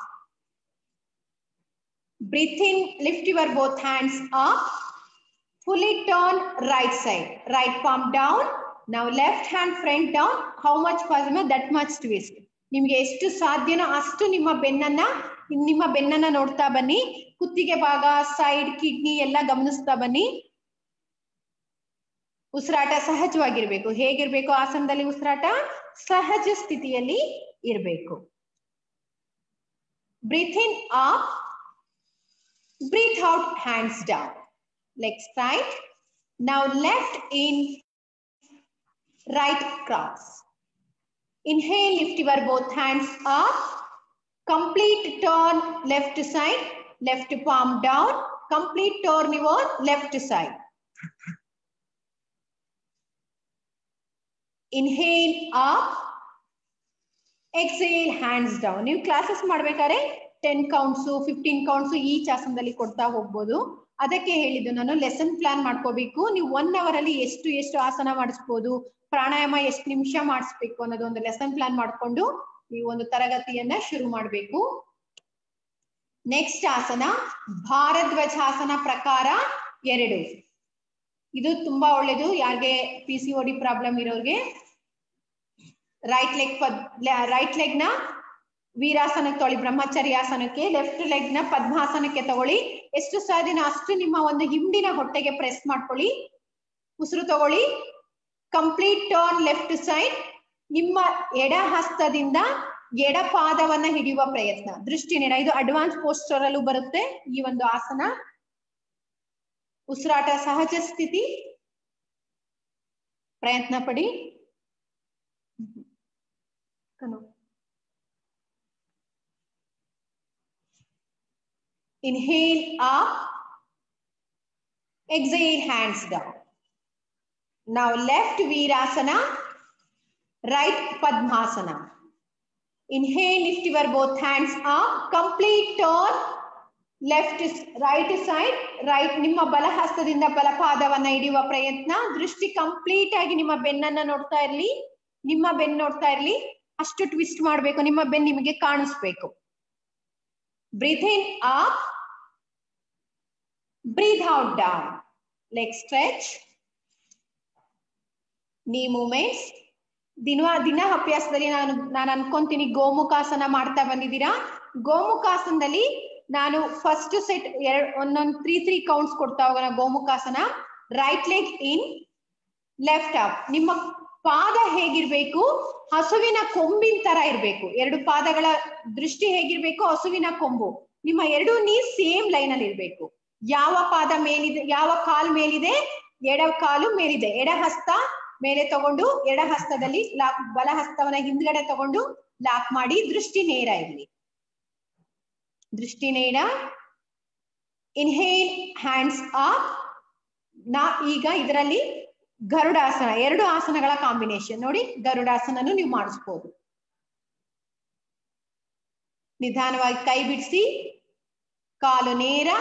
breathe in lift your both hands up fully turn right side right palm down now left hand front down how much possible that much twist ನಿಮ್ಗೆ ಎಷ್ಟು ಸಾಧ್ಯನೋ ಅಷ್ಟು ನಿಮ್ಮ ಬೆನ್ನನ್ನ ನಿಮ್ಮ ಬೆನ್ನನ್ನ ನೋಡ್ತಾ ಬನ್ನಿ ಕುತ್ತಿಗೆ ಭಾಗ ಸೈಡ್ ಕಿಡ್ನಿ ಎಲ್ಲ ಗಮನಿಸ್ತಾ ಬನ್ನಿ ಉಸಿರಾಟ ಸಹಜವಾಗಿರ್ಬೇಕು ಹೇಗಿರ್ಬೇಕು ಆಸನದಲ್ಲಿ ಉಸಿರಾಟ ಸಹಜ ಸ್ಥಿತಿಯಲ್ಲಿ ಇರಬೇಕು breathe in up breathe out hands down legs tight. Now left in, right cross. Inhale, lift your both hands up. Complete turn left side, left palm down. Complete turn your left side. Inhale up. Exhale, hands down. ನೀವು ಕ್ಲಾಸಸ್ ಮಾಡ್ಬೇಕಾದ್ರೆ ten counts fifteen counts each ಆಸನದಲ್ಲಿ ಕೊಡ್ತಾ ಹೋಗ್ಬೋದು ಅದಕ್ಕೆ ಹೇಳಿದ್ದು ನಾನು ಲೆಸನ್ ಪ್ಲಾನ್ ಮಾಡ್ಕೋಬೇಕು ನೀವು ಒನ್ ಅವರ್ ಅಲ್ಲಿ ಎಷ್ಟು ಎಷ್ಟು ಆಸನ ಮಾಡಿಸ್ಬೋದು ಪ್ರಾಣಾಯಾಮ ಎಷ್ಟು ನಿಮಿಷ ಮಾಡಿಸ್ಬೇಕು ಅನ್ನೋದು ಒಂದು ಲೆಸನ್ ಪ್ಲಾನ್ ಮಾಡ್ಕೊಂಡು ನೀವು ಒಂದು ತರಗತಿಯನ್ನ ಶುರು ಮಾಡಬೇಕು ನೆಕ್ಸ್ಟ್ ಆಸನ ಭಾರದ್ವಾಜಾಸನ ಪ್ರಕಾರ ಎರಡು ಇದು ತುಂಬಾ ಒಳ್ಳೇದು ಯಾರಿಗೆ P C O D problem ಇರೋರಿಗೆ ರೈಟ್ ಲೆಗ್ ಪದ್ ರೈಟ್ ಲೆಗ್ ನ ವೀರಾಸನಕ್ಕೆ ತಗೊಳ್ಳಿ ಬ್ರಹ್ಮಚರ್ಯಾಸನಕ್ಕೆ ಲೆಫ್ಟ್ ಲೆಗ್ ನ ಪದ್ಮಾಸನಕ್ಕೆ ತಗೊಳ್ಳಿ ಎಷ್ಟು ಸಾಧ್ಯನೋ ಅಷ್ಟು ನಿಮ್ಮ ಒಂದು ಹಿಂಡಿನ ಹೊಟ್ಟೆಗೆ ಪ್ರೆಸ್ ಮಾಡ್ಕೊಳ್ಳಿ ಉಸಿರು ತಗೊಳ್ಳಿ ಕಂಪ್ಲೀಟ್ ಟರ್ನ್ ಲೆಫ್ಟ್ ಸೈಡ್ ನಿಮ್ಮ ಎಡ ಹಸ್ತದಿಂದ ಎಡ ಪಾದವನ್ನ ಹಿಡಿಯುವ ಪ್ರಯತ್ನ ದೃಷ್ಟಿ ನೇರ ಇದು ಅಡ್ವಾನ್ಸ್ ಪೋಸ್ಟರ್ ಅಲ್ಲೂ ಬರುತ್ತೆ ಈ ಒಂದು ಆಸನ ಉಸಿರಾಟ ಸಹಜ ಸ್ಥಿತಿ ಪ್ರಯತ್ನ ಪಡಿ ಕನು Inhale up. Exhale, hands down. Now left Virasana, right Padmasana. Inhale, lift your both hands up. Complete turn. Left right side right ನಿಮ್ಮ ಬಲಹಸ್ತದಿಂದ ಬಲಪಾದವನ್ನ ಹಿಡಿಯುವ ಪ್ರಯತ್ನ ದೃಷ್ಟಿ ಕಂಪ್ಲೀಟ್ ಆಗಿ ನಿಮ್ಮ ಬೆನ್ನನ್ನ ನೋಡ್ತಾ ಇರ್ಲಿ ನಿಮ್ಮ ಬೆನ್ನು ನೋಡ್ತಾ ಇರ್ಲಿ ಅಷ್ಟು ಟ್ವಿಸ್ಟ್ ಮಾಡ್ಬೇಕು ನಿಮ್ಮ ಬೆನ್ ನಿಮಗೆ ಕಾಣಿಸ್ಬೇಕು breathe in up breathe out down leg stretch knee movements ದಿನ ದಿನ ಅಭ್ಯಾಸದಲ್ಲಿ ನಾನು ನಾನು ಅನ್ಕೊಂತೀನಿ ಗೋಮುಖಾಸನ ಮಾಡ್ತಾ ಬಂದಿದ್ದೀರಾ ಗೋಮುಖಾಸನದಲ್ಲಿ ನಾನು ಫಸ್ಟ್ ಸೆಟ್ ಎರಡ್ ಒಂದೊಂದು ತ್ರೀ ತ್ರೀ ಕೌಂಟ್ಸ್ ಕೊಡ್ತಾ ಹೋಗೋಣ ಗೋಮುಖಾಸನ right leg in left up ನಿಮ್ಮ ಪಾದ ಹೇಗಿರ್ಬೇಕು ಹಸುವಿನ ಕೊಂಬಿನ ತರ ಇರ್ಬೇಕು ಎರಡು ಪಾದಗಳ ದೃಷ್ಟಿ ಹೇಗಿರ್ಬೇಕು ಹಸುವಿನ ಕೊಂಬು ನಿಮ್ಮ ಎರಡು ನೀ ಸೇಮ್ ಲೈನ್ ಅಲ್ಲಿ ಇರ್ಬೇಕು ಯಾವ ಪಾದ ಮೇಲಿದೆ ಯಾವ ಕಾಲ್ ಮೇಲಿದೆ ಎಡ ಕಾಲು ಮೇಲಿದೆ ಎಡ ಹಸ್ತ ಮೇಲೆ ತಗೊಂಡು ಎಡ ಹಸ್ತದಲ್ಲಿ ಲಾಕ್ ಬಲ ಹಸ್ತವನ್ನ ಹಿಂದ್ಗಡೆ ತಗೊಂಡು ಲಾಕ್ ಮಾಡಿ ದೃಷ್ಟಿ ನೇರ ಇರ್ಲಿ ದೃಷ್ಟಿ ನೇರ ಇನ್ಹೇಲ್ ಹ್ಯಾಂಡ್ಸ್ ಅಪ್ ನಾ ಈಗ ಇದರಲ್ಲಿ ಗರುಡಾಸನ ಎರಡು ಆಸನಗಳ ಕಾಂಬಿನೇಷನ್ ನೋಡಿ ಗರುಡಾಸನನು ನೀವು ಮಾಡಿಸ್ಬೋದು ನಿಧಾನವಾಗಿ ಕೈ ಬಿಡಿಸಿ ಕಾಲು ನೇರ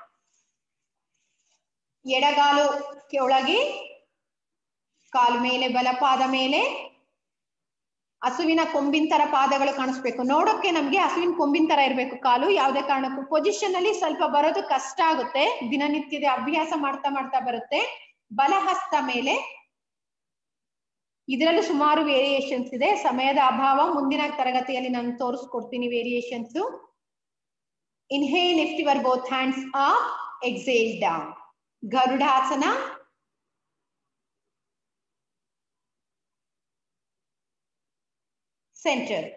ಎಡಗಾಲು ಕೆಳಗೆ ಕಾಲು ಮೇಲೆ ಬಲಪಾದ ಮೇಲೆ ಹಸುವಿನ ಕೊಂಬಿನ ತರ ಪಾದಗಳು ಕಾಣಿಸ್ಬೇಕು ನೋಡೋಕೆ ನಮ್ಗೆ ಹಸುವಿನ ಕೊಂಬಿನ ತರ ಇರ್ಬೇಕು ಕಾಲು ಯಾವುದೇ ಕಾರಣಕ್ಕೂ ಪೊಸಿಷನ್ ಅಲ್ಲಿ ಸ್ವಲ್ಪ ಬರೋದು ಕಷ್ಟ ಆಗುತ್ತೆ ದಿನನಿತ್ಯದ ಅಭ್ಯಾಸ ಮಾಡ್ತಾ ಮಾಡ್ತಾ ಬರುತ್ತೆ ಬಲಹಸ್ತ ಮೇಲೆ ಇದರಲ್ಲೂ ಸುಮಾರು ವೇರಿಯೇಷನ್ಸ್ ಇದೆ ಸಮಯದ ಅಭಾವ ಮುಂದಿನ ತರಗತಿಯಲ್ಲಿ ನಾನು ತೋರಿಸ್ಕೊಡ್ತೀನಿ variations inhale lift your both hands up exhale down ಗರುಡಾಸನ ಸೆಂಟರ್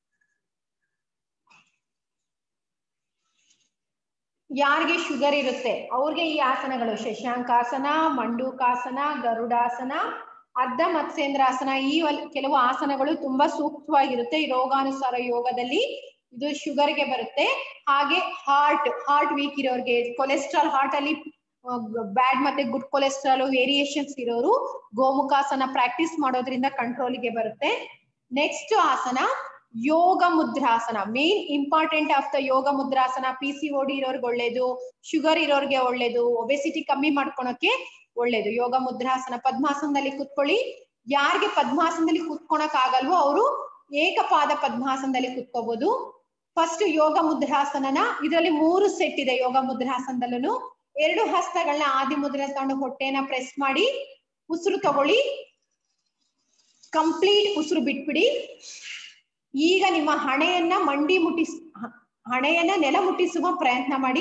ಯಾರಿಗೆ ಶುಗರ್ ಇರುತ್ತೆ ಅವ್ರಿಗೆ ಈ ಆಸನಗಳು ಶಶಾಂಕಾಸನ ಮಂಡೂಕಾಸನ ಗರುಡಾಸನ ಅರ್ಧ ಮತ್ಸ್ಯೇಂದ್ರಾಸನ ಈ ಒಲ್- ಕೆಲವು ಆಸನಗಳು ತುಂಬಾ ಸೂಕ್ತವಾಗಿರುತ್ತೆ ಈ ರೋಗಾನುಸಾರ ಯೋಗದಲ್ಲಿ ಇದು ಶುಗರ್ಗೆ ಬರುತ್ತೆ ಹಾಗೆ ಹಾರ್ಟ್ ಹಾರ್ಟ್ ವೀಕ್ ಇರೋರಿಗೆ ಕೊಲೆಸ್ಟ್ರಾಲ್ ಹಾರ್ಟ್ ಅಲ್ಲಿ ಬ್ಯಾಡ್ ಮತ್ತೆ ಗುಡ್ ಕೊಲೆಸ್ಟ್ರಾಲ್ ವೇರಿಯೇಷನ್ಸ್ ಇರೋರು ಗೋಮುಖಾಸನ ಪ್ರಾಕ್ಟೀಸ್ ಮಾಡೋದ್ರಿಂದ ಕಂಟ್ರೋಲ್ಗೆ ಬರುತ್ತೆ ನೆಕ್ಸ್ಟ್ ಆಸನ ಯೋಗ ಮುದ್ರಾಸನ main important of the yoga mudrasana P C O D ಇರೋರ್ಗೆ ಒಳ್ಳೇದು ಶುಗರ್ ಇರೋರ್ಗೆ ಒಳ್ಳೇದು ಒಬೆಸಿಟಿ ಕಮ್ಮಿ ಮಾಡ್ಕೊಳಕ್ಕೆ ಒಳ್ಳೇದು ಯೋಗ ಮುದ್ರಾಸನ ಪದ್ಮಾಸನದಲ್ಲಿ ಕುತ್ಕೊಳ್ಳಿ ಯಾರಿಗೆ ಪದ್ಮಾಸನದಲ್ಲಿ ಕೂತ್ಕೊಳಕ್ ಆಗಲ್ವೋ ಅವರು ಏಕಪಾದ ಪದ್ಮಾಸನದಲ್ಲಿ ಕೂತ್ಕೋಬಹುದು ಫಸ್ಟ್ ಯೋಗ ಮುದ್ರಾಸನನ ಇದರಲ್ಲಿ ಮೂರು ಸೆಟ್ ಇದೆ ಯೋಗ ಮುದ್ರಾಸನದಲ್ಲೂ ಎರಡು ಹಸ್ತಗಳನ್ನ ಆದಿ ಮುದ್ರೆ ತಗೊಂಡು ಹೊಟ್ಟೆನ ಪ್ರೆಸ್ ಮಾಡಿ ಉಸಿರು ತಗೊಳ್ಳಿ ಕಂಪ್ಲೀಟ್ ಉಸಿರು ಬಿಟ್ಬಿಡಿ ಈಗ ನಿಮ್ಮ ಹಣೆಯನ್ನ ಮಂಡಿ ಮುಟ್ಟಿಸ್ ಹ- ಹಣೆಯನ್ನ ನೆಲ ಮುಟ್ಟಿಸುವ ಪ್ರಯತ್ನ ಮಾಡಿ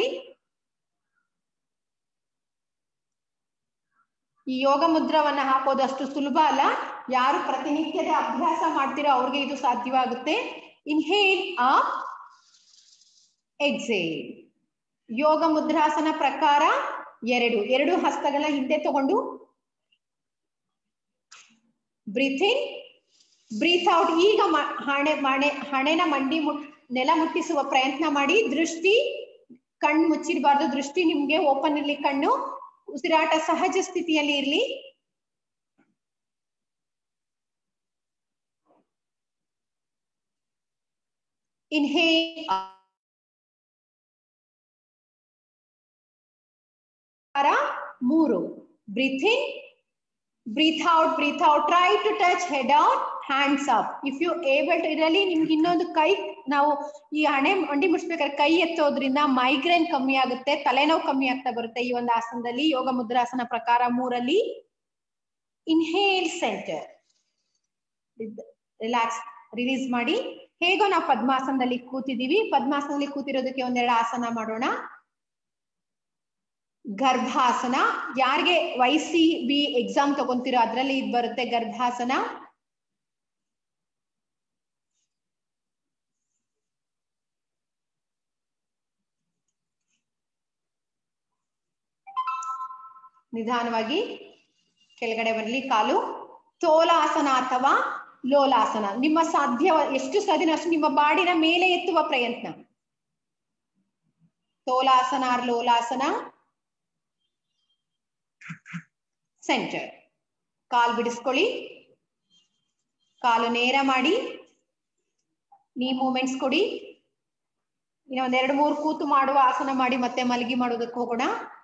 ಈ ಯೋಗ ಮುದ್ರವನ್ನ ಹಾಕೋದು ಅಷ್ಟು ಸುಲಭ ಅಲ್ಲ ಯಾರು ಪ್ರತಿನಿತ್ಯದ ಅಭ್ಯಾಸ ಮಾಡ್ತಿರೋ ಅವ್ರಿಗೆ ಇದು ಸಾಧ್ಯವಾಗುತ್ತೆ ಇನ್ಹೇಲ್ ಅಪ್ ಎಕ್ಸೇಲ್ ಯೋಗ ಮುದ್ರಾಸನ ಪ್ರಕಾರ ಎರಡು ಎರಡು ಹಸ್ತಗಳ ಹಿಂದೆ ತಗೊಂಡು ಬ್ರೀತ್ ಇನ್ ಬ್ರೀತ್ ಔಟ್ ಈಗ ಮ- ಹಣೆ ಮಣೆ ಹಣೆನ ಮಂಡಿ ಮುಟ್ ನೆಲ ಮುಟ್ಟಿಸುವ ಪ್ರಯತ್ನ ಮಾಡಿ ದೃಷ್ಟಿ ಕಣ್ಣು ಮುಚ್ಚಿರಬಾರ್ದು ದೃಷ್ಟಿ ನಿಮ್ಗೆ ಓಪನ್ ಇರ್ಲಿ ಕಣ್ಣು ಉಸಿರಾಟ ಸಹಜ ಸ್ಥಿತಿಯಲ್ಲಿ ಇರ್ಲಿ ಇನ್ಹೇಲ್ ಮೂರು breathe in breathe out breathe out try to touch head out hands up if you able to ಇದರಲ್ಲಿ ನಿಮ್ಗೆ ಇನ್ನೊಂದು ಕೈ ನಾವು ಈ ಹಣೆ ಮಂಡಿ ಮುಟ್ಸ್ಬೇಕಾದ್ರೆ ಕೈ ಎತ್ತೋದ್ರಿಂದ ಮೈಗ್ರೇನ್ ಕಮ್ಮಿ ಆಗುತ್ತೆ ತಲೆನೋವು ಕಮ್ಮಿ ಆಗ್ತಾ ಬರುತ್ತೆ ಈ ಒಂದು ಆಸನದಲ್ಲಿ ಯೋಗ ಮುದ್ರಾಸನ ಪ್ರಕಾರ ಮೂರಲ್ಲಿ ಇನ್ಹೇಲ್ ಸೆಂಟರ್ ರಿಲ್ಯಾಕ್ಸ್ ರಿಲೀಸ್ ಮಾಡಿ ಹೇಗೋ ನಾವು ಪದ್ಮಾಸನದಲ್ಲಿ ಕೂತಿದೀವಿ ಪದ್ಮಾಸನದಲ್ಲಿ ಕೂತಿರೋದಕ್ಕೆ ಒಂದೆರಡು ಆಸನ ಮಾಡೋಣ ಗರ್ಭಾಸನ ಯಾರಿಗೆ ವೈ ಸಿ ಬಿ ಎಕ್ಸಾಮ್ ತಗೊಂತಿರೋ ಅದ್ರಲ್ಲಿ ಇದು ಬರುತ್ತೆ ಗರ್ಭಾಸನ ನಿಧಾನವಾಗಿ ಕೆಳಗಡೆ ಬರಲಿ ಕಾಲು ತೋಲಾಸನ ಅಥವಾ ಲೋಲಾಸನ ನಿಮ್ಮ ಸಾಧ್ಯ ಎಷ್ಟು ಸಾಧ್ಯನೋ ಅಷ್ಟು ನಿಮ್ಮ ಬಾಡಿನ ಮೇಲೆ ಎತ್ತುವ ಪ್ರಯತ್ನ ತೋಲಾಸನ ಆರ್ ಲೋಲಾಸನ ಸೆಂಟರ್ ಕಾಲ್ ಬಿಡಿಸ್ಕೊಳ್ಳಿ ಕಾಲು ನೇರ ಮಾಡಿ ನೀ ಮೂಮೆಂಟ್ಸ್ ಕೊಡಿ ಇನ್ನ ಒಂದ್ ಎರಡು ಮೂರು ಕೂತು ಮಾಡುವ ಆಸನ ಮಾಡಿ ಮತ್ತೆ ಮಲಗಿ ಮಾಡೋದಕ್ಕೆ ಹೋಗೋಣ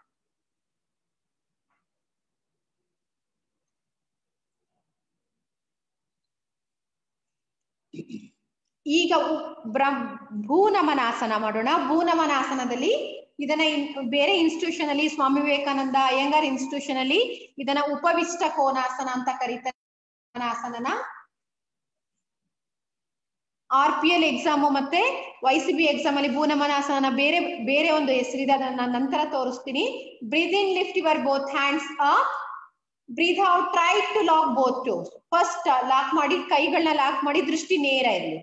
ಈಗ ಉ- ಬ್ರಹ್ಮ ಭೂನಮನಾಸನ ಮಾಡೋಣ ಭೂನಮನಾಸನದಲ್ಲಿ ಇದನ್ನ ಇನ್- ಬೇರೆ ಇನ್ಸ್ಟಿಟ್ಯೂಷನ್ ಅಲ್ಲಿ ಸ್ವಾಮಿ ವಿವೇಕಾನಂದ ಅಯ್ಯಂಗಾರ್ ಇನ್ಸ್ಟಿಟ್ಯೂಷನ್ ಅಲ್ಲಿ ಇದನ್ನ ಉಪವಿಷ್ಟ ಕೋನಾಸನ ಅಂತ ಕರೀತಾರೆ ಆಸನನ ಆರ್ ಪಿ ಎಲ್ ಎಕ್ಸಾಮು ಮತ್ತೆ ವೈ ಸಿ ಬಿ ಎಕ್ಸಾಮ್ ಅಲ್ಲಿ ಭೂನಮನಾಸನ ಬೇರೆ ಬೇರೆ ಒಂದು ಹೆಸರಿದೆ ಅದನ್ನ ನಾನು ನಂತರ ತೋರಿಸ್ತೀನಿ breathe in lift your both hands up breathe out try to lock both toes first lock ಮಾಡಿ ಕೈಗಳನ್ನ ಲಾಕ್ ಮಾಡಿ ದೃಷ್ಟಿ ನೇರ ಇರಲಿ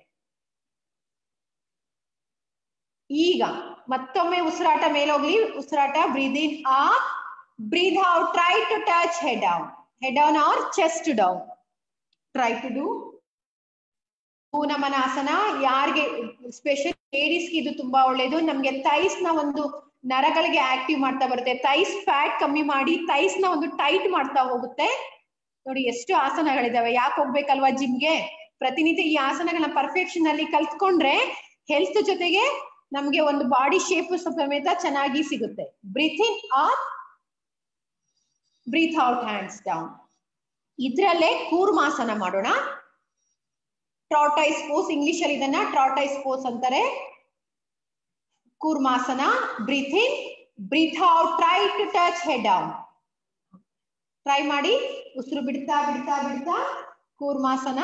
ಈಗ ಮತ್ತೊಮ್ಮೆ ಉಸಿರಾಟ ಮೇಲೋಗ್ಲಿ ಉಸಿರಾಟ breathe in up breathe out try to touch head down head down or chest down try to do ಪೂನಮನಾಸನ ಯಾರಿಗೆ ಸ್ಪೆಷಲ್ ಲೇಡೀಸ್ಗೆ ಇದು ತುಂಬಾ ಒಳ್ಳೇದು ನಮ್ಗೆ ಥೈಸ್ ನ ಒಂದು ನರಗಳಿಗೆ ಆಕ್ಟಿವ್ ಮಾಡ್ತಾ ಬರುತ್ತೆ ಥೈಸ್ ಫ್ಯಾಟ್ ಕಮ್ಮಿ ಮಾಡಿ ಥೈಸ್ ನ ಒಂದು ಟೈಟ್ ಮಾಡ್ತಾ ಹೋಗುತ್ತೆ ನೋಡಿ ಎಷ್ಟು ಆಸನಗಳಿದಾವೆ ಯಾಕೆ ಹೋಗ್ಬೇಕಲ್ವಾ ಜಿಮ್ಗೆ ಪ್ರತಿನಿತ್ಯ ಈ ಆಸನಗಳನ್ನ ಪರ್ಫೆಕ್ಷನ್ ಅಲ್ಲಿ ಕಲ್ತ್ಕೊಂಡ್ರೆ ಹೆಲ್ತ್ ಜೊತೆಗೆ ನಮ್ಗೆ ಒಂದು ಬಾಡಿ ಶೇಪ್ ಸಮೇತ ಚೆನ್ನಾಗಿ ಸಿಗುತ್ತೆ breathe in up breathe out hands down ಇದ್ರಲ್ಲೇ ಕೂರ್ಮಾಸನ ಮಾಡೋಣ ಟ್ರಾಟೈಸ್ ಪೋಸ್ ಇಂಗ್ಲಿಷ್ ಅಲ್ಲಿ ಇದನ್ನ ಟ್ರಾಟೈಸ್ ಪೋಸ್ ಅಂತಾರೆ ಕೂರ್ಮಾಸನ breathe in breathe out try to touch head down try ಮಾಡಿ ಉಸಿರು ಬಿಡ್ತಾ ಬಿಡ್ತಾ ಬಿಡ್ತಾ ಕೂರ್ಮಾಸನ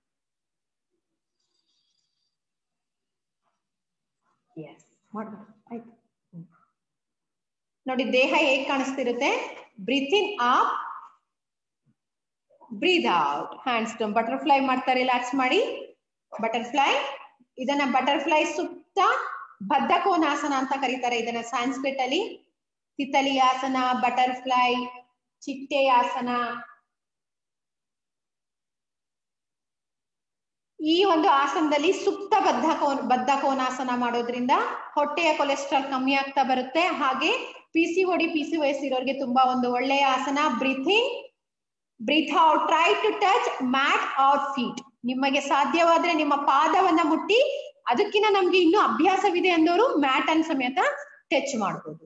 ಎಸ್ ಮಾಡ್ಬೋದು ಆಯ್ತು ಹ್ಮ್. ನೋಡಿ ದೇಹ ಹೇಗ್ ಕಾಣಿಸ್ತಿರುತ್ತೆ breathe in up breathe out hands down butterfly ಮಾಡ್ತಾ ರಿಲ್ಯಾಕ್ಸ್ ಮಾಡಿ ಬಟರ್ಫ್ಲೈ ಇದನ್ನ ಬಟರ್ಫ್ಲೈ ಸುತ್ತ ಬದ್ಧಕೋನಾಸನ ಅಂತ ಕರೀತಾರೆ ಇದನ್ನ ಸಾಂಸ್ಕ್ರಿಟ್ ಅಲ್ಲಿ ತಿತಲಿ ಆಸನ ಬಟರ್ಫ್ಲೈ ಚಿಟ್ಟೆ ಆಸನ ಈ ಒಂದು ಆಸನದಲ್ಲಿ ಸುಪ್ತ ಬದ್ಧ ಕೋನ್ ಬದ್ಧ ಕೋನಾಸನ ಮಾಡೋದ್ರಿಂದ ಹೊಟ್ಟೆಯ ಕೊಲೆಸ್ಟ್ರಾಲ್ ಕಮ್ಮಿ ಆಗ್ತಾ ಬರುತ್ತೆ ಹಾಗೆ P C O D P C ವಯಸ್ಸಿರೋರಿಗೆ ತುಂಬಾ ಒಂದು ಒಳ್ಳೆಯ ಆಸನ breathing breathe out try to touch mat out feet ನಿಮಗೆ ಸಾಧ್ಯವಾದ್ರೆ ನಿಮ್ಮ ಪಾದವನ್ನ ಮುಟ್ಟಿ ಅದಕ್ಕಿಂತ ನಮ್ಗೆ ಇನ್ನೂ ಅಭ್ಯಾಸವಿದೆ ಅಂದವರು ಮ್ಯಾಟ್ ಅನ್ ಸಮೇತ ಟಚ್ ಮಾಡಬಹುದು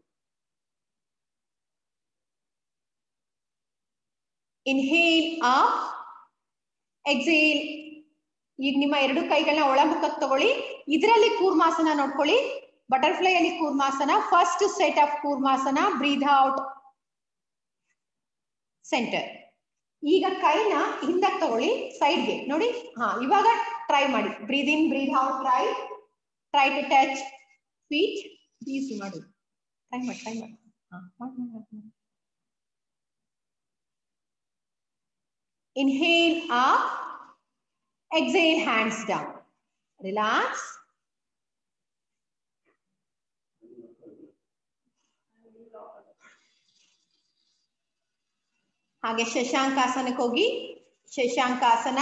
ಇನ್ಹೇಲ್ ಅಪ್ ಎಕ್ಸೇಲ್ ಈಗ ನಿಮ್ಮ ಎರಡು ಕೈಗಳನ್ನ ಒಳಮುಖಕ್ಕೆ ತಗೊಳ್ಳಿ ಇದರಲ್ಲಿ ಕೂರ್ಮಾಸನ ನೋಡ್ಕೊಳ್ಳಿ ಬಟರ್ಫ್ಲೈ ಅಲ್ಲಿ ಕೂರ್ಮಾಸನ ಫಸ್ಟ್ ಸೆಟ್ ಆಫ್ ಕೂರ್ಮಾಸನ ಬ್ರೀದ್ ಔಟ್ ಸೆಂಟರ್ ಈಗ ಕೈನ ಹಿಂದಕ್ಕೆ ತಗೊಳ್ಳಿ ಸೈಡ್ಗೆ ನೋಡಿ ಹಾ ಇವಾಗ ಟ್ರೈ ಮಾಡಿ breathe in breathe out try try to touch feet easy ಮಾಡಿ ಟ್ರೈ ಮಾಡಿ ಟ್ರೈ ಮಾಡಿ ಹಾ ಮಾಡಿ ಮಾಡಿ Inhale up, exhale hands down. Relax. ಹಾಗೆ ಶಶಾಂಕಾಸನಕ್ಕೆ ಹೋಗಿ ಶಶಾಂಕಾಸನ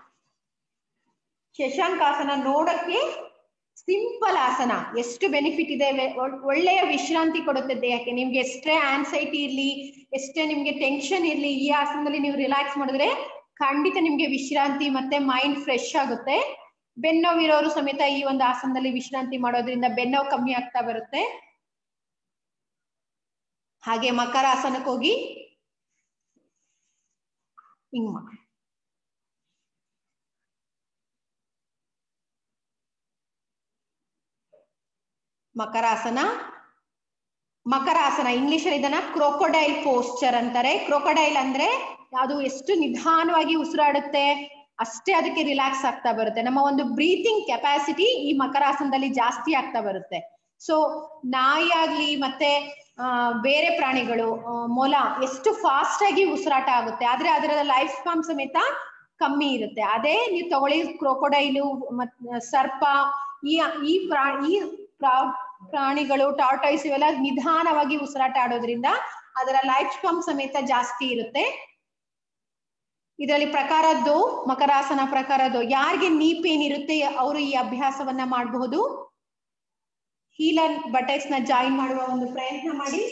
ಶಶಾಂಕಾಸನ ನೋಡಕ್ಕೆ ಸಿಂಪಲ್ ಆಸನ ಎಷ್ಟು ಬೆನಿಫಿಟ್ ಇದೆ ವೆ- ಒಳ್- ಒಳ್ಳೆಯ ವಿಶ್ರಾಂತಿ ಕೊಡುತ್ತೆ ದೇಹಕ್ಕೆ ನಿಮ್ಗೆ ಎಷ್ಟೇ ಆನ್ಸೈಟಿ ಇರ್ಲಿ ಎಷ್ಟೇ ನಿಮ್ಗೆ ಟೆನ್ಷನ್ ಇರ್ಲಿ ಈ ಆಸನದಲ್ಲಿ ನೀವು ರಿಲ್ಯಾಕ್ಸ್ ಮಾಡಿದ್ರೆ ಖಂಡಿತ ನಿಮ್ಗೆ ವಿಶ್ರಾಂತಿ ಮತ್ತೆ ಮೈಂಡ್ ಫ್ರೆಶ್ ಆಗುತ್ತೆ ಬೆನ್ನೋವಿರೋರು ಸಮೇತ ಈ ಒಂದು ಆಸನದಲ್ಲಿ ವಿಶ್ರಾಂತಿ ಮಾಡೋದ್ರಿಂದ ಬೆನ್ನೋವು ಕಮ್ಮಿ ಆಗ್ತಾ ಬರುತ್ತೆ ಹಾಗೆ ಮಕರಾಸನಕ್ಕೆ ಹೋಗಿ ಹಿಂಗ್ ಮಾಡಿ ಮಕರಾಸನ ಮಕರಾಸನ ಇಂಗ್ಲಿಷ್ ಅಲ್ಲಿ ಇದನ್ನ ಕ್ರೋಕೊಡೈಲ್ ಪೋಸ್ಚರ್ ಅಂತಾರೆ ಕ್ರೋಕೊಡೈಲ್ ಅಂದ್ರೆ ಅದು ಎಷ್ಟು ನಿಧಾನವಾಗಿ ಉಸಿರಾಡುತ್ತೆ ಅಷ್ಟೇ ಅದಕ್ಕೆ ರಿಲ್ಯಾಕ್ಸ್ ಆಗ್ತಾ ಬರುತ್ತೆ ನಮ್ಮ ಒಂದು ಬ್ರೀತಿಂಗ್ ಕೆಪಾಸಿಟಿ ಈ ಮಕರಾಸನದಲ್ಲಿ ಜಾಸ್ತಿ ಆಗ್ತಾ ಬರುತ್ತೆ ಸೊ ನಾಯಿ ಆಗ್ಲಿ ಮತ್ತೆ ಆ, ಬೇರೆ ಪ್ರಾಣಿಗಳು ಆ, ಮೊಲ ಎಷ್ಟು ಫಾಸ್ಟ್ ಆಗಿ ಉಸಿರಾಟ ಆಗುತ್ತೆ ಆದ್ರೆ ಅದರ ಲೈಫ್ ಸ್ಪಾನ್ ಸಮೇತ ಕಮ್ಮಿ ಇರುತ್ತೆ ಅದೇ ನೀವು ತಗೊಳ್ಳಿ ಕ್ರೋಕೊಡೈಲು ಮತ್ ಸರ್ಪ ಈ ಈ ಪ್ರಾ ಈ ಪ್ರಾ- ಪ್ರಾಣಿಗಳು ಟಾರ್ಟೈಸ್ ಇವೆಲ್ಲ ನಿಧಾನವಾಗಿ ಉಸಿರಾಟ ಆಡೋದ್ರಿಂದ ಅದರ ಲೈಫ್ ಸ್ಪಾನ್ ಸಮೇತ ಜಾಸ್ತಿ ಇರುತ್ತೆ ಇದರಲ್ಲಿ ಪ್ರಕಾರದ್ದು ಮಕರಾಸನ ಪ್ರಕಾರದ್ದು ಯಾರಿಗೆ ನೀ ಪೇನ್ ಇರುತ್ತೆ ಅವರು ಈ ಅಭ್ಯಾಸವನ್ನ ಮಾಡಬಹುದು ಹೀಲರ್ ಬಟೆಕ್ಸ್ ನ ಜಾಯಿನ್ ಮಾಡುವ ಒಂದು ಪ್ರಯತ್ನ ಮಾಡಿ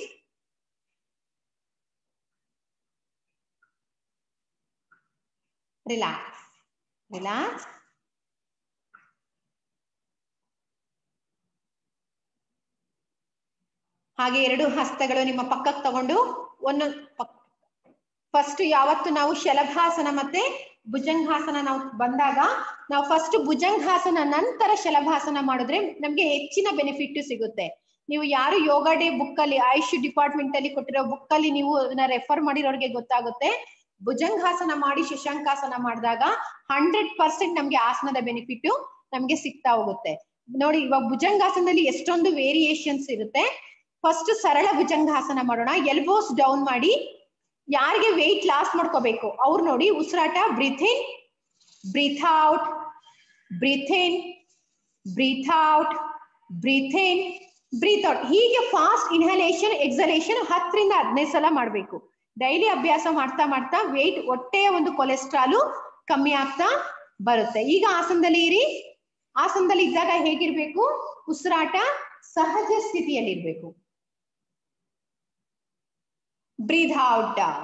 ರಿಲ್ಯಾಕ್ಸ್ ರಿಲ್ಯಾಕ್ಸ್ ಹಾಗೆ ಎರಡು ಹಸ್ತಗಳು ನಿಮ್ಮ ಪಕ್ಕಕ್ಕೆ ತಗೊಂಡು ಒಂದೊಂದು ಫಸ್ಟ್ ಯಾವತ್ತು ನಾವು ಶಲಭಾಸನ ಮತ್ತೆ ಭುಜಂಗಾಸನ ನಾವು ಬಂದಾಗ ನಾವು ಫಸ್ಟ್ ಭುಜಂಗಾಸನ ನಂತರ ಶಲಭಾಸನ ಮಾಡಿದ್ರೆ ನಮ್ಗೆ ಹೆಚ್ಚಿನ ಬೆನಿಫಿಟ್ ಸಿಗುತ್ತೆ ನೀವು ಯಾರು ಯೋಗ ಡೇ ಬುಕ್ ಅಲ್ಲಿ ಆಯುಷ್ ಡಿಪಾರ್ಟ್ಮೆಂಟ್ ಅಲ್ಲಿ ಕೊಟ್ಟಿರೋ ಬುಕ್ ಅಲ್ಲಿ ನೀವು ಅದನ್ನ ರೆಫರ್ ಮಾಡಿರೋರಿಗೆ ಗೊತ್ತಾಗುತ್ತೆ ಭುಜಂಗಾಸನ ಮಾಡಿ ಶಶಾಂಕಾಸನ ಮಾಡಿದಾಗ ಹಂಡ್ರೆಡ್ ಪರ್ಸೆಂಟ್ ನಮ್ಗೆ ಆಸನದ ಬೆನಿಫಿಟ್ ನಮ್ಗೆ ಸಿಗ್ತಾ ಹೋಗುತ್ತೆ ನೋಡಿ ಇವಾಗ ಭುಜಂಗಾಸನದಲ್ಲಿ ಎಷ್ಟೊಂದು ವೇರಿಯೇಷನ್ಸ್ ಇರುತ್ತೆ ಫಸ್ಟ್ ಸರಳ ಭುಜಂಗಾಸನ ಮಾಡೋಣ ಎಲ್ಬೋಸ್ ಡೌನ್ ಮಾಡಿ ಯಾರಿಗೆ ವೆಯ್ಟ್ ಲಾಸ್ ಮಾಡ್ಕೋಬೇಕು ಅವ್ರು ನೋಡಿ ಉಸಿರಾಟ breathe in breathe out breathe in breathe out breathe in breathe out ಹೀಗೆ ಫಾಸ್ಟ್ ಇನ್ಹಲೇಷನ್ ಎಕ್ಸಲೇಷನ್ ಹತ್ತರಿಂದ ಹದಿನೈದು ಸಲ ಮಾಡಬೇಕು ಡೈಲಿ ಅಭ್ಯಾಸ ಮಾಡ್ತಾ ಮಾಡ್ತಾ ವೆಯ್ಟ್ ಹೊಟ್ಟೆಯ ಒಂದು ಕೊಲೆಸ್ಟ್ರಾಲು ಕಮ್ಮಿ ಆಗ್ತಾ ಬರುತ್ತೆ ಈಗ ಆಸನದಲ್ಲಿ ಇರಿ ಆಸನದಲ್ಲಿ ಇದ್ದಾಗ ಹೇಗಿರ್ಬೇಕು ಉಸಿರಾಟ ಸಹಜ ಸ್ಥಿತಿಯಲ್ಲಿ ಇರ್ಬೇಕು ಬ್ರೀದ್ ಔಟ್ ಡೌನ್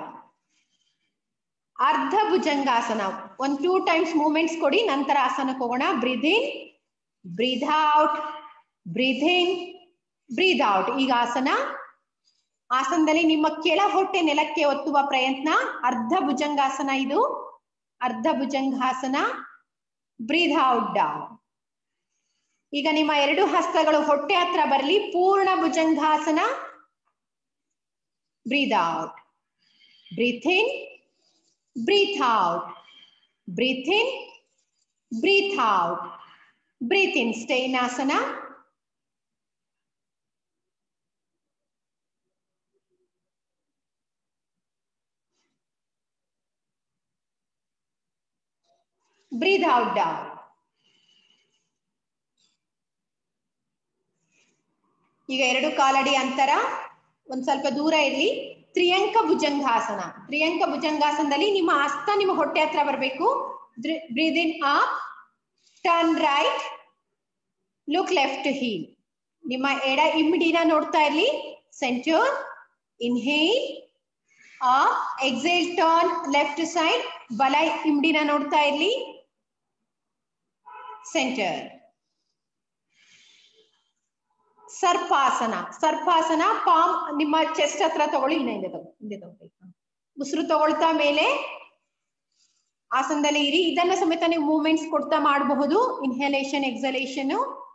ಅರ್ಧ ಭುಜಂಗಾಸನ ಒಂದ್ ಟೂ ಟೈಮ್ಸ್ ಮೂವ್ಮೆಂಟ್ಸ್ ಕೊಡಿ ನಂತರ ಆಸನಕ್ಕೆ ಹೋಗೋಣ ಬ್ರೀದ್ in breathe out breathe in breathe out ಈಗ ಆಸನ ಆಸನದಲ್ಲಿ ನಿಮ್ಮ ಕೆಳ ಹೊಟ್ಟೆ ನೆಲಕ್ಕೆ ಒತ್ತುವ ಪ್ರಯತ್ನ ಅರ್ಧ ಭುಜಂಗಾಸನ ಇದು ಅರ್ಧ ಭುಜಂಗಾಸನ ಬ್ರೀದ್ ಔಟ್ ಡೌನ್ ಈಗ ನಿಮ್ಮ ಎರಡು ಹಸ್ತಗಳು ಹೊಟ್ಟೆ ಹತ್ರ ಬರಲಿ ಪೂರ್ಣ bhujangasana breathe out breathe in breathe out breathe in breathe out breathe in stay in asana breathe out down ಈಗ ಎರಡು ಕಾಲಡಿ ಅಂತರ ಒಂದ್ ಸ್ವಲ್ಪ ದೂರ ಇರ್ಲಿ ತ್ರಿಯಂಕ ಭುಜಂಗಾಸನ ತ್ರಿಯಂಕ ಭುಜಂಗಾಸನದಲ್ಲಿ ನಿಮ್ಮ ಹಸ್ತ ನಿಮ್ಮ ಹೊಟ್ಟೆ ಹತ್ರ ಬರಬೇಕು breathe in up turn right look left heel ನಿಮ್ಮ ಎಡ ಇಮ್ಮಿಡಿನ ನೋಡ್ತಾ ಇರ್ಲಿ centre inhale up exhale turn left side ಬಲ ಇಮ್ಡಿನ ನೋಡ್ತಾ ಇರ್ಲಿ ಸೆಂಟರ್ ಸರ್ಪಾಸನ ಸರ್ಪಾಸನ ಪಾಮ್ ನಿಮ್ಮ ಚೆಸ್ಟ್ ಹತ್ರ ತಗೊಳ್ಳಿ ಇಲ್ಲ ಹಿಂದೆ ತಗೋ ಹಿಂದೆ ತಗೊಳ್ಳಿ ಉಸಿರು ತಗೊಳ್ತಾ ಮೇಲೆ ಆಸನದಲ್ಲಿ ಇರಿ ಇದನ್ನ ಸಮೇತ ನೀವು ಮೂವ್ಮೆಂಟ್ಸ್ ಕೊಡ್ತಾ ಮಾಡಬಹುದು ಇನ್ಹಲೇಷನ್ ಎಕ್ಸಲೇಷನ್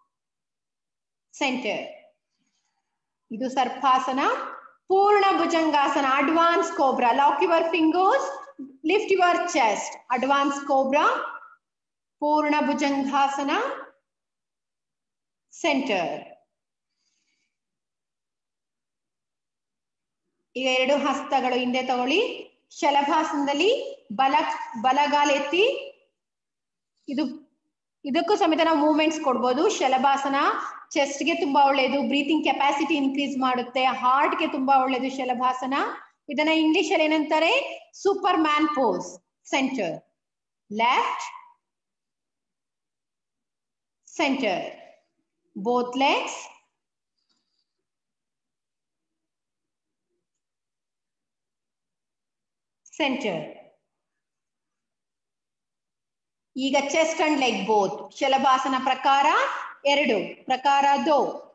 ಸೆಂಟರ್ ಇದು ಸರ್ಪಾಸನ ಪೂರ್ಣ ಭುಜಂಗಾಸನ advance cobra lock your fingers lift your chest advance cobra ಪೂರ್ಣ ಭುಜಂಗಾಸನ ಸೆಂಟರ್ ಈಗ ಎರಡು ಹಸ್ತಗಳು ಹಿಂದೆ ತಗೊಳ್ಳಿ ಶಲಭಾಸನದಲ್ಲಿ ಬಲ ಬಲಗಾಲ್ ಎತ್ತಿ ಇದು ಇದಕ್ಕೂ ಸಮೇತ ನಾವು ಮೂವ್ಮೆಂಟ್ಸ್ ಕೊಡ್ಬೋದು ಶಲಭಾಸನ ಚೆಸ್ಟ್ ಗೆ ತುಂಬಾ ಒಳ್ಳೆಯದು ಬ್ರೀತಿಂಗ್ ಕೆಪಾಸಿಟಿ ಇನ್ಕ್ರೀಸ್ ಮಾಡುತ್ತೆ ಹಾರ್ಟ್ ಗೆ ತುಂಬಾ ಒಳ್ಳೆಯದು ಶಲಭಾಸನ ಇದನ್ನ ಇಂಗ್ಲಿಷ್ ಅಲ್ಲಿ ಏನಂತಾರೆ superman pose centre left centre both legs centre ಈಗ ಚೆಸ್ಟ್ ಅಂಡ್ ಲೆಗ್ ಬೋತ್ ಶಲಭಾಸನ ಪ್ರಕಾರ ಎರಡು ಪ್ರಕಾರ ದೋ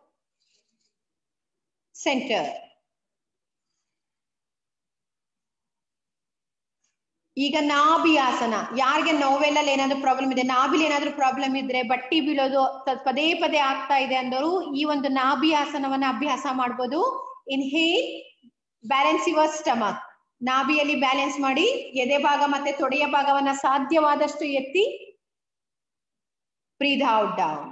ಸೆಂಟರ್ ಈಗ ನಾಭಿ ಆಸನ ಯಾರಿಗೆ ನೋವೆಲ್ಲಲ್ಲಿ ಏನಾದ್ರು ಪ್ರಾಬ್ಲಮ್ ಇದೆ ನಾಭಿಲಿ ಏನಾದ್ರು ಪ್ರಾಬ್ಲಮ್ ಇದ್ರೆ ಬಟ್ಟಿ ಬೀಳೋದು ತ- ಪದೇ ಪದೇ ಆಗ್ತಾ ಇದೆ ಅಂದವರು ಈ ಒಂದು ನಾಭಿ ಆಸನವನ್ನ ಅಭ್ಯಾಸ ಮಾಡ್ಬೋದು ಇನ್ಹೇಲ್ ಬ್ಯಾಲೆನ್ಸ್ ಯುವರ್ ಸ್ಟಮಕ್ ನಾಭಿಯಲ್ಲಿ ಬ್ಯಾಲೆನ್ಸ್ ಮಾಡಿ ಎದೆ ಭಾಗ ಮತ್ತೆ ತೊಡೆಯ ಭಾಗವನ್ನ ಸಾಧ್ಯವಾದಷ್ಟು ಎತ್ತಿ ಬ್ರೀದ್ ಔಟ್ ಡೌನ್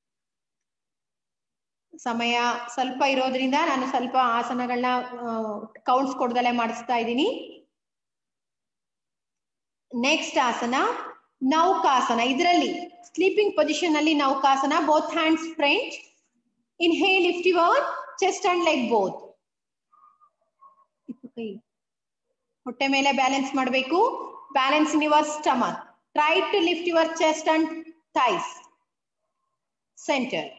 ಸಮಯ ಸ್ವಲ್ಪ ಇರೋದ್ರಿಂದ ನಾನು ಸ್ವಲ್ಪ ಆಸನಗಳನ್ನ ಕೌಂಟ್ಸ್ ಕೊಡ್ದಲೆ ಮಾಡಿಸ್ತಾ ಇದ್ದೀನಿ ನೆಕ್ಸ್ಟ್ ಆಸನ ನೌಕಾಸನ ಇದರಲ್ಲಿ ಸ್ಲೀಪಿಂಗ್ ಪೊಸಿಷನ್ ಅಲ್ಲಿ ನೌಕಾಸನ both hands front inhale lift your chest and leg both ಕೈ ಹೊಟ್ಟೆ ಮೇಲೆ ಬ್ಯಾಲೆನ್ಸ್ ಮಾಡಬೇಕು balance in your stomach try to lift your chest and thighs centre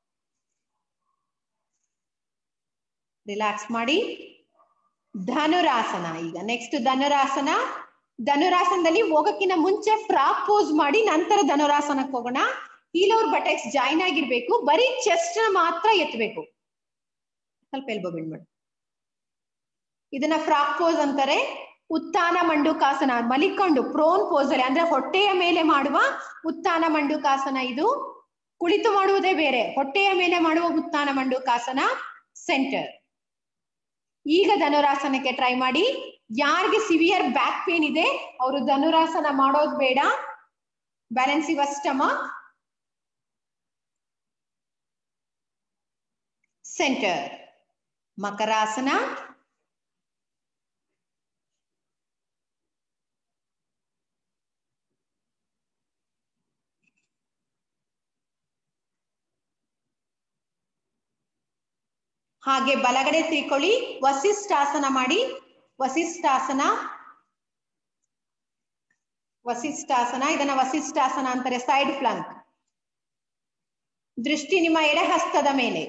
relax ಮಾಡಿ ಧನುರಾಸನ ಈಗ ನೆಕ್ಸ್ಟ್ ಧನುರಾಸನ ಧನುರಾಸನದಲ್ಲಿ ಹೋಗಕ್ಕಿಂತ ಮುಂಚೆ ಫ್ರಾಕ್ ಪೋಸ್ ಮಾಡಿ ನಂತರ ಧನುರಾಸನಕ್ಕೆ ಹೋಗೋಣ ಹೀಲೋರ್ ಬಟೆಕ್ಸ್ ಜಾಯಿನ್ ಆಗಿರ್ಬೇಕು ಬರೀ ಚೆಸ್ಟ್ ಮಾತ್ರ ಎತ್ತಬೇಕು ಸ್ವಲ್ಪ ಎಲ್ಬೋ ಬೆಂಡ್ ಮಾಡಿ ಇದನ್ನ ಫ್ರಾಕ್ ಪೋಸ್ ಅಂತಾರೆ ಉತ್ಥಾನ ಮಂಡುಕಾಸನ ಮಲಿಕೊಂಡು ಪ್ರೋನ್ ಪೋಸ್ ಅಲ್ಲಿ ಅಂದ್ರೆ ಹೊಟ್ಟೆಯ ಮೇಲೆ ಮಾಡುವ ಉತ್ಥಾನ ಮಂಡುಕಾಸನ ಇದು ಕುಳಿತು ಮಾಡುವುದೇ ಬೇರೆ ಹೊಟ್ಟೆಯ ಮೇಲೆ ಮಾಡುವ ಉತ್ಥಾನ ಮಂಡುಕಾಸನ ಸೆಂಟರ್ ಈಗ ಧನುರಾಸನಕ್ಕೆ ಟ್ರೈ ಮಾಡಿ ಯಾರಿಗೆ ಸಿವಿಯರ್ ಬ್ಯಾಕ್ ಪೇನ್ ಇದೆ ಅವರು ಧನುರಾಸನ ಮಾಡೋದು ಬೇಡ ಬ್ಯಾಲೆನ್ಸ್ ಇವ ಸ್ಟಮಕ್ ಸೆಂಟರ್ ಮಕರಾಸನ ಹಾಗೆ ಬಲಗಡೆ ತಿಳ್ಕೊಳ್ಳಿ ವಸಿಷ್ಠಾಸನ ಮಾಡಿ ವಸಿಷ್ಠಾಸನ ವಸಿಷ್ಠಾಸನ ಇದನ್ನ ವಸಿಷ್ಠಾಸನ ಅಂತಾರೆ ಸೈಡ್ ಫ್ಲಂಕ್ ದೃಷ್ಟಿ ನಿಮ್ಮ ಎಡೆ ಹಸ್ತದ ಮೇಲೆ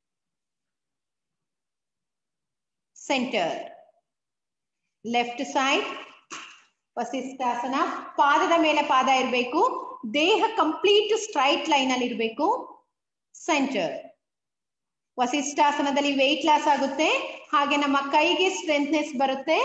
ಸೆಂಟರ್ ಲೆಫ್ಟ್ ಸೈಡ್ ವಸಿಷ್ಠಾಸನ ಪಾದದ ಮೇಲೆ ಪಾದ ಇರಬೇಕು ದೇಹ ಕಂಪ್ಲೀಟ್ ಸ್ಟ್ರೈಟ್ ಲೈನ್ ಅಲ್ಲಿ ಇರಬೇಕು ಸೆಂಟರ್ ವಸಿಷ್ಠಾಸನದಲ್ಲಿ ವೆಯ್ಟ್ ಲಾಸ್ ಆಗುತ್ತೆ ಹಾಗೆ ನಮ್ಮ ಕೈಗೆ ಸ್ಟ್ರೆಂತ್ನೆಸ್ ಬರುತ್ತೆ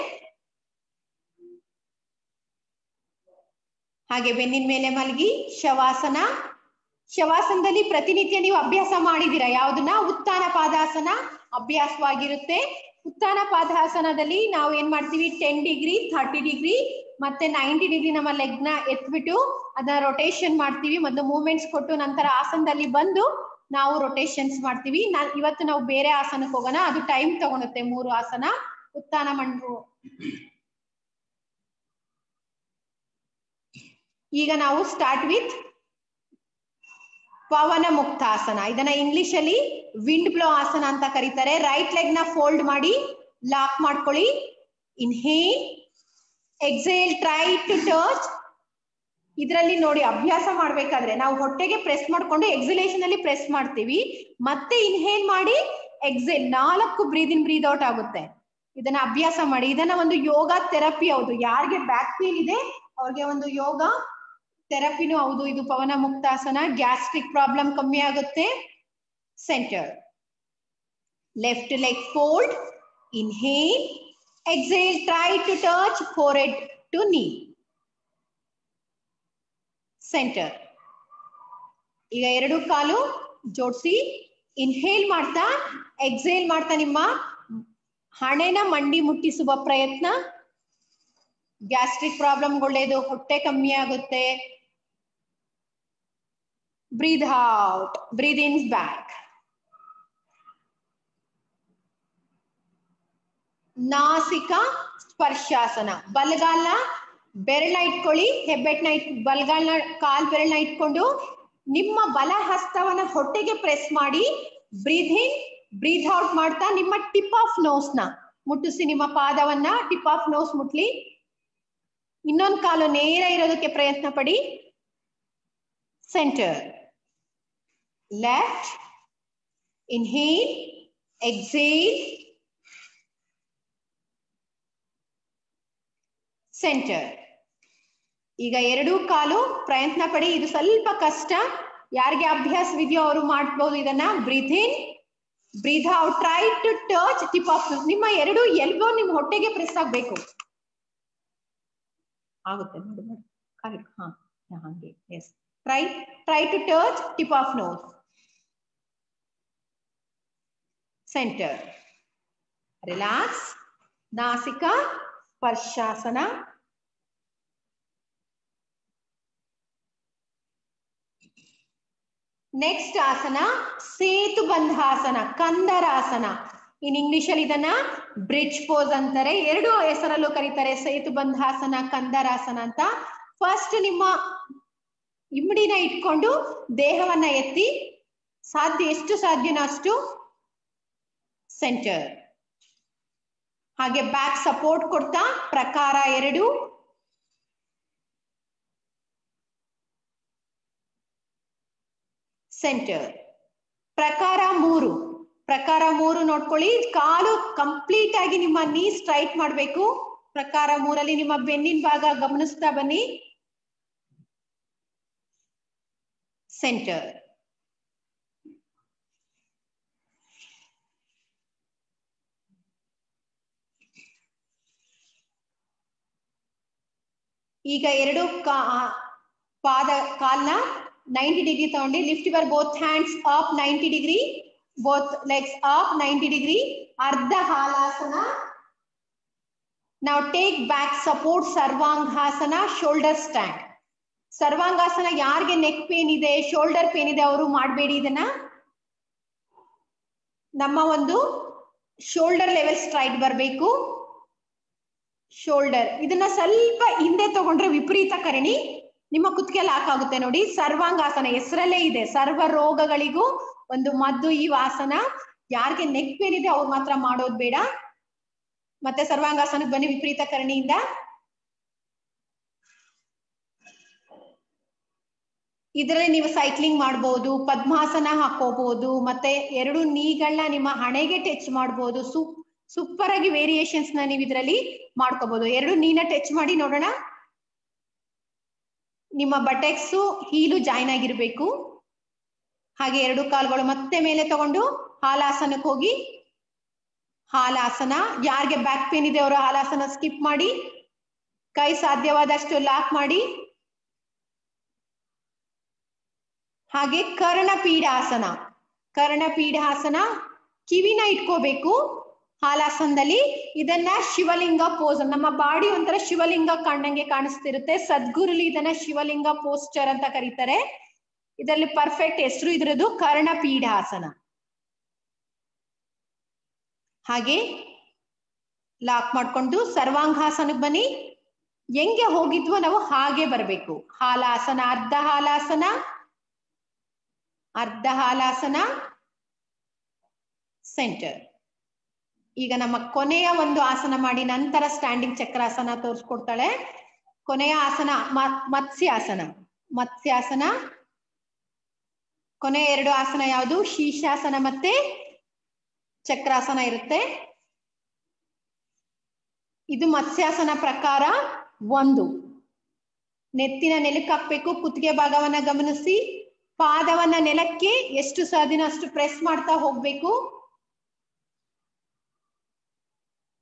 ಹಾಗೆ ಬೆನ್ನಿನ ಮೇಲೆ ಮಲಗಿ ಶವಾಸನ ಶವಾಸನದಲ್ಲಿ ಪ್ರತಿನಿತ್ಯ ನೀವು ಅಭ್ಯಾಸ ಮಾಡಿದೀರಾ ಯಾವ್ದನ್ನ ಉತ್ಥಾನ ಪಾದಾಸನ ಅಭ್ಯಾಸವಾಗಿರುತ್ತೆ ಉತ್ಥಾನ ಪಾದಾಸನದಲ್ಲಿ ನಾವು ಏನ್ ಮಾಡ್ತೀವಿ ಟೆನ್ ಡಿಗ್ರಿ ಥರ್ಟಿ ಡಿಗ್ರಿ ಮತ್ತೆ ನೈಂಟಿ ಡಿಗ್ರಿ ನಮ್ಮ ಲೆಗ್ ನ ಎತ್ಬಿಟ್ಟು ಅದನ್ನ ರೊಟೇಷನ್ ಮಾಡ್ತೀವಿ ಮೊದಲು ಮೂವ್ಮೆಂಟ್ಸ್ ಕೊಟ್ಟು ನಂತರ ಆಸನದಲ್ಲಿ ಬಂದು ನಾವು ರೊಟೇಷನ್ಸ್ ಮಾಡ್ತೀವಿ ನಾ ಇವತ್ತು ನಾವು ಬೇರೆ ಆಸನಕ್ಕೆ ಹೋಗೋಣ ಅದು ಟೈಮ್ ತಗೊಳುತ್ತೆ ಮೂರು ಆಸನ ಉತ್ಥಾನ ಮಂಡು ಈಗ ನಾವು ಸ್ಟಾರ್ಟ್ ವಿತ್ ಪವನ ಮುಕ್ತಾಸನ ಇದನ್ನ ಇಂಗ್ಲಿಷ್ ಅಲ್ಲಿ ವಿಂಡ್ ಬ್ಲೋ ಆಸನ ಅಂತ ಕರೀತಾರೆ ರೈಟ್ ಲೆಗ್ ನ ಫೋಲ್ಡ್ ಮಾಡಿ ಲಾಕ್ ಮಾಡ್ಕೊಳ್ಳಿ inhale exhale try to touch ಇದರಲ್ಲಿ ನೋಡಿ ಅಭ್ಯಾಸ ಮಾಡ್ಬೇಕಾದ್ರೆ ನಾವು ಹೊಟ್ಟೆಗೆ ಪ್ರೆಸ್ ಮಾಡ್ಕೊಂಡು ಎಕ್ಸಲೇಷನ್ ಅಲ್ಲಿ ಪ್ರೆಸ್ ಮಾಡ್ತೀವಿ ಮತ್ತೆ ಇನ್ಹೇಲ್ ಮಾಡಿ ಎಕ್ಸೇಲ್ ನಾಲ್ಕು ಬ್ರೀದ್ ಇನ್ ಬ್ರೀದ್ ಔಟ್ ಆಗುತ್ತೆ ಇದನ್ನ ಅಭ್ಯಾಸ ಮಾಡಿ ಇದನ್ನ ಒಂದು ಯೋಗ ಥೆರಪಿ ಹೌದು ಯಾರಿಗೆ ಬ್ಯಾಕ್ ಪೇನ್ ಇದೆ ಅವ್ರಿಗೆ ಒಂದು ಯೋಗ ಥೆರಪಿನೂ ಹೌದು ಇದು ಪವನ ಮುಕ್ತಾಸನ ಗ್ಯಾಸ್ಟ್ರಿಕ್ ಪ್ರಾಬ್ಲಮ್ ಕಮ್ಮಿ ಆಗುತ್ತೆ centre left leg fold inhale exhale try to touch forehead to knee centre ಈಗ ಎರಡು ಕಾಲು ಜೋಡಿಸಿ ಇನ್ಹೇಲ್ ಮಾಡ್ತಾ ಎಕ್ಸೇಲ್ ಮಾಡ್ತಾ ನಿಮ್ಮ ಹಣೆನ ಮಂಡಿ ಮುಟ್ಟಿಸುವ ಪ್ರಯತ್ನ ಗ್ಯಾಸ್ಟ್ರಿಕ್ ಪ್ರಾಬ್ಲಮ್ ಒಳ್ಳೇದು ಹೊಟ್ಟೆ ಕಮ್ಮಿ ಆಗುತ್ತೆ ಬ್ರೀದ್ ಔಟ್ ಬ್ರೀದ್ ಇನ್ ಬ್ಯಾಕ್ ನಾಸಿಕ ಸ್ಪರ್ಶಾಸನ ಬಲಗಾಲ್ನ ಬೆರಳನ್ನ ಇಟ್ಕೊಳ್ಳಿ ಹೆಬ್ಬೆಟ್ನ ಇಟ್ ಬಲಗಾಲ್ನ ಕಾಲ್ ಬೆರಳನ್ನ ಇಟ್ಕೊಂಡು ನಿಮ್ಮ ಬಲ ಹಸ್ತವನ್ನ ಹೊಟ್ಟೆಗೆ ಪ್ರೆಸ್ ಮಾಡಿ ಬ್ರೀದ್ ಇನ್ ಬ್ರೀದ್ ಔಟ್ ಮಾಡ್ತಾ ನಿಮ್ಮ ಟಿಪ್ ಆಫ್ ನೋಸ್ ನ ಮುಟ್ಟಿಸಿ ನಿಮ್ಮ ಪಾದವನ್ನ ಟಿಪ್ ಆಫ್ ನೋಸ್ ಮುಟ್ಲಿ ಇನ್ನೊಂದು ಕಾಲು ನೇರ ಇರೋದಕ್ಕೆ ಪ್ರಯತ್ನ ಪಡಿ centre left inhale exhale centre ಈಗ ಎರಡೂ ಕಾಲು ಪ್ರಯತ್ನ ಪಡಿ ಇದು ಸ್ವಲ್ಪ ಕಷ್ಟ ಯಾರಿಗೆ ಅಭ್ಯಾಸವಿದೆಯೋ ಅವರು ಮಾಡ್ಬೋದು ಇದನ್ನ breathe in breathe out try to touch tip of ನಿಮ್ಮ ಎರಡು ಎಲ್ಬೋ ನಿಮ್ ಹೊಟ್ಟೆಗೆ ಪ್ರೆಸ್ ಆಗ್ಬೇಕು ಆಗುತ್ತೆ ನೋಡಿ ನೋಡಿ ಕಾಲಿ ಹಾ ಹಂಗೆ yes try try to touch tip of nose centre relax ನಾಸಿಕ ಸ್ಪರ್ಶಾಸನ ನೆಕ್ಸ್ಟ್ ಆಸನ ಸೇತು ಬಂಧಾಸನ ಕಂದರಾಸನ ಇನ್ ಇಂಗ್ಲಿಷ್ ಅಲ್ಲಿ ಇದನ್ನ ಬ್ರಿಡ್ಜ್ ಪೋಸ್ ಅಂತಾರೆ ಎರಡು ಹೆಸರಲ್ಲೂ ಕರೀತಾರೆ ಸೇತು ಬಂಧಾಸನ ಕಂದರಾಸನ ಅಂತ ಫಸ್ಟ್ ನಿಮ್ಮ ಇಮ್ಮಡಿನ ಇಟ್ಕೊಂಡು ದೇಹವನ್ನ ಎತ್ತಿ ಸಾಧ್ಯ ಎಷ್ಟು ಸಾಧ್ಯನೋ ಅಷ್ಟು ಸೆಂಟರ್ ಹಾಗೆ ಬ್ಯಾಕ್ ಸಪೋರ್ಟ್ ಕೊಡ್ತಾ ಪ್ರಕಾರ ಎರಡು ಸೆಂಟರ್ ಪ್ರಕಾರ ಮೂರು ಪ್ರಕಾರ ಮೂರು ನೋಡ್ಕೊಳ್ಳಿ ಕಾಲು ಕಂಪ್ಲೀಟ್ ಆಗಿ ನಿಮ್ಮ ನೀ ಸ್ಟ್ರೈಟ್ ಮಾಡ್ಬೇಕು ಪ್ರಕಾರ ಮೂರಲ್ಲಿ ನಿಮ್ಮ ಬೆನ್ನಿನ ಭಾಗ ಗಮನಿಸ್ತಾ ಬನ್ನಿ ಸೆಂಟರ್ ಈಗ ಎರಡು ಕಾ- ಪಾದ ಕಾಲ್ನ ನೈಂಟಿ ಡಿಗ್ರಿ ತಗೊಂಡು lift your both hands up ninety degree both legs up ninety degree ಅರ್ಧ ಹಾಲಾಸನ ನಾವು ಟೇಕ್ ಬ್ಯಾಕ್ ಸಪೋರ್ಟ್ ಸರ್ವಾಂಗಾಸನ ಶೋಲ್ಡರ್ ಸ್ಟ್ಯಾಂಡ್ ಸರ್ವಾಂಗಾಸನ ಯಾರಿಗೆ ನೆಕ್ ಪೇನ್ ಇದೆ ಶೋಲ್ಡರ್ ಪೇನ್ ಇದೆ ಅವರು ಮಾಡಬೇಡಿ ಇದನ್ನ ನಮ್ಮ ಒಂದು ಶೋಲ್ಡರ್ ಲೆವೆಲ್ ಸ್ಟ್ರೈಟ್ ಬರಬೇಕು ಶೋಲ್ಡರ್ ಇದನ್ನ ಸ್ವಲ್ಪ ಹಿಂದೆ ತಗೊಂಡ್ರೆ ವಿಪರೀತ ಕರಣಿ ನಿಮ್ಮ ಕುತ್ತಿಗೆ ಲಾಕ್ ಆಗುತ್ತೆ ನೋಡಿ ಸರ್ವಾಂಗಾಸನ ಹೆಸರಲ್ಲೇ ಇದೆ ಸರ್ವ ರೋಗಗಳಿಗೂ ಒಂದು ಮದ್ದು ಈ ಆಸನ ಯಾರಿಗೆ ನೆಕ್ ಪೇನ್ ಇದೆ ಅವ್ರು ಮಾತ್ರ ಮಾಡೋದ್ ಬೇಡ ಮತ್ತೆ ಸರ್ವಾಂಗಾಸನಕ್ಕೆ ಬನ್ನಿ ವಿಪರೀತ ಕರಣಿಯಿಂದ ಇದರಲ್ಲಿ ನೀವು ಸೈಕ್ಲಿಂಗ್ ಮಾಡಬಹುದು ಪದ್ಮಾಸನ ಹಾಕೋಬಹುದು ಮತ್ತೆ ಎರಡು ನೀಗಳನ್ನ ನಿಮ್ಮ ಹಣೆಗೆ ಟಚ್ ಮಾಡಬಹುದು ಸೂಪ್ ಸೂಪರ್ ಆಗಿ ವೇರಿಯೇಷನ್ಸ್ ನ ನೀವು ಇದರಲ್ಲಿ ಮಾಡ್ಕೋಬಹುದು ಎರಡು ನೀನ ಟಚ್ ಮಾಡಿ ನೋಡೋಣ ನಿಮ್ಮ ಬಟೆಕ್ಸು ಹೀಲು ಜಾಯ್ನ್ ಆಗಿರ್ಬೇಕು ಹಾಗೆ ಎರಡು ಕಾಲುಗಳು ಮತ್ತೆ ಮೇಲೆ ತಗೊಂಡು ಹಾಲಾಸನಕ್ಕೆ ಹೋಗಿ ಹಾಲಾಸನ ಯಾರಿಗೆ ಬ್ಯಾಕ್ ಪೇನ್ ಇದೆ ಅವರು ಹಾಲಾಸನ ಸ್ಕಿಪ್ ಮಾಡಿ ಕೈ ಸಾಧ್ಯವಾದಷ್ಟು ಲಾಕ್ ಮಾಡಿ ಹಾಗೆ ಕರ್ಣಪೀಠಾಸನ ಕರ್ಣಪೀಠಾಸನ ಕಿವಿನ ಇಟ್ಕೋಬೇಕು ಹಾಲಾಸನದಲ್ಲಿ ಇದನ್ನ ಶಿವಲಿಂಗ ಪೋಸ್ ನಮ್ಮ ಬಾಡಿ ಒಂಥರ ಶಿವಲಿಂಗ ಕಂಡಂಗೆ ಕಾಣಿಸ್ತಿರುತ್ತೆ ಸದ್ಗುರುಲಿ ಇದನ್ನ ಶಿವಲಿಂಗ ಪೋಸ್ಟರ್ ಅಂತ ಕರೀತಾರೆ ಇದರಲ್ಲಿ ಪರ್ಫೆಕ್ಟ್ ಹೆಸರು ಇದ್ರದ್ದು ಕರ್ಣಪೀಠಾಸನ ಹಾಗೆ ಲಾಕ್ ಮಾಡ್ಕೊಂಡು ಸರ್ವಾಂಗಾಸನಕ್ಕೆ ಬನ್ನಿ ಹೆಂಗೆ ಹೋಗಿದ್ವೋ ನಾವು ಹಾಗೆ ಬರ್ಬೇಕು ಹಾಲಾಸನ ಅರ್ಧ ಹಾಲಾಸನ ಅರ್ಧ ಹಾಲಾಸನ ಸೆಂಟರ್ ಈಗ ನಮ್ಮ ಕೊನೆಯ ಒಂದು ಆಸನ ಮಾಡಿ ನಂತರ ಸ್ಟ್ಯಾಂಡಿಂಗ್ ಚಕ್ರಾಸನ ತೋರಿಸ್ಕೊಡ್ತಾಳೆ ಕೊನೆಯ ಆಸನ ಮ- ಮತ್ಸ್ಯಾಸನ ಮತ್ಸ್ಯಾಸನ ಕೊನೆಯ ಎರಡು ಆಸನ ಯಾವುದು ಶೀರ್ಷಾಸನ ಮತ್ತೆ ಚಕ್ರಾಸನ ಇರುತ್ತೆ ಇದು ಮತ್ಸ್ಯಾಸನ ಪ್ರಕಾರ ಒಂದು ನೆತ್ತಿನ ನೆಲಕ್ಕೆ ಹಾಕ್ಬೇಕು ಕುತ್ತಿಗೆ ಭಾಗವನ್ನ ಗಮನಿಸಿ ಪಾದವನ್ನ ನೆಲಕ್ಕೆ ಎಷ್ಟು ಸಾಧ್ಯನೋ ಅಷ್ಟು ಪ್ರೆಸ್ ಮಾಡ್ತಾ ಹೋಗ್ಬೇಕು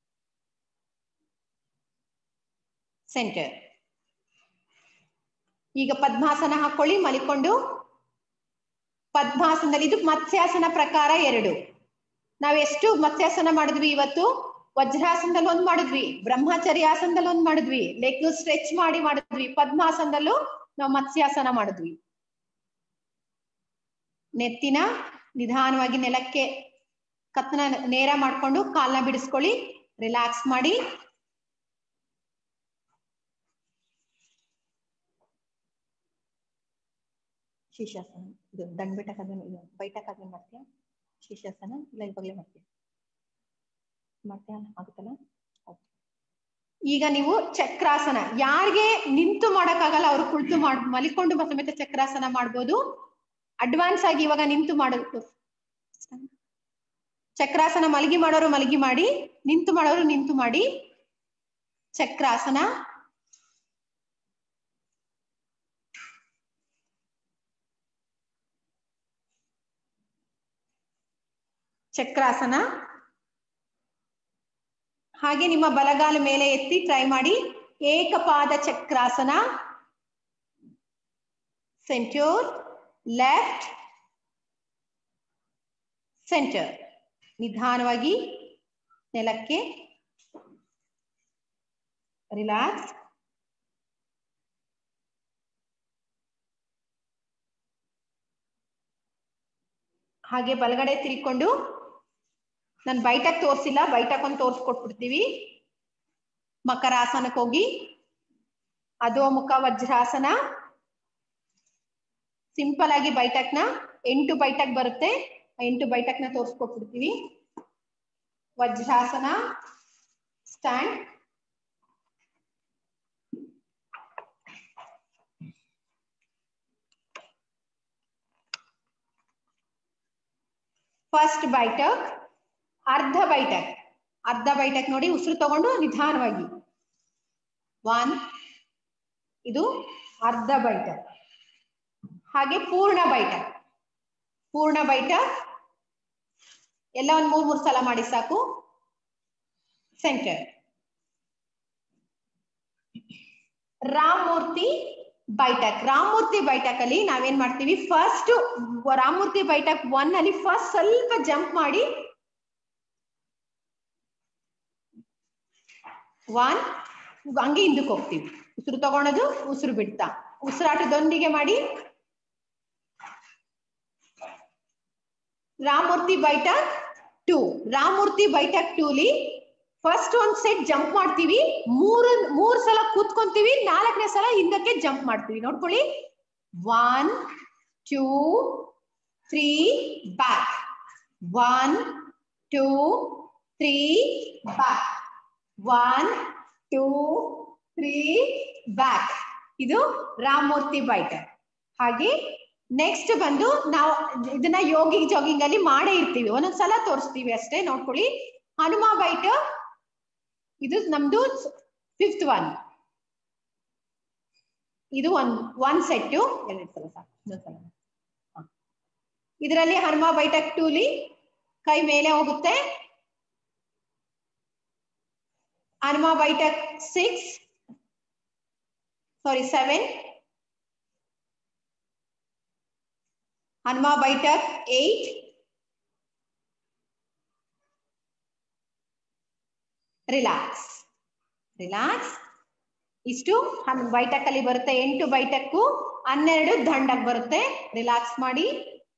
ಸೆಂಟರ್ ಈಗ ಪದ್ಮಾಸನ ಹಾಕೊಳ್ಳಿ ಮಲಿಕೊಂಡು ಪದ್ಮಾಸನದಲ್ಲಿ ಇದು ಮತ್ಸ್ಯಾಸನ ಪ್ರಕಾರ ಎರಡು ನಾವ್ ಎಷ್ಟು ಮತ್ಸ್ಯಾಸನ ಮಾಡಿದ್ವಿ ಇವತ್ತು ವಜ್ರಾಸನದಲ್ಲಿ ಒಂದ್ ಮಾಡಿದ್ವಿ ಬ್ರಹ್ಮಚರ್ಯಾಸನದಲ್ಲಿ ಒಂದ್ ಮಾಡಿದ್ವಿ ಲೆಗ್ ಸ್ಟ್ರೆಚ್ ಮಾಡಿ ಮಾಡಿದ್ವಿ ಪದ್ಮಾಸನದಲ್ಲೂ ನಾವು ಮತ್ಸ್ಯಾಸನ ಮಾಡಿದ್ವಿ ನೆತ್ತಿನ ನಿಧಾನವಾಗಿ ನೆಲಕ್ಕೆ ಕತ್ತನ ನೇರ ಮಾಡ್ಕೊಂಡು ಕಾಲ್ನ ಬಿಡಿಸ್ಕೊಳ್ಳಿ ರಿಲ್ಯಾಕ್ಸ್ ಮಾಡಿ ಶೀರ್ಷಾಸನ ಇದು ದಂಡ್ ಬಿಟ್ಟಕ್ಕಾದ್ಮೇಲೆ ಇದು ಬೈಟಕ್ಕಾದ್ಮೇಲೆ ಮಾಡ್ತೀಯಾ ಶೀರ್ಷಾಸನ ಇಲ್ಲ ಇವಾಗಲೇ ಮಾಡ್ತೀಯಾ ಮಾಡ್ತೀಯಾ ಆಗುತ್ತಲ್ಲ Okay. ಈಗ ನೀವು ಚಕ್ರಾಸನ ಯಾರಿಗೆ ನಿಂತು ಮಾಡಕ್ಕಾಗಲ್ಲ ಅವ್ರು ಕುಳಿತು ಮಾಡ್ ಮಲಿಕೊಂಡು ಸಮೇತ ಚಕ್ರಾಸನ ಮಾಡ್ಬೋದು ಅಡ್ವಾನ್ಸ್ ಆಗಿ ಇವಾಗ ನಿಂತು ಮಾಡೋದು ಚಕ್ರಾಸನ ಮಲಗಿ ಮಾಡೋರು ಮಲಗಿ ಮಾಡಿ ನಿಂತು ಮಾಡೋರು ನಿಂತು ಮಾಡಿ ಚಕ್ರಾಸನ ಚಕ್ರಾಸನ ಹಾಗೆ ನಿಮ್ಮ ಬಲಗಾಲ ಮೇಲೆ ಎತ್ತಿ ಟ್ರೈ ಮಾಡಿ ಏಕಪಾದ ಚಕ್ರಾಸನ ಸೆಂಟ್ಯೂರ್ ಲೆಫ್ಟ್ ಸೆಂಟರ್ ನಿಧಾನವಾಗಿ ನೆಲಕ್ಕೆ ರಿಲ್ಯಾಕ್ಸ್ ಹಾಗೆ ಬಲಗಡೆ ತಿರ್ಕೊಂಡು ನಾನು ಬೈಟಕ್ ತೋರ್ಸಿಲ್ಲ ಬೈಟಕ್ ಒಂದು ತೋರ್ಸ್ಕೊಟ್ಬಿಡ್ತೀವಿ ಮಕರಾಸನಕ್ಕೆ ಹೋಗಿ ಅಧೋಮುಖ ವಜ್ರಾಸನ ಸಿಂಪಲ್ ಆಗಿ ಬೈಟಕ್ನ ಎಂಟು ಬೈಟಕ್ ಬರುತ್ತೆ ಆ ಎಂಟು ಬೈಟಕ್ನ ತೋರ್ಸ್ಕೊಟ್ಬಿಡ್ತೀವಿ ವಜ್ರಾಸನ ಸ್ಟ್ಯಾಂಡ್ ಫಸ್ಟ್ ಬೈಟಕ್ ಅರ್ಧ ಬೈಟಕ್ ಅರ್ಧ ಬೈಟಕ್ ನೋಡಿ ಉಸಿರು ತಗೊಂಡು ನಿಧಾನವಾಗಿ ಒನ್ ಇದು ಅರ್ಧ ಬೈಟಕ್ ಹಾಗೆ ಪೂರ್ಣ ಬೈಟಕ್ ಪೂರ್ಣ ಬೈಟಕ್ ಎಲ್ಲ ಒಂದ್ ಮೂರ್ ಮೂರ್ ಸಲ ಮಾಡಿ ಸಾಕು ಸೆಂಟರ್ ರಾಮಮೂರ್ತಿ ಬೈಟಕ್ ರಾಮಮೂರ್ತಿ ಬೈಟಕ್ ಅಲ್ಲಿ ನಾವೇನ್ ಮಾಡ್ತೀವಿ ಫಸ್ಟ್ ರಾಮಮೂರ್ತಿ ಬೈಟಕ್ ಒನ್ ಅಲ್ಲಿ ಫಸ್ಟ್ ಸ್ವಲ್ಪ ಜಂಪ್ ಮಾಡಿ ಒನ್ ಹಂಗೆ ಹಿಂದಕ್ಕೆ ಹೋಗ್ತೀವಿ ಉಸಿರು ತಗೊಳೋದು ಉಸಿರು ಬಿಡ್ತಾ ಉಸಿರಾಟದೊಂದಿಗೆ ಮಾಡಿ ರಾಮಮೂರ್ತಿ ಬೈಟಕ್ ಟೂ ರಾಮಮೂರ್ತಿ ಬೈಟಕ್ ಟೂಲಿ ಫಸ್ಟ್ ಒಂದ್ ಸೆಟ್ ಜಂಪ್ ಮಾಡ್ತೀವಿ ಮೂರ್ ಮೂರ್ ಸಲ ಕೂತ್ಕೊಂತೀವಿ ನಾಲ್ಕನೇ ಸಲ ಹಿಂದಕ್ಕೆ ಜಂಪ್ ಮಾಡ್ತೀವಿ ನೋಡ್ಕೊಳ್ಳಿ one two three back one two three back one two three back ಇದು ರಾಮಮೂರ್ತಿ ಬೈಟಕ್ ಹಾಗೆ ನೆಕ್ಸ್ಟ್ ಬಂದು ನಾವು ಇದನ್ನ ಯೋಗಿ ಜಾಗಿಂಗ್ ಅಲ್ಲಿ ಮಾಡೇ ಇರ್ತೀವಿ ಒಂದೊಂದ್ಸಲ ತೋರಿಸ್ತೀವಿ ಅಷ್ಟೇ ನೋಡ್ಕೊಳ್ಳಿ ಹನುಮ ಬೈಟ್ ಇದು ನಮ್ದು ಫಿಫ್ತ್ ಒನ್ ಇದು ಒಂದ್ ಒನ್ ಸೆಟ್ಟು ಎರಡು ಸಲ ಸಾಕು ಇನ್ನೊಂದ್ಸಲ ಹ. ಇದರಲ್ಲಿ ಹನುಮ ಬೈಟಕ್ ಟೂಲಿ ಕೈ ಮೇಲೆ ಹೋಗುತ್ತೆ ಹನುಮ ಬೈಟಕ್ ಸಿಕ್ಸ್ ಸಾರಿ ಸೆವೆನ್ ಹನುಮ ಬೈಟಕ್ ಏಟ್ ರಿಲ್ಯಾಕ್ಸ್ ರಿಲ್ಯಾಕ್ಸ್ ಇಷ್ಟು ಹನ್ ಬೈಟಕ್ ಅಲ್ಲಿ ಬರುತ್ತೆ ಎಂಟು ಬೈಟಕ್ಕು ಹನ್ನೆರಡು ದಂಡಕ್ ಬರುತ್ತೆ ರಿಲ್ಯಾಕ್ಸ್ ಮಾಡಿ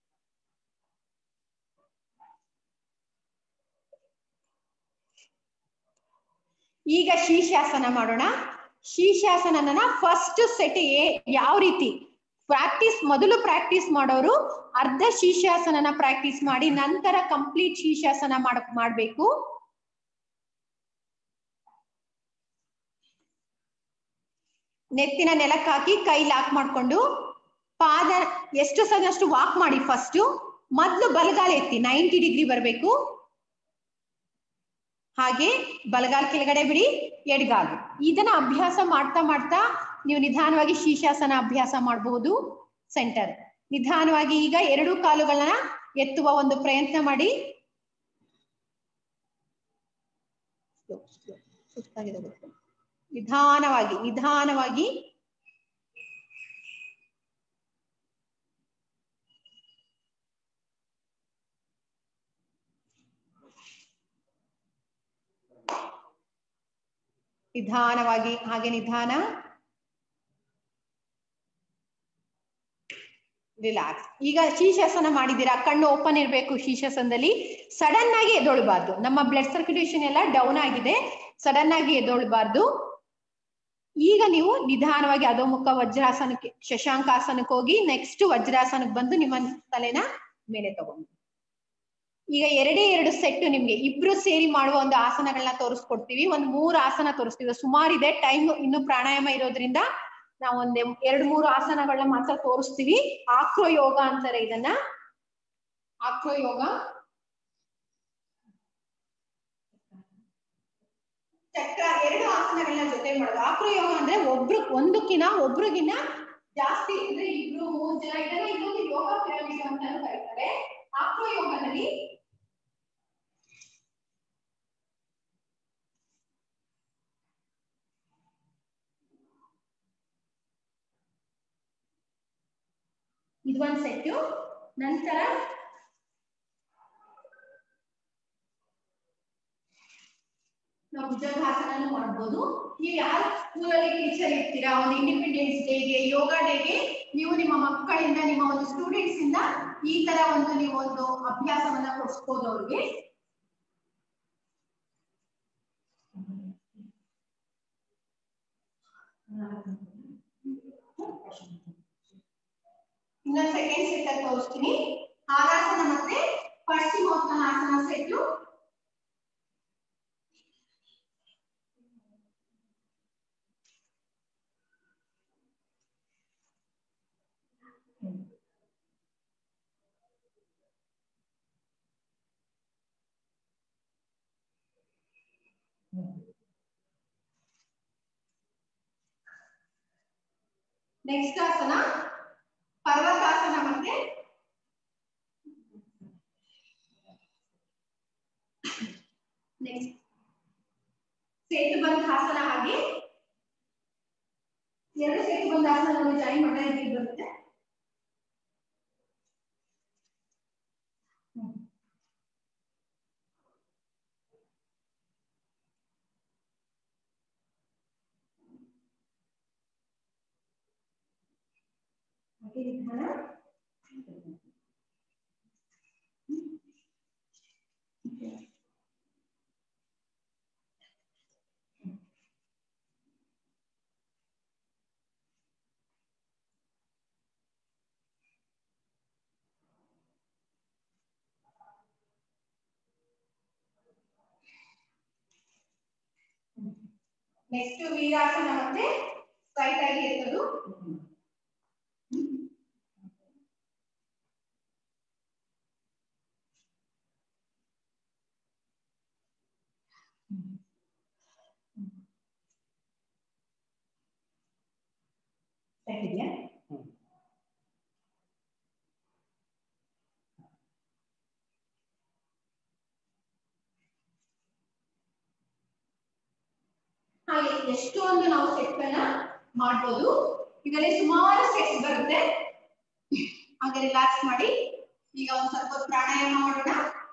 ಈಗ ಶೀರ್ಷಾಸನ ಮಾಡೋಣ ಶೀರ್ಷಾಸನನ ಫಸ್ಟ್ ಸೆಟ್ ಯಾವ ರೀತಿ ಪ್ರಾಕ್ಟೀಸ್ ಮೊದಲು ಪ್ರಾಕ್ಟೀಸ್ ಮಾಡೋರು ಅರ್ಧ ಶೀರ್ಷಾಸನನ ಪ್ರಾಕ್ಟೀಸ್ ಮಾಡಿ ನಂತರ ಕಂಪ್ಲೀಟ್ ಶೀರ್ಷಾಸನ ಮಾಡ ಮಾಡ್ಬೇಕು ನೆತ್ತಿನ ನೆಲಕ್ಕೆ ಹಾಕಿ ಕೈ ಲಾಕ್ ಮಾಡ್ಕೊಂಡು ಪಾದ ಎಷ್ಟು ಸದಷ್ಟು ವಾಕ್ ಮಾಡಿ ಫಸ್ಟ್ ಮೊದ್ಲು ಬಲಗಾಲ ಎತ್ತಿ ನೈಂಟಿ ಡಿಗ್ರಿ ಬರಬೇಕು ಹಾಗೆ ಬಲಗಾಲ್ ಕೆಳಗಡೆ ಬಿಡಿ ಎಡಗಾಲು ಇದನ್ನ ಅಭ್ಯಾಸ ಮಾಡ್ತಾ ಮಾಡ್ತಾ ನೀವು ನಿಧಾನವಾಗಿ ಶೀರ್ಷಾಸನ ಅಭ್ಯಾಸ ಮಾಡಬಹುದು ಸೆಂಟರ್ ನಿಧಾನವಾಗಿ ಈಗ ಎರಡು ಕಾಲುಗಳನ್ನ ಎತ್ತುವ ಒಂದು ಪ್ರಯತ್ನ ಮಾಡಿ ಸುಸ್ತಾಗಿದೆ ಗೊತ್ತು. ನಿಧಾನವಾಗಿ ನಿಧಾನವಾಗಿ ನಿಧಾನವಾಗಿ ಹಾಗೆ ನಿಧಾನ ರಿಲ್ಯಾಕ್ಸ್ ಈಗ ಶೀರ್ಷಾಸನ ಮಾಡಿದ್ದೀರಾ ಕಣ್ಣು ಓಪನ್ ಇರಬೇಕು ಶೀರ್ಷಾಸನದಲ್ಲಿ ಸಡನ್ ಆಗಿ ಎದೊಳ್ಬಾರ್ದು ನಮ್ಮ ಬ್ಲಡ್ ಸರ್ಕ್ಯುಲೇಷನ್ ಎಲ್ಲ ಡೌನ್ ಆಗಿದೆ ಸಡನ್ ಆಗಿ ಎದೊಳ್ಬಾರ್ದು ಈಗ ನೀವು ನಿಧಾನವಾಗಿ ಅಧೋಮುಖ ವಜ್ರಾಸನಕ್ಕೆ ಶಶಾಂಕಾಸನಕ್ಕೆ ಹೋಗಿ ನೆಕ್ಸ್ಟ್ ವಜ್ರಾಸನಕ್ಕೆ ಬಂದು ನಿಮ್ಮ ತಲೆನ ಮೇಲೆ ತಗೊಂಡು ಈಗ ಎರಡೇ ಎರಡು ಸೆಟ್ ನಿಮ್ಗೆ ಇಬ್ರು ಸೇರಿ ಮಾಡುವ ಒಂದು ಆಸನಗಳನ್ನ ತೋರಿಸ್ಕೊಡ್ತೀವಿ ಒಂದ್ ಮೂರು ಆಸನ ತೋರಿಸ್ತೀವಿ ಸುಮಾರಿದೆ ಟೈಮ್ ಇನ್ನು ಪ್ರಾಣಾಯಾಮ ಇರೋದ್ರಿಂದ ನಾವು ಒಂದ್ ಎರಡ್ ಮೂರು ಆಸನಗಳನ್ನ ಮಾತ್ರ ತೋರಿಸ್ತೀವಿ ಆಕ್ರೋ ಯೋಗ ಅಂತಾರೆ ಇದನ್ನ ಆಕ್ರೋ ಯೋಗ ಚಕ್ರ ಎರಡು ಆಸನಗಳನ್ನ ಜೊತೆ ಮಾಡೋದು ಆಕ್ರೋ ಯೋಗ ಅಂದ್ರೆ ಒಬ್ರು ಒಂದಕ್ಕಿನ ಒಬ್ರಿಗಿನ ಜಾಸ್ತಿ ಅಂದ್ರೆ ಇಬ್ರು ಮೂರ್ ಜನ ಇದನ್ನ ಇನ್ನೊಂದು ಯೋಗ ಪಿರಮಿಡ್ ಅಂತಾನು ಕರೀತಾರೆ ಆಕ್ರೋ ಯೋಗದಲ್ಲಿ ಇದು ಒಂದ್ ಸೆಟ್ಟು ನಂತರ ನಾವು ಭುಜಂಗಾಸನ ಮಾಡ್ಬೋದು ನೀವು ಯಾರು ಸ್ಕೂಲಲ್ಲಿ ಟೀಚರ್ ಇರ್ತೀರಾ ಒಂದು ಇಂಡಿಪೆಂಡೆನ್ಸ್ ಡೇಗೆ ಯೋಗ ಡೇಗೆ ನೀವು ನಿಮ್ಮ ಮಕ್ಕಳಿಂದ ನಿಮ್ಮ ಒಂದು ಸ್ಟೂಡೆಂಟ್ಸ್ ಇಂದ ಈ ತರ ಒಂದು ನೀವು ಒಂದು ಅಭ್ಯಾಸವನ್ನ ಕೊಡಿಸ್ಬೋದು ಅವ್ರಿಗೆ ಇನ್ನೊಂದು ಸೆಕೆಂಡ್ ಸೆಟ್ ಅಲ್ಲಿ ತೋರಿಸ್ತೀನಿ ಹಾರಾಸನ ಮತ್ತೆ ಪಶ್ಚಿಮೋತ್ತನಾಸನ ಸೆಟ್ಟು ನೆಕ್ಸ್ಟ್ ಆಸನ ಪರ್ವತಾಸನ ಮತ್ತೆ ನೆಕ್ಸ್ಟ್ ಸೇತುಬಂಧ ಆಸನ ಹಾಗೆ ಎರಡು ಸೇತುಬಂಧ ಆಸನ ಜಾಯಿನ್ ಮಾಡಿದ್ರೆ ಬರುತ್ತೆ ಹಾಗೆ ನಿಧಾನ ನೆಕ್ಸ್ಟ್ ವೀರಾಸನ ಮತ್ತೆ ಸ್ಟ್ರೈಟ್ ಆಗಿ ಎತ್ತದು ಸೆಟ್ ಇದೆಯಾ ಹಾಗೆ ಎಷ್ಟೊಂದು ನಾವು ಸೆಟ್ ಗಳನ್ನ ಮಾಡ್ಬೋದು ಇದರಲ್ಲಿ ಸುಮಾರು ಸೆಟ್ಸ್ ಬರುತ್ತೆ ಹಾಗೆ ರಿಲ್ಯಾಕ್ಸ್ ಮಾಡಿ ಈಗ ಒಂದ್ ಸ್ವಲ್ಪ ಹೊತ್ತು ಪ್ರಾಣಾಯಾಮ ಮಾಡೋಣ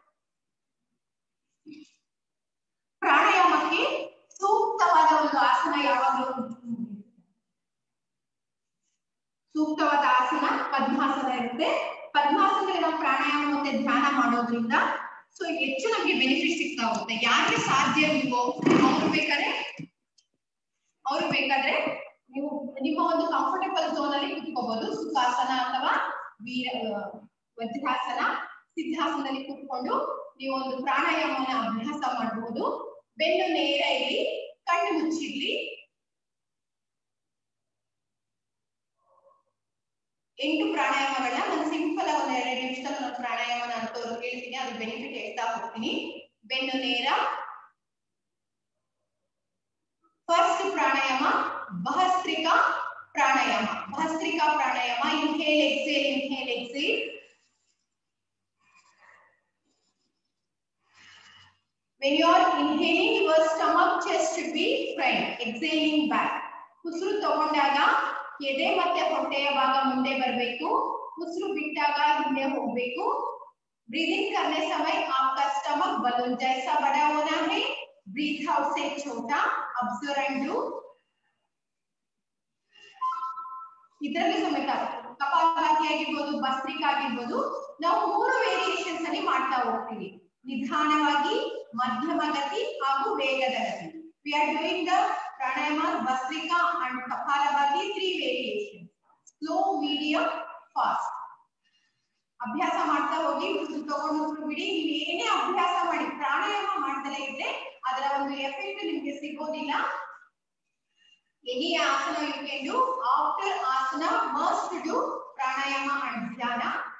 ಪ್ರಾಣಾಯಾಮಕ್ಕೆ ಸೂಕ್ತವಾದ ಒಂದು ಆಸನ ಯಾವಾಗಲೂ ಸೂಕ್ತವಾದ ಆಸನ ಪದ್ಮಾಸನ ಇರುತ್ತೆ ಪದ್ಮಾಸನದಲ್ಲಿ ನಾವು ಪ್ರಾಣಾಯಾಮ ಮತ್ತೆ ಧ್ಯಾನ ಮಾಡೋದ್ರಿಂದ ಸೊ ಹೆಚ್ಚು ನಮ್ಗೆ ಬೆನಿಫಿಟ್ ಸಿಗ್ತಾ ಹೋಗುತ್ತೆ ಯಾರಿಗೆ ಸಾಧ್ಯವಿಲ್ವೋ ಅವ್ರು ಬೇಕಾದ್ರೆ ಅವ್ರು ಬೇಕಾದ್ರೆ ನೀವು ನಿಮ್ಮ ಒಂದು ಕಂಫರ್ಟೇಬಲ್ ಝೋನ್ ಅಲ್ಲಿ ಕುತ್ಕೋಬಹುದು ಸುಖಾಸನ ಅಥವಾ ವೀರ ವಜ್ರಾಸನ ಸಿದ್ಧಾಸನದಲ್ಲಿ ಕುತ್ಕೊಂಡು ನೀವು ಒಂದು ಪ್ರಾಣಾಯಾಮವನ್ನ ಅಭ್ಯಾಸ ಮಾಡಬಹುದು ಬೆನ್ನು ನೇರ ಇರಲಿ ಕಣ್ಣು ಮುಚ್ಚಿರ್ಲಿ ಎಂಟು ಪ್ರಾಣಾಯಾಮಗಳನ್ನ ನಾನು ಸಿಂಪಲ್ ಒಂದು ಎರಡು ನಿಮಿಷದಲ್ಲಿ ಒಂದು ಪ್ರಾಣಾಯಾಮ ನಾನು ತೋರ್ ಹೇಳ್ತೀನಿ ಅದ್ರ ಬೆನಿಫಿಟ್ ಹೇಳ್ತಾ ಹೋಗ್ತೀನಿ ಬೆನ್ನು ನೇರ ಫಸ್ಟ್ ಪ್ರಾಣಾಯಾಮ ಬಹಸ್ತ್ರಿಕಾ ಪ್ರಾಣಾಯಾಮ ಬಹಸ್ತ್ರಿಕಾ ಪ್ರಾಣಾಯಾಮ inhale exhale inhale exhale When you are inhaling, your stomach chest should be front, exhaling back. ಉಸಿರು ತಗೊಂಡಾಗ ಎದೆ ಮತ್ತೆ ಹೊಟ್ಟೆಯ ಭಾಗ ಮುಂದೆ ಬರಬೇಕು ಉಸಿರು ಬಿಟ್ಟಾಗ ಹಿಂದೆ ಹೋಗ್ಬೇಕು ब्रीदिंग करने समय आपका स्टमक बलून जैसा बड़ा होना है ब्रीथ आउट से छोटा ಅಬ್ಸರ್ವ್ ಅಂಡ್ ಡೂ ಇದರಲ್ಲಿ ಸಮೇತ ಕಪಾಲಭಾತಿ ಆಗಿರ್ಬೋದು ಭಸ್ತ್ರಿಕಾ ಆಗಿರ್ಬೋದು ನಾವು ಮೂರು ವೇರಿಯೇಷನ್ಸ್ ಅಲ್ಲಿ ಮಾಡ್ತಾ ಹೋಗ್ತೀವಿ ನಿಧಾನವಾಗಿ ಮಧ್ಯಮ ಗತಿ ಹಾಗೂ ವೇಗದ ಗತಿ we are doing the pranayama bhastrika and kapalbhati three variation slow medium fast ಅಭ್ಯಾಸ ಮಾಡ್ತಾ ಹೋಗಿ ಉಸಿರು ತಗೊಂಡು ಉಸಿರು ಬಿಡಿ ನೀವು ಏನೇ ಅಭ್ಯಾಸ ಮಾಡಿ ಪ್ರಾಣಾಯಾಮ ಮಾಡ್ದಲೇ ಇದ್ರೆ ಅದರ ಒಂದು ಎಫೆಕ್ಟ್ ನಿಮ್ಗೆ ಸಿಗೋದಿಲ್ಲ any asana you can do after asana must do pranayama and dhyana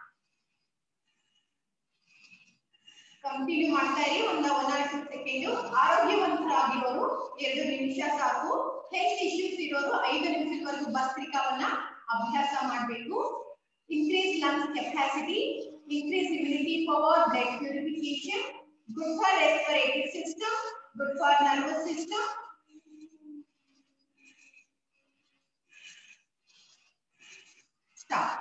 continue ಮಾಡ್ತಾ ಇರಿ ಒಂದು ಒನ್ ಆರ್ ಟು ಸೆಕೆಂಡ್ ಆರೋಗ್ಯವಂತರಾಗಿರೋರು ಎರಡು ನಿಮಿಷ ಸಾಕು ಹೆಲ್ತ್ ಇಶ್ಯೂಸ್ ಇರೋರು ಐದು ನಿಮಿಷದವರೆಗೂ ಭಸ್ತ್ರಿಕಾವನ್ನ ಅಭ್ಯಾಸ ಮಾಡಬೇಕು increase lungs capacity, increase immunity power, blood purification, good for respiratory system, good for nervous system. Start.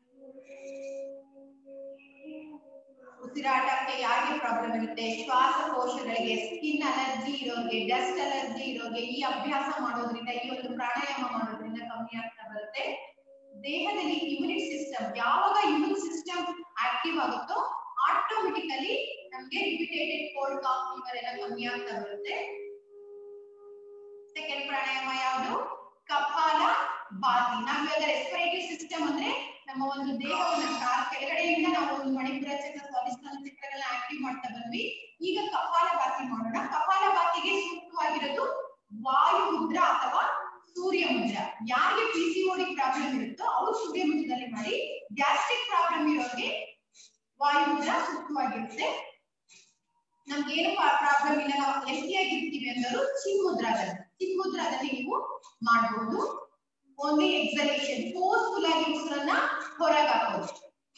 ಉಸಿರಾಟಕ್ಕೆ ಯಾರಿಗೆ ಪ್ರಾಬ್ಲಮ್ ಇರುತ್ತೆ ಶ್ವಾಸಕೋಶಗಳಿಗೆ ಸ್ಕಿನ್ ಅಲರ್ಜಿ ಇರೋರಿಗೆ ಡಸ್ಟ್ ಅಲರ್ಜಿ ಇರೋರಿಗೆ ಈ ಅಭ್ಯಾಸ ಮಾಡೋದ್ರಿಂದ ಈ ಒಂದು ಪ್ರಾಣಾಯಾಮ ಮಾಡೋದ್ರಿಂದ ಕಮ್ಮಿ ಆಗ್ತಾ ಬರುತ್ತೆ ದೇಹದಲ್ಲಿ ಇಮ್ಯುನಿಟಿ ಸಿಸ್ಟಮ್ ಯಾವಾಗ ಇಮ್ಯೂನ್ ಸಿಸ್ಟಮ್ ಆಕ್ಟಿವ್ ಆಗುತ್ತೋ ಆಟೋಮೆಟಿಕಲಿ ನಮ್ಗೆ ರಿಪಿಟೇಟೆಡ್ ಕೋಲ್ಡ್ ಕಾಫ್ ಫೀವರ್ ಎಲ್ಲ ಕಮ್ಮಿ ಆಗ್ತಾ ಬರುತ್ತೆ ಸೆಕೆಂಡ್ ಪ್ರಾಣಾಯಾಮ ಯಾವುದು ಕಪಾಲ ಬಾತಿ ನಾವ್ ಇವಾಗ ರೆಸ್ಪಿರೇಟರಿ ಸಿಸ್ಟಮ್ ಅಂದ್ರೆ ನಮ್ಮ ಒಂದು ದೇಹವನ್ನ ಕಾ- ಕೆಳಗಡೆಯಿಂದ ನಾವು ಒಂದು ಮಣಿಪುರ ಚಕ್ರ ಸ್ವಾದಿಷ್ಠಾನ ಚಕ್ರಗಳನ್ನ ಆಕ್ಟಿವ್ ಮಾಡ್ತಾ ಬಂದ್ವಿ ಈಗ ಕಪಾಲ ಬಾತಿ ಮಾಡೋಣ ಕಪಾಲ ಬಾತಿಗೆ ಸೂಕ್ತವಾಗಿರೋದು ವಾಯು ಮುದ್ರಾ ಅಥವಾ ಸೂರ್ಯ ಮುದ್ರ ಯಾರಿಗೆ ಪಿ ಸಿ ಓಡಿ ಪ್ರಾಬ್ಲಮ್ ಇರುತ್ತೋ ಅವ್ರು ಸೂರ್ಯ ಮುದ್ರದಲ್ಲಿ ಮಾಡಿ ಗ್ಯಾಸ್ಟ್ರಿಕ್ ಪ್ರಾಬ್ಲಮ್ ಇರೋರಿಗೆ ವಾಯು ಮುದ್ರ ಸೂಕ್ತವಾಗಿರುತ್ತೆ ನಮ್ಗೆ ಏನು ಪ್ರಾಬ್ಲಮ್ ಇಲ್ಲ ನಾವು ಹೆಲ್ತಿ ಆಗಿರ್ತೀವಿ ಅನ್ನೋರು ಚಿನ್ಮುದ್ರಾದಲ್ಲಿ ಚಿನ್ಮುದ್ರಾದಲ್ಲಿ ನೀವು ಮಾಡಬಹುದು ಓನ್ಲಿ ಎಕ್ಸಲೇಷನ್ ಫೋರ್ಸ್ಫುಲ್ ಆಗಿ ಉಸಿರನ್ನ ಹೊರಗೆ ಹಾಕೋದು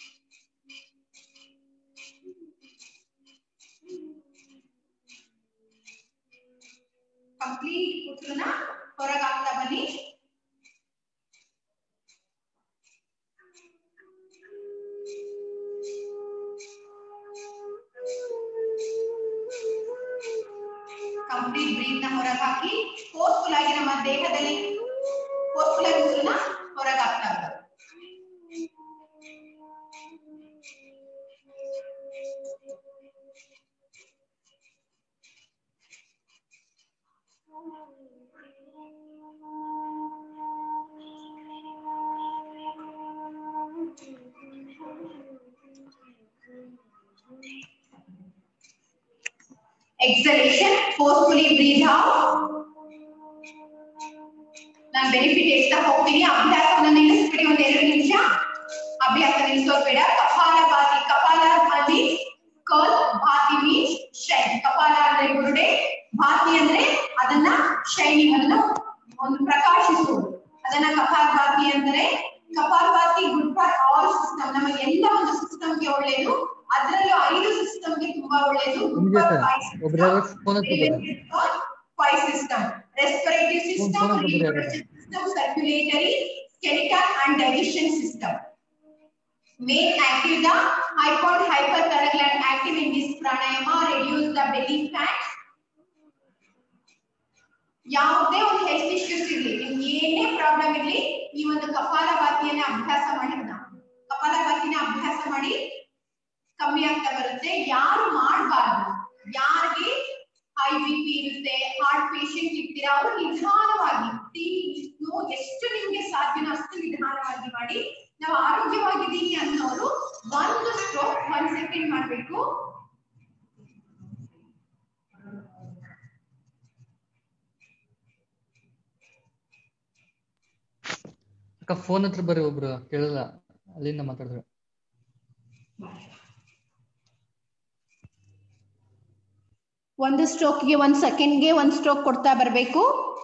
ಕಂಪ್ಲೀಟ್ ಉಸಿರನ್ನ ಹೊರಗೆ ಹಾಕ್ತಾ ಬನ್ನಿ ಕಂಪ್ಲೀಟ್ ಬ್ರೀತ್ ನ ಹೊರಗೆ ಹಾಕಿ ಫೋರ್ಸ್ಫುಲ್ ಆಗಿ ನಮ್ಮ ದೇಹದಲ್ಲಿ ಫೋರ್ಸ್ಫುಲ್ ಆಗಿ ಉಸಿರನ್ನ ಹೊರಗೆ ಹಾಕ್ತಾ ಇರೋದು exhalation forcefully breathe out ನಾನು ಬೆನಿಫಿಟ್ ಎಷ್ಟ ಹೋಗ್ತೀನಿ ಅಭ್ಯಾಸವನ್ನ ನಿಲ್ಲಿಸ್ಬಿಡಿ ಒಂದ್ ಎರಡು ನಿಮಿಷ ಅಭ್ಯಾಸ ನಿಲ್ಲಿಸೋದ್ ಬೇಡ ಕಪಾಲ ಭಾತಿ ಕಪಾಲ ಭಾತಿ ಕಲ್ ಭಾತಿ ಮೀನ್ಸ್ ಶೈನ್ ಕಪಾಲ ಅಂದ್ರೆ ಬುರುಡೆ ಭಾತಿ ಅಂದ್ರೆ ಅದನ್ನ ಶೈನಿಂಗ್ ಅದನ್ನ ಒಂದು ಪ್ರಕಾಶಿಸುವುದು ಅದನ್ನ ಕಪಾಲ ಭಾತಿ ಅಂದ್ರೆ kapalbhati good for all system ನಮ್ಮ ಎಲ್ಲ ಒಂದು ಸಿಸ್ಟಮ್ಗೆ ಒಳ್ಳೇದು ಅದರಲ್ಲೂ ಐದು ಸಿಸ್ಟಮ್ಗೆ ತುಂಬಾ ಒಳ್ಳೇದು ಗುಡ್ ನಿಮ್ಗೆ ಫಾರ್ ಸರ್ ಒಬ್ರು ಯಾರೋ ಫೋನ್ ಹತ್ರ ಬರ್ತಾರೆ five system respiratory system phone number reproductive system circulatory skeletal and digestion system main active the hypo and hyperthyroid gland active in this pranayama reduce the belly fat ಯಾವುದೇ ಒಂದು ಹೆಲ್ತ್ ಇಶ್ಯೂಸ್ ಇರ್ಲಿ ನಿಮ್ಗೆ ಏನೇ ಪ್ರಾಬ್ಲಮ್ ಇರ್ಲಿ ಈ ಒಂದು ಕಪಾಲಭಾತಿಯನ್ನ ಅಭ್ಯಾಸ ಮಾಡಿದ್ನ ಕಪಾಲಭಾತಿನ ಅಭ್ಯಾಸ ಮಾಡಿ ಕಮ್ಮಿ ಆಗ್ತಾ ಬರುತ್ತೆ ಯಾರು ಮಾಡಬಾರ್ದು ಯಾರಿಗೆ ಹೈ ಬಿ ಪಿ ಇರುತ್ತೆ ಹಾರ್ಟ್ ಪೇಷಂಟ್ ಇರ್ತೀರಾ ಅವರು ನಿಧಾನವಾಗಿ ಸ್ಲೋ ಎಷ್ಟು ನಿಮ್ಗೆ ಸಾಧ್ಯನೋ ಅಷ್ಟು ನಿಧಾನವಾಗಿ ಮಾಡಿ ನಾವು ಆರೋಗ್ಯವಾಗಿದ್ದೀವಿ ಅನ್ನೋರು ಒಂದು ಸ್ಟ್ರೋಕ್ ಒಂದ್ ಸೆಕೆಂಡ್ ಮಾಡ್ಬೇಕು ಅಕ್ಕ ಫೋನ್ ಹತ್ರ ಬರ್ರಿ ಒಬ್ರು ಕೇಳಲ್ಲ ಅಲ್ಲಿಂದ ಮಾತಾಡಿದ್ರೆ ಒಂದು ಸ್ಟ್ರೋಕ್ಗೆ ಒಂದ್ ಸೆಕೆಂಡ್ಗೆ ಒಂದ್ ಸ್ಟ್ರೋಕ್ ಕೊಡ್ತಾ ಬರ್ಬೇಕು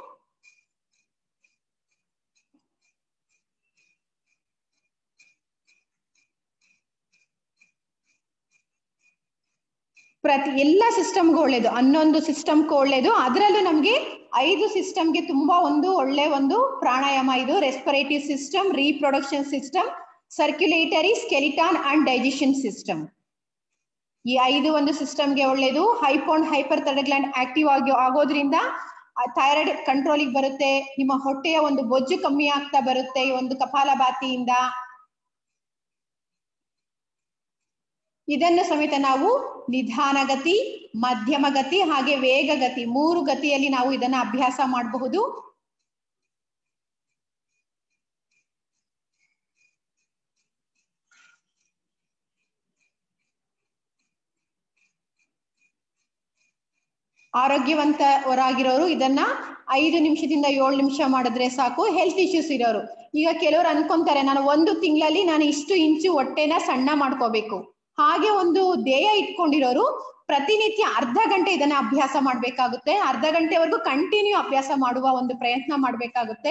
ಪ್ರತಿ ಎಲ್ಲ ಸಿಸ್ಟಮ್ಗೂ ಒಳ್ಳೇದು ಹನ್ನೊಂದು ಸಿಸ್ಟಮ್ಗೂ ಒಳ್ಳೇದು ಅದರಲ್ಲೂ ನಮ್ಗೆ ಐದು ಸಿಸ್ಟಮ್ಗೆ ತುಂಬಾ ಒಂದು ಒಳ್ಳೆ ಒಂದು ಪ್ರಾಣಾಯಾಮ ಇದು respirative system reproduction system circulatory skeleton and digestion system ಈ ಐದು ಒಂದು ಸಿಸ್ಟಮ್ಗೆ ಒಳ್ಳೇದು ಹೈಪೋಂಡ್ ಹೈಪರ್ ಗ್ಲ್ಯಾಂಡ್ ಆಕ್ಟಿವ್ ಆಗಿ ಆಗೋದ್ರಿಂದ ಥೈರಾಯ್ಡ್ ಕಂಟ್ರೋಲಿಗೆ ಬರುತ್ತೆ ನಿಮ್ಮ ಹೊಟ್ಟೆಯ ಒಂದು ಬೊಜ್ಜು ಕಮ್ಮಿ ಆಗ್ತಾ ಬರುತ್ತೆ ಈ ಒಂದು ಕಪಾಲಭಾತಿಯಿಂದ ಇದನ್ನು ಸಮೇತ ನಾವು ನಿಧಾನಗತಿ ಮಧ್ಯಮ ಗತಿ ಹಾಗೆ ವೇಗಗತಿ ಮೂರು ಗತಿಯಲ್ಲಿ ನಾವು ಇದನ್ನ ಅಭ್ಯಾಸ ಮಾಡಬಹುದು ಆರೋಗ್ಯವಂತವರಾಗಿರೋರು ಇದನ್ನ ಐದು ನಿಮಿಷದಿಂದ ಏಳು ನಿಮಿಷ ಮಾಡಿದ್ರೆ ಸಾಕು ಹೆಲ್ತ್ ಇಶ್ಯೂಸ್ ಇರೋರು ಈಗ ಕೆಲವರು ಅನ್ಕೊಂತಾರೆ ನಾನು ಒಂದು ತಿಂಗಳಲ್ಲಿ ನಾನು ಇಷ್ಟು ಇಂಚು ಹೊಟ್ಟೆನ ಸಣ್ಣ ಮಾಡ್ಕೋಬೇಕು ಹಾಗೆ ಒಂದು ಧ್ಯೇಯ ಇಟ್ಕೊಂಡಿರೋರು ಪ್ರತಿನಿತ್ಯ ಅರ್ಧ ಗಂಟೆ ಇದನ್ನ ಅಭ್ಯಾಸ ಮಾಡ್ಬೇಕಾಗುತ್ತೆ ಅರ್ಧ ಗಂಟೆವರೆಗೂ ಕಂಟಿನ್ಯೂ ಅಭ್ಯಾಸ ಮಾಡುವ ಒಂದು ಪ್ರಯತ್ನ ಮಾಡ್ಬೇಕಾಗುತ್ತೆ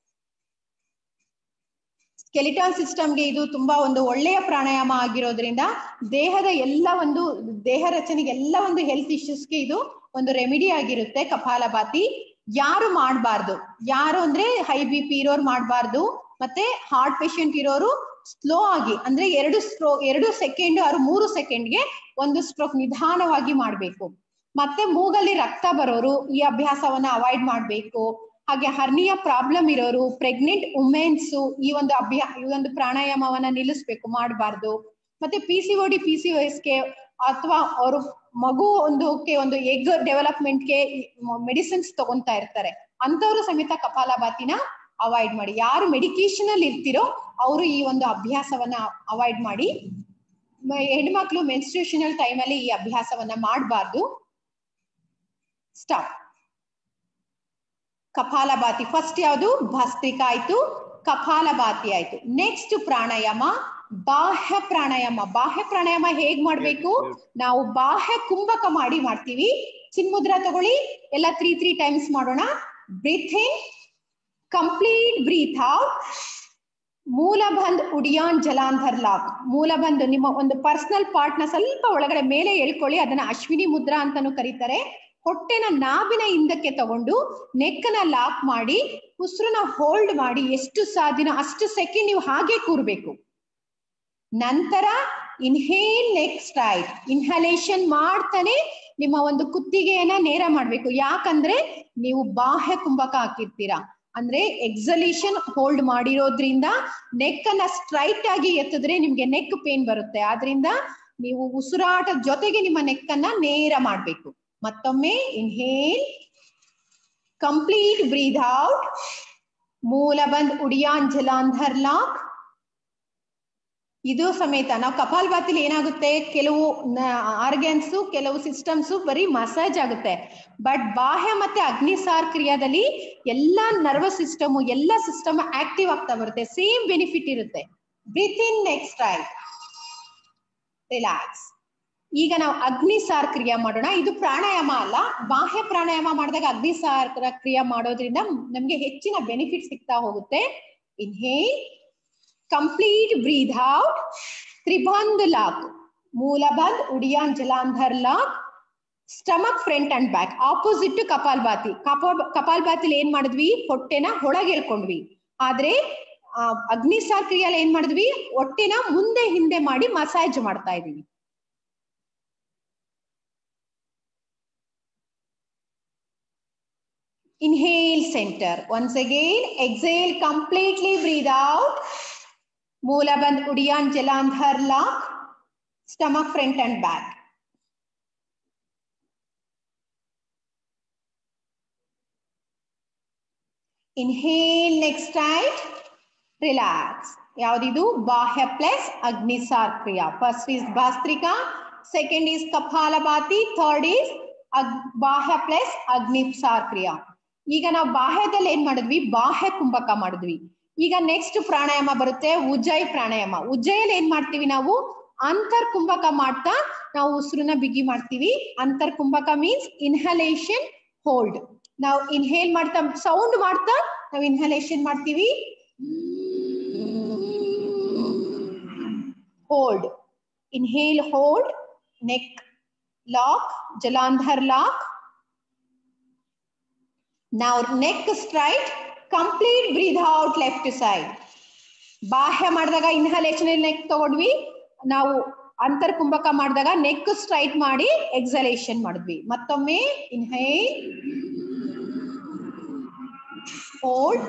ಸ್ಕೆಲಿಟಾನ್ ಸಿಸ್ಟಮ್ಗೆ ಇದು ತುಂಬಾ ಒಂದು ಒಳ್ಳೆಯ ಪ್ರಾಣಾಯಾಮ ಆಗಿರೋದ್ರಿಂದ ದೇಹದ ಎಲ್ಲ ಒಂದು ದೇಹ ರಚನೆಗೆ ಎಲ್ಲ ಒಂದು ಹೆಲ್ತ್ ಇಶ್ಯೂಸ್ಗೆ ಇದು ಒಂದು ರೆಮಿಡಿ ಆಗಿರುತ್ತೆ ಕಪಾಲಭಾತಿ ಯಾರು ಮಾಡಬಾರ್ದು ಯಾರು ಅಂದ್ರೆ ಹೈ ಬಿ ಪಿ ಇರೋರು ಮಾಡಬಾರ್ದು ಮತ್ತೆ ಹಾರ್ಟ್ ಪೇಷಂಟ್ ಇರೋರು ಸ್ಲೋ ಆಗಿ ಅಂದ್ರೆ ಎರಡು ಸ್ಟ್ರೋ ಎರಡು ಸೆಕೆಂಡ್ ಅವ್ರು ಮೂರು ಸೆಕೆಂಡ್ಗೆ ಒಂದು ಸ್ಟ್ರೋಕ್ ನಿಧಾನವಾಗಿ ಮಾಡ್ಬೇಕು ಮತ್ತೆ ಮೂಗಲ್ಲಿ ರಕ್ತ ಬರೋರು ಈ ಅಭ್ಯಾಸವನ್ನ ಅವಾಯ್ಡ್ ಮಾಡ್ಬೇಕು ಹಾಗೆ ಹರ್ನಿಯ ಪ್ರಾಬ್ಲಮ್ ಇರೋರು ಪ್ರೆಗ್ನೆಂಟ್ ವುಮೆನ್ಸ್ ಈ ಒಂದು ಅಭ್ಯಾ ಈ ಒಂದು ಪ್ರಾಣಾಯಾಮವನ್ನ ನಿಲ್ಲಿಸ್ಬೇಕು ಮಾಡಬಾರ್ದು ಮತ್ತೆ P C O D P C ಗೆ ಅಥವಾ ಅವರು ಮಗು ಒಂದಕ್ಕೆ ಒಂದು ಎಗ್ ಡೆವಲಪ್ಮೆಂಟ್ಗೆ ಮೆಡಿಸಿನ್ಸ್ ತಗೊಂತಾ ಇರ್ತಾರೆ ಅಂತವ್ರು ಸಮೇತ ಕಪಾಲಭಾತಿನ ಅವಾಯ್ಡ್ ಮಾಡಿ ಯಾರು ಮೆಡಿಕೇಶನ್ ಅಲ್ಲಿ ಇರ್ತಿರೋ ಅವರು ಈ ಒಂದು ಅಭ್ಯಾಸವನ್ನ ಅವಾಯ್ಡ್ ಮಾಡಿ ಮ- ಹೆಣ್ಮಕ್ಳು ಮೆನ್ಸ್ಟ್ರೇಷನಲ್ ಟೈಮಲ್ಲಿ ಈ ಅಭ್ಯಾಸವನ್ನ ಮಾಡಬಾರ್ದು ಸ್ಟಾಪ್ ಕಪಾಲಭಾತಿ ಫಸ್ಟ್ ಯಾವುದು ಭಸ್ತ್ರಿಕಾ ಆಯ್ತು ಕಪಾಲಭಾತಿ ಆಯ್ತು ನೆಕ್ಸ್ಟ್ ಪ್ರಾಣಾಯಾಮ ಬಾಹ್ಯ ಪ್ರಾಣಾಯಾಮ ಬಾಹ್ಯ ಪ್ರಾಣಾಯಾಮ ಹೇಗ್ ಮಾಡ್ಬೇಕು ನಾವು ಬಾಹ್ಯ ಕುಂಭಕ ಮಾಡಿ ಮಾಡ್ತೀವಿ ಚಿನ್ಮುದ್ರ ತಗೊಳ್ಳಿ ಎಲ್ಲ ತ್ರೀ ತ್ರೀ ಟೈಮ್ಸ್ ಮಾಡೋಣ breathe in complete breathe out ಮೂಲಬಂದ್ ಉಡಿಯಾನ್ ಜಲಾಂಧರ್ ಲಾಕ್ ಮೂಲಬಂದ್ ನಿಮ್ಮ ಒಂದು ಪರ್ಸನಲ್ ಪಾರ್ಟ್ ನ ಸ್ವಲ್ಪ ಒಳಗಡೆ ಮೇಲೆ ಎಳ್ಕೊಳ್ಳಿ ಅದನ್ನ ಅಶ್ವಿನಿ ಮುದ್ರಾ ಅಂತಾನು ಕರೀತಾರೆ ಹೊಟ್ಟೆನ ನಾಭಿನ ಹಿಂದಕ್ಕೆ ತಗೊಂಡು ನೆಕ್ಕನ ಲಾಕ್ ಮಾಡಿ ಉಸಿರನ್ನ ಹೋಲ್ಡ್ ಮಾಡಿ ಎಷ್ಟು ಸಾಧ್ಯನೋ ಅಷ್ಟು ಸೆಕೆಂಡ್ ನೀವು ಹಾಗೆ ಕೂರ್ಬೇಕು ನಂತರ ಇನ್ಹೇಲ್ ನೆಕ್ಸ್ಟ್ ರೈಟ್ ಇನ್ಹಲೇಷನ್ ಮಾಡ್ತಾನೆ ನಿಮ್ಮ ಒಂದು ಕುತ್ತಿಗೆಯನ್ನ ನೇರ ಮಾಡ್ಬೇಕು ಯಾಕಂದ್ರೆ ನೀವು ಬಾಹ್ಯ ಕುಂಭಕ ಹಾಕಿರ್ತೀರಾ ಅಂದ್ರೆ ಎಕ್ಸಲೇಷನ್ ಹೋಲ್ಡ್ ಮಾಡಿರೋದ್ರಿಂದ ನೆಕ್ ಅನ್ನ ಸ್ಟ್ರೈಟ್ ಆಗಿ ಎತ್ತಿದ್ರೆ ನಿಮ್ಗೆ ನೆಕ್ ಪೇನ್ ಬರುತ್ತೆ ಆದ್ರಿಂದ ನೀವು ಉಸಿರಾಟದ ಜೊತೆಗೆ ನಿಮ್ಮ ನೆಕ್ ಅನ್ನ ನೇರ ಮಾಡ್ಬೇಕು ಮತ್ತೊಮ್ಮೆ ಇನ್ಹೇಲ್ ಕಂಪ್ಲೀಟ್ ಬ್ರೀದ್ ಔಟ್ ಮೂಲಬಂದ್ ಉಡಿಯಾನ್ ಜಲಾಂಧರ್ ಲಾಕ್ ಇದು ಸಮೇತ ನಾವು ಕಪಾಲ್ಭಾತಿಲಿ ಏನಾಗುತ್ತೆ ಕೆಲವು ಆರ್ಗನ್ಸ್ ಕೆಲವು ಸಿಸ್ಟಮ್ಸ್ ಬರೀ ಮಸಾಜ್ ಆಗುತ್ತೆ ಬಟ್ ಬಾಹ್ಯ ಮತ್ತೆ ಅಗ್ನಿಸಾರ್ ಕ್ರಿಯಾದಲ್ಲಿ ಎಲ್ಲಾ ನರ್ವಸ್ ಸಿಸ್ಟಮ್ ಎಲ್ಲ ಸಿಸ್ಟಮ್ ಆಕ್ಟಿವ್ ಆಗ್ತಾ ಬರುತ್ತೆ ಸೇಮ್ ಬೆನಿಫಿಟ್ ಇರುತ್ತೆ breathe in next right relax ಈಗ ನಾವು ಅಗ್ನಿಸಾರ್ ಕ್ರಿಯಾ ಮಾಡೋಣ ಇದು ಪ್ರಾಣಾಯಾಮ ಅಲ್ಲ ಬಾಹ್ಯ ಪ್ರಾಣಾಯಾಮ ಮಾಡಿದಾಗ ಅಗ್ನಿಸಾರ್ ಕ್ರಿಯಾ ಮಾಡೋದ್ರಿಂದ ನಮ್ಗೆ ಹೆಚ್ಚಿನ ಬೆನಿಫಿಟ್ ಸಿಗ್ತಾ ಹೋಗುತ್ತೆ ಇನ್ಹೇಲ್ ಕಂಪ್ಲೀಟ್ ಬ್ರೀದ್ ಔಟ್ ತ್ರಿಬಂಧ್ ಲಾಕ್ ಮೂಲಬಂದ್ ಉಡಿಯಾನ್ ಜಲಾಂಧರ್ lock stomach front and back opposite ಕಪಾಲ್ಭಾತಿ ಕಪಾಲ್ ಕಪಾಲ್ಭಾತಿಲಿ ಏನ್ ಮಾಡಿದ್ವಿ ಹೊಟ್ಟೆನ ಒಳಗೆ ಎಳ್ಕೊಂಡ್ವಿ ಆದ್ರೆ ಆ, ಅಗ್ನಿಸಾರ್ ಕ್ರಿಯೆಯಲ್ಲಿ ಏನ್ ಮಾಡಿದ್ವಿ ಹೊಟ್ಟೆನ ಮುಂದೆ ಹಿಂದೆ ಮಾಡಿ ಮಸಾಜ್ ಮಾಡ್ತಾ ಇದೀವಿ Inhale center. Once again, exhale completely, breathe out. Moolaband Udiyan Jalandhar lock. Stomach front and back. Inhale next right. Relax. ಯಾವ್ದಿದು ಬಾಹ್ಯ ಪ್ಲಸ್ ಅಗ್ನಿಸಾರ್ ಕ್ರಿಯಾ first is bhastrika second is kapalbhati third is ಅಗ್ ಬಾಹ್ಯ ಪ್ಲಸ್ ಅಗ್ನಿಸಾರ್ ಕ್ರಿಯಾ ಈಗ ನಾವು ಬಾಹ್ಯದಲ್ಲಿ ಏನ್ ಮಾಡಿದ್ವಿ ಬಾಹ್ಯ ಕುಂಭಕ ಮಾಡಿದ್ವಿ ಈಗ ನೆಕ್ಸ್ಟ್ ಪ್ರಾಣಾಯಾಮ ಬರುತ್ತೆ ಉಜ್ಜಯ್ ಪ್ರಾಣಾಯಾಮ ಉಜ್ಜಯಲ್ಲಿ ಏನ್ ಮಾಡ್ತೀವಿ ನಾವು ಅಂತರ್ ಕುಂಭಕ ಮಾಡ್ತಾ ನಾವು ಉಸಿರನ್ನ ಬಿಗಿ ಮಾಡ್ತೀವಿ ಅಂತರ್ ಕುಂಭಕ ಮೀನ್ಸ್ ಇನ್ಹಲೇಷನ್ ಹೋಲ್ಡ್ ನಾವು ಇನ್ಹೇಲ್ ಮಾಡ್ತಾ ಸೌಂಡ್ ಮಾಡ್ತಾ ನಾವು ಇನ್ಹಲೇಷನ್ ಮಾಡ್ತೀವಿ hold inhale hold neck lock ಜಲಾಂಧರ್ lock Now neck straight, complete breathe out left side. ಬಾಹ್ಯ ಮಾಡಿದಾಗ ಇನ್ಹಲೇಷನ್ ನೆಕ್ ತಗೊಂಡ್ವಿ ನಾವು ಅಂತರ್ ಕುಂಭಕ ಮಾಡಿದಾಗ ನೆಕ್ ಸ್ಟ್ರೈಟ್ ಮಾಡಿ ಎಕ್ಸಲೇಷನ್ ಮಾಡಿದ್ವಿ ಮತ್ತೊಮ್ಮೆ inhale hold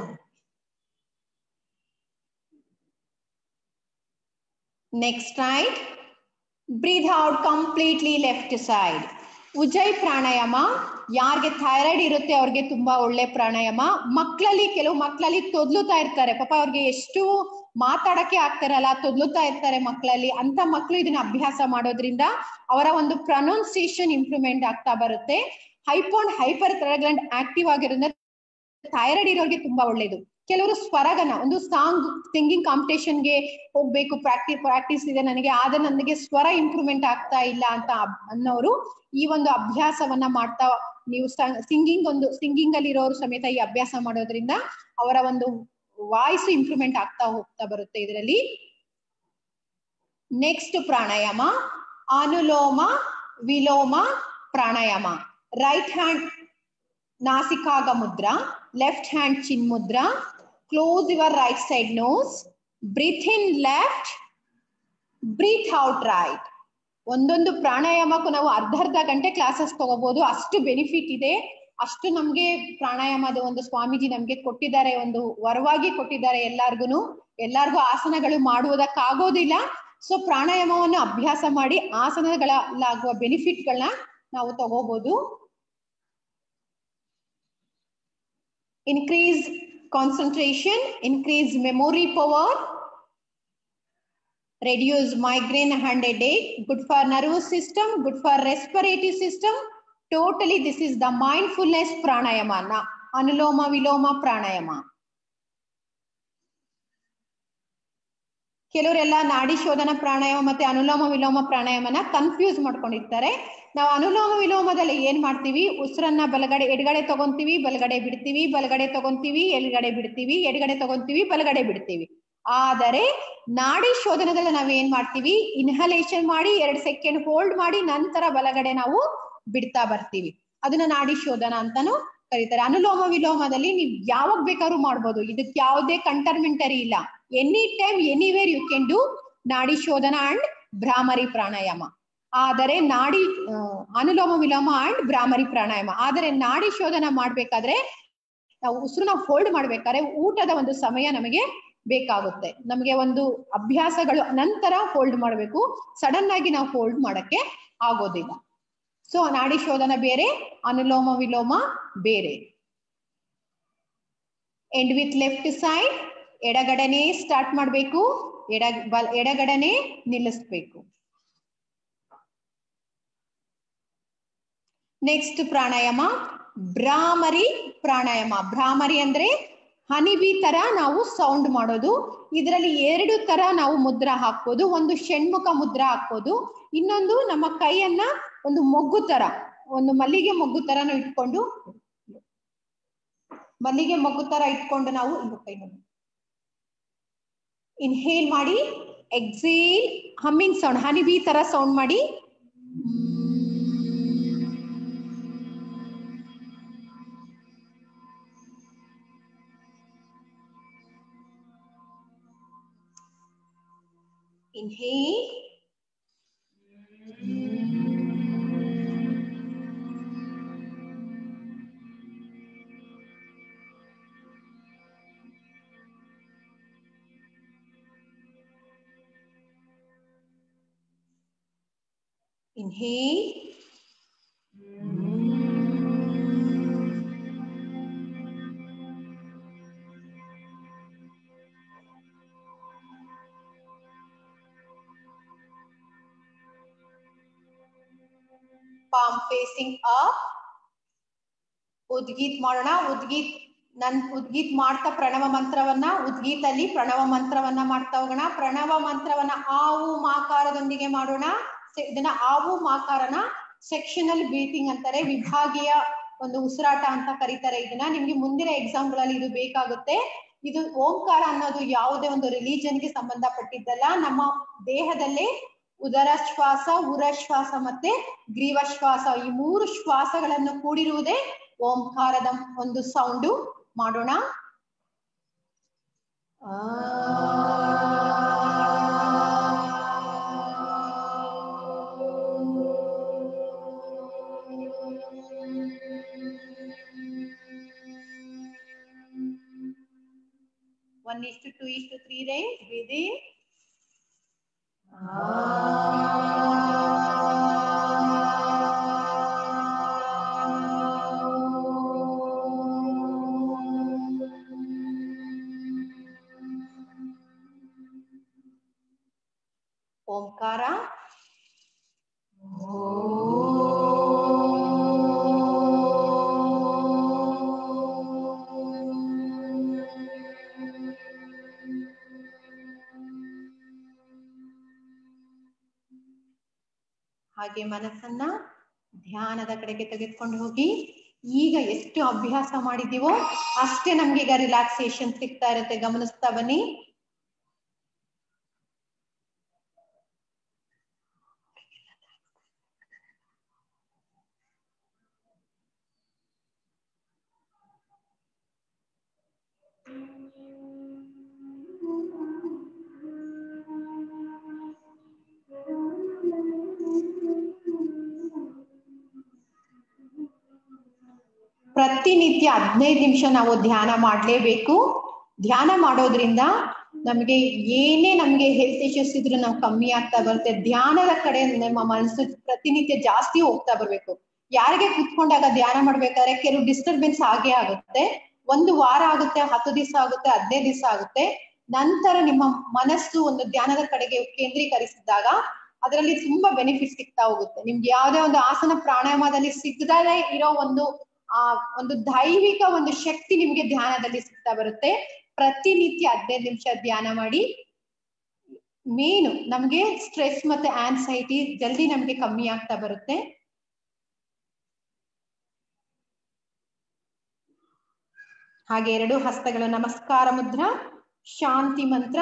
next right breathe out completely left side ಉಜ್ಜೈ ಪ್ರಾಣಾಯಾಮ ಯಾರಿಗೆ ಥೈರಾಯ್ಡ್ ಇರುತ್ತೆ ಅವ್ರಿಗೆ ತುಂಬಾ ಒಳ್ಳೆ ಪ್ರಾಣಾಯಾಮ ಮಕ್ಕಳಲ್ಲಿ ಕೆಲವು ಮಕ್ಕಳಲ್ಲಿ ತೊದ್ಲುತ್ತಾ ಇರ್ತಾರೆ ಪಾಪ ಅವ್ರಿಗೆ ಎಷ್ಟು ಮಾತಾಡಕ್ಕೆ ಆಗ್ತಾರಲ್ಲ ತೊದ್ಲುತ್ತಾ ಇರ್ತಾರೆ ಮಕ್ಕಳಲ್ಲಿ ಅಂತ ಮಕ್ಕಳು ಇದನ್ನ ಅಭ್ಯಾಸ ಮಾಡೋದ್ರಿಂದ ಅವರ ಒಂದು ಪ್ರೊನೌನ್ಸಿಯೇಷನ್ ಇಂಪ್ರೂವ್ಮೆಂಟ್ ಆಗ್ತಾ ಬರುತ್ತೆ ಹೈಪೋನ್ ಹೈಪರ್ ಥೈರಾಗ್ಲಾಂಡ್ ಆಕ್ಟಿವ್ ಆಗಿರೋದ್ರಿಂದ ಥೈರಾಯ್ಡ್ ಇರೋರಿಗೆ ತುಂಬಾ ಒಳ್ಳೇದು ಕೆಲವರು ಸ್ವರಗನ ಒಂದು ಸಾಂಗ್ ಸಿಂಗಿಂಗ್ ಕಾಂಪಿಟೇಷನ್ಗೆ ಹೋಗ್ಬೇಕು ಪ್ರಾಕ್ಟೀಸ್ ಪ್ರಾಕ್ಟೀಸ್ ಇದೆ ನನಗೆ ಆದ್ರೆ ನನಗೆ ಸ್ವರ ಇಂಪ್ರೂವ್ಮೆಂಟ್ ಆಗ್ತಾ ಇಲ್ಲ ಅಂತ ಅಬ್- ಅನ್ನೋರು ಈ ಒಂದು ಅಭ್ಯಾಸವನ್ನ ಮಾಡ್ತಾ ನೀವು ಸಿಂಗಿಂಗ್ ಒಂದು ಸಿಂಗಿಂಗ್ ಅಲ್ಲಿ ಇರೋರು ಸಮೇತ ಈ ಅಭ್ಯಾಸ ಮಾಡೋದ್ರಿಂದ ಅವರ ಒಂದು ವಾಯ್ಸ್ ಇಂಪ್ರೂವ್ಮೆಂಟ್ ಆಗ್ತಾ ಹೋಗ್ತಾ ಬರುತ್ತೆ ಇದರಲ್ಲಿ ನೆಕ್ಸ್ಟ್ ಪ್ರಾಣಾಯಾಮ ಅನುಲೋಮ ವಿಲೋಮ ಪ್ರಾಣಾಯಾಮ ರೈಟ್ ಹ್ಯಾಂಡ್ ನಾಸಿಕಾಗ ಮುದ್ರಾ ಲೆಫ್ಟ್ ಹ್ಯಾಂಡ್ ಚಿನ್ ಮುದ್ರಾ close your right side nose breathe in left breathe out right ಒಂದೊಂದು ಪ್ರಾಣಾಯಾಮಕ್ಕೂ ನಾವು ಅರ್ಧ ಅರ್ಧ ಗಂಟೆ ಕ್ಲಾಸಸ್ ತಗೋಬಹುದು ಅಷ್ಟು ಬೆನಿಫಿಟ್ ಇದೆ ಅಷ್ಟು ನಮ್ಗೆ ಪ್ರಾಣಾಯಾಮದ ಒಂದು ಸ್ವಾಮೀಜಿ ನಮ್ಗೆ ಕೊಟ್ಟಿದ್ದಾರೆ ಒಂದು ವರವಾಗಿ ಕೊಟ್ಟಿದ್ದಾರೆ ಎಲ್ಲಾರ್ಗುನು ಎಲ್ಲಾರ್ಗು ಆಸನಗಳು ಮಾಡುವುದಕ್ಕಾಗೋದಿಲ್ಲ ಸೊ ಪ್ರಾಣಾಯಾಮವನ್ನು ಅಭ್ಯಾಸ ಮಾಡಿ ಆಸನಗಳಲ್ಲಾಗುವ ಬೆನಿಫಿಟ್ಗಳನ್ನ ನಾವು ತಗೋಬಹುದು increase concentration, increase memory power, reduce migraine and headache, good for nervous system, good for respiratory system. Totally, this is the mindfulness pranayama, na- anuloma viloma pranayama. ಕೆಲವರೆಲ್ಲ ನಾಡಿ ಶೋಧನ ಪ್ರಾಣಾಯಾಮ ಮತ್ತೆ ಅನುಲೋಮ ವಿಲೋಮ ಪ್ರಾಣಾಯಾಮನ ಕನ್ಫ್ಯೂಸ್ ಮಾಡ್ಕೊಂಡಿರ್ತಾರೆ ನಾವು ಅನುಲೋಮ ವಿಲೋಮದಲ್ಲಿ ಏನ್ ಮಾಡ್ತೀವಿ ಉಸಿರನ್ನ ಬಲಗಡೆ ಎಡಗಡೆ ತಗೊಂತೀವಿ ಬಲಗಡೆ ಬಿಡ್ತೀವಿ ಬಲಗಡೆ ತಗೊಂತೀವಿ ಎಡಗಡೆ ಬಿಡ್ತೀವಿ ಎಡಗಡೆ ತಗೊಂತೀವಿ ಬಲಗಡೆ ಬಿಡ್ತೀವಿ ಆದರೆ ನಾಡಿ ಶೋಧನದಲ್ಲಿ ನಾವ್ ಏನ್ ಮಾಡ್ತೀವಿ ಇನ್ಹಲೇಷನ್ ಮಾಡಿ ಎರಡ್ ಸೆಕೆಂಡ್ ಹೋಲ್ಡ್ ಮಾಡಿ ನಂತರ ಬಲಗಡೆ ನಾವು ಬಿಡ್ತಾ ಬರ್ತೀವಿ ಅದನ್ನ ನಾಡಿ ಶೋಧನ ಅಂತಾನು ಕರೀತಾರೆ ಅನುಲೋಮ ವಿಲೋಮದಲ್ಲಿ ನೀವ್ ಯಾವಾಗ ಬೇಕಾದ್ರೂ ಮಾಡ್ಬೋದು ಇದಕ್ಕೆ ಯಾವುದೇ ಕಂಟರ್ಮೆಂಟರಿ ಇಲ್ಲ any time anywhere you can do ನಾಡಿ ಶೋಧನ ಅಂಡ್ ಭ್ರಾಮರಿ ಪ್ರಾಣಾಯಾಮ ಆದರೆ ನಾಡಿ ಆ, ಅನುಲೋಮ ವಿಲೋಮ ಅಂಡ್ ಭ್ರಾಮರಿ ಪ್ರಾಣಾಯಾಮ ಆದರೆ ನಾಡಿ ಶೋಧನ ಮಾಡ್ಬೇಕಾದ್ರೆ ನಾವು ಉಸಿರನ್ನ ಹೋಲ್ಡ್ ಮಾಡ್ಬೇಕಾದ್ರೆ ಊಟದ ಒಂದು ಸಮಯ ನಮಗೆ ಬೇಕಾಗುತ್ತೆ ನಮಗೆ ಒಂದು ಅಭ್ಯಾಸಗಳು ನಂತರ ಹೋಲ್ಡ್ ಮಾಡಬೇಕು ಸಡನ್ ಆಗಿ ನಾವು ಹೋಲ್ಡ್ ಮಾಡಕ್ಕೆ ಆಗೋದಿಲ್ಲ ಸೊ ನಾಡಿ ಶೋಧನ ಬೇರೆ ಅನುಲೋಮ ವಿಲೋಮ ಬೇರೆ ಎಂಡ್ ವಿತ್ ಲೆಫ್ಟ್ ಸೈಡ್ ಎಡಗಡೆನೆ ಸ್ಟಾರ್ಟ್ ಮಾಡಬೇಕು ಎಡ ಬಲ್ ಎಡಗಡೆನೆ ನಿಲ್ಲಿಸ್ಬೇಕು ನೆಕ್ಸ್ಟ್ ಪ್ರಾಣಾಯಾಮ ಭ್ರಾಮರಿ ಪ್ರಾಣಾಯಾಮ ಭ್ರಾಮರಿ ಅಂದ್ರೆ ಹನಿಬಿ ತರ ನಾವು ಸೌಂಡ್ ಮಾಡೋದು ಇದರಲ್ಲಿ ಎರಡು ತರ ನಾವು ಮುದ್ರಾ ಹಾಕ್ಬೋದು ಒಂದು ಷಣ್ಮುಖ ಮುದ್ರಾ ಹಾಕ್ಬೋದು ಇನ್ನೊಂದು ನಮ್ಮ ಕೈಯನ್ನ ಒಂದು ಮೊಗ್ಗು ತರ ಒಂದು ಮಲ್ಲಿಗೆ ಮೊಗ್ಗು ತರ ನಾವು ಇಟ್ಕೊಂಡು ಮಲ್ಲಿಗೆ ಮೊಗ್ಗು ತರ ಇಟ್ಕೊಂಡು ನಾವು ಇನ್ನು ಕೈ ನೋಡಿ ಇನ್ಹೇಲ್ ಮಾಡಿ ಎಕ್ಸೇಲ್ ಹಮ್ಮಿಂಗ್ ಸೌಂಡ್ ಹನಿಬಿ ತರ ಸೌಂಡ್ ಮಾಡಿ Inhale. Inhale. palm facing up ಉದ್ಗೀತ್ ಮಾಡೋಣ ಉದ್ಗೀತ್ ನನ್ ಉದ್ಗೀತ್ ಮಾಡ್ತಾ ಪ್ರಣವ ಮಂತ್ರವನ್ನ ಉದ್ಗೀತಲ್ಲಿ ಪ್ರಣವ ಮಂತ್ರವನ್ನ ಮಾಡ್ತಾ ಹೋಗೋಣ ಪ್ರಣವ ಮಂತ್ರವನ್ನ ಆವು ಮಾಕಾರದೊಂದಿಗೆ ಮಾಡೋಣ ಸ- ಇದನ್ನ ಆವು ಮಾಕಾರನ ಸೆಕ್ಷನಲ್ ಬ್ರೀತಿಂಗ್ ಅಂತಾರೆ ವಿಭಾಗೀಯ ಒಂದು ಉಸಿರಾಟ ಅಂತ ಕರೀತಾರೆ ಇದನ್ನ ನಿಮ್ಗೆ ಮುಂದಿನ ಎಕ್ಸಾಮ್ ಗಳಲ್ಲಿ ಇದು ಬೇಕಾಗುತ್ತೆ ಇದು ಓಂಕಾರ ಅನ್ನೋದು ಯಾವುದೇ ಒಂದು ರಿಲಿಜನ್ ಗೆ ಸಂಬಂಧಪಟ್ಟಿದ್ದಲ್ಲ ನಮ್ಮ ದೇಹದಲ್ಲೇ ಉದರ ಶ್ವಾಸ ಉರ ಶ್ವಾಸ ಮತ್ತೆ ಗ್ರೀವ ಶ್ವಾಸ ಈ ಮೂರು ಶ್ವಾಸಗಳನ್ನು ಕೂಡಿರುವುದೇ ಓಂಕಾರದ ಒಂದು ಸೌಂಡು ಮಾಡೋಣ ಒನ್ ಇಷ್ಟು ಟು ಇಷ್ಟು ತ್ರೀ ರೇಂಜ್ ಬ್ರೀದ್ ಇನ್ ಓಂಕಾರ ಹಾಗೆ ಮನಸ್ಸನ್ನ ಧ್ಯಾನದ ಕಡೆಗೆ ತೆಗೆದುಕೊಂಡು ಹೋಗಿ ಈಗ ಎಷ್ಟು ಅಭ್ಯಾಸ ಮಾಡಿದೀವೋ ಅಷ್ಟೇ ನಮ್ಗೆ ಈಗ ರಿಲ್ಯಾಕ್ಸೇಷನ್ ಸಿಗ್ತಾ ಇರುತ್ತೆ ಗಮನಿಸ್ತಾ ಬನ್ನಿ ಪ್ರತಿನಿತ್ಯ ಹದಿನೈದು ನಿಮಿಷ ನಾವು ಧ್ಯಾನ ಮಾಡ್ಲೇಬೇಕು ಧ್ಯಾನ ಮಾಡೋದ್ರಿಂದ ನಮಗೆ ಏನೇ ನಮ್ಗೆ ಹೆಲ್ತ್ ಇಶ್ಯೂಸ್ ಇದ್ರು ನಾವು ಕಮ್ಮಿ ಆಗ್ತಾ ಬರುತ್ತೆ ಧ್ಯಾನದ ಕಡೆ ನಮ್ಮ ಮನಸ್ಸು ಪ್ರತಿನಿತ್ಯ ಜಾಸ್ತಿ ಹೋಗ್ತಾ ಬರ್ಬೇಕು ಯಾರಿಗೆ ಕುತ್ಕೊಂಡಾಗ ಧ್ಯಾನ ಮಾಡ್ಬೇಕಾದ್ರೆ ಕೆಲವು ಡಿಸ್ಟರ್ಬೆನ್ಸ್ ಆಗೇ ಆಗುತ್ತೆ ಒಂದು ವಾರ ಆಗುತ್ತೆ ಹತ್ತು ದಿವಸ ಆಗುತ್ತೆ ಹದಿನೈದು ದಿವಸ ಆಗುತ್ತೆ ನಂತರ ನಿಮ್ಮ ಮನಸ್ಸು ಒಂದು ಧ್ಯಾನದ ಕಡೆಗೆ ಕೇಂದ್ರೀಕರಿಸಿದಾಗ ಅದರಲ್ಲಿ ತುಂಬಾ ಬೆನಿಫಿಟ್ ಸಿಗ್ತಾ ಹೋಗುತ್ತೆ ನಿಮ್ಗೆ ಯಾವ್ದೇ ಒಂದು ಆಸನ ಪ್ರಾಣಾಯಾಮದಲ್ಲಿ ಸಿಗದೇ ಇರೋ ಒಂದು ಆ ಒಂದು ದೈವಿಕ ಒಂದು ಶಕ್ತಿ ನಿಮ್ಗೆ ಧ್ಯಾನದಲ್ಲಿ ಸಿಗ್ತಾ ಬರುತ್ತೆ ಪ್ರತಿನಿತ್ಯ ಹದಿನೈದು ನಿಮಿಷ ಧ್ಯಾನ ಮಾಡಿ ಮೇನು ನಮ್ಗೆ ಸ್ಟ್ರೆಸ್ ಮತ್ತೆ ಆನ್ಸೈಟಿ ಜಲ್ದಿ ನಮ್ಗೆ ಕಮ್ಮಿ ಆಗ್ತಾ ಬರುತ್ತೆ ಹಾಗೆ ಎರಡು ಹಸ್ತಗಳು ನಮಸ್ಕಾರ ಮುದ್ರ ಶಾಂತಿ ಮಂತ್ರ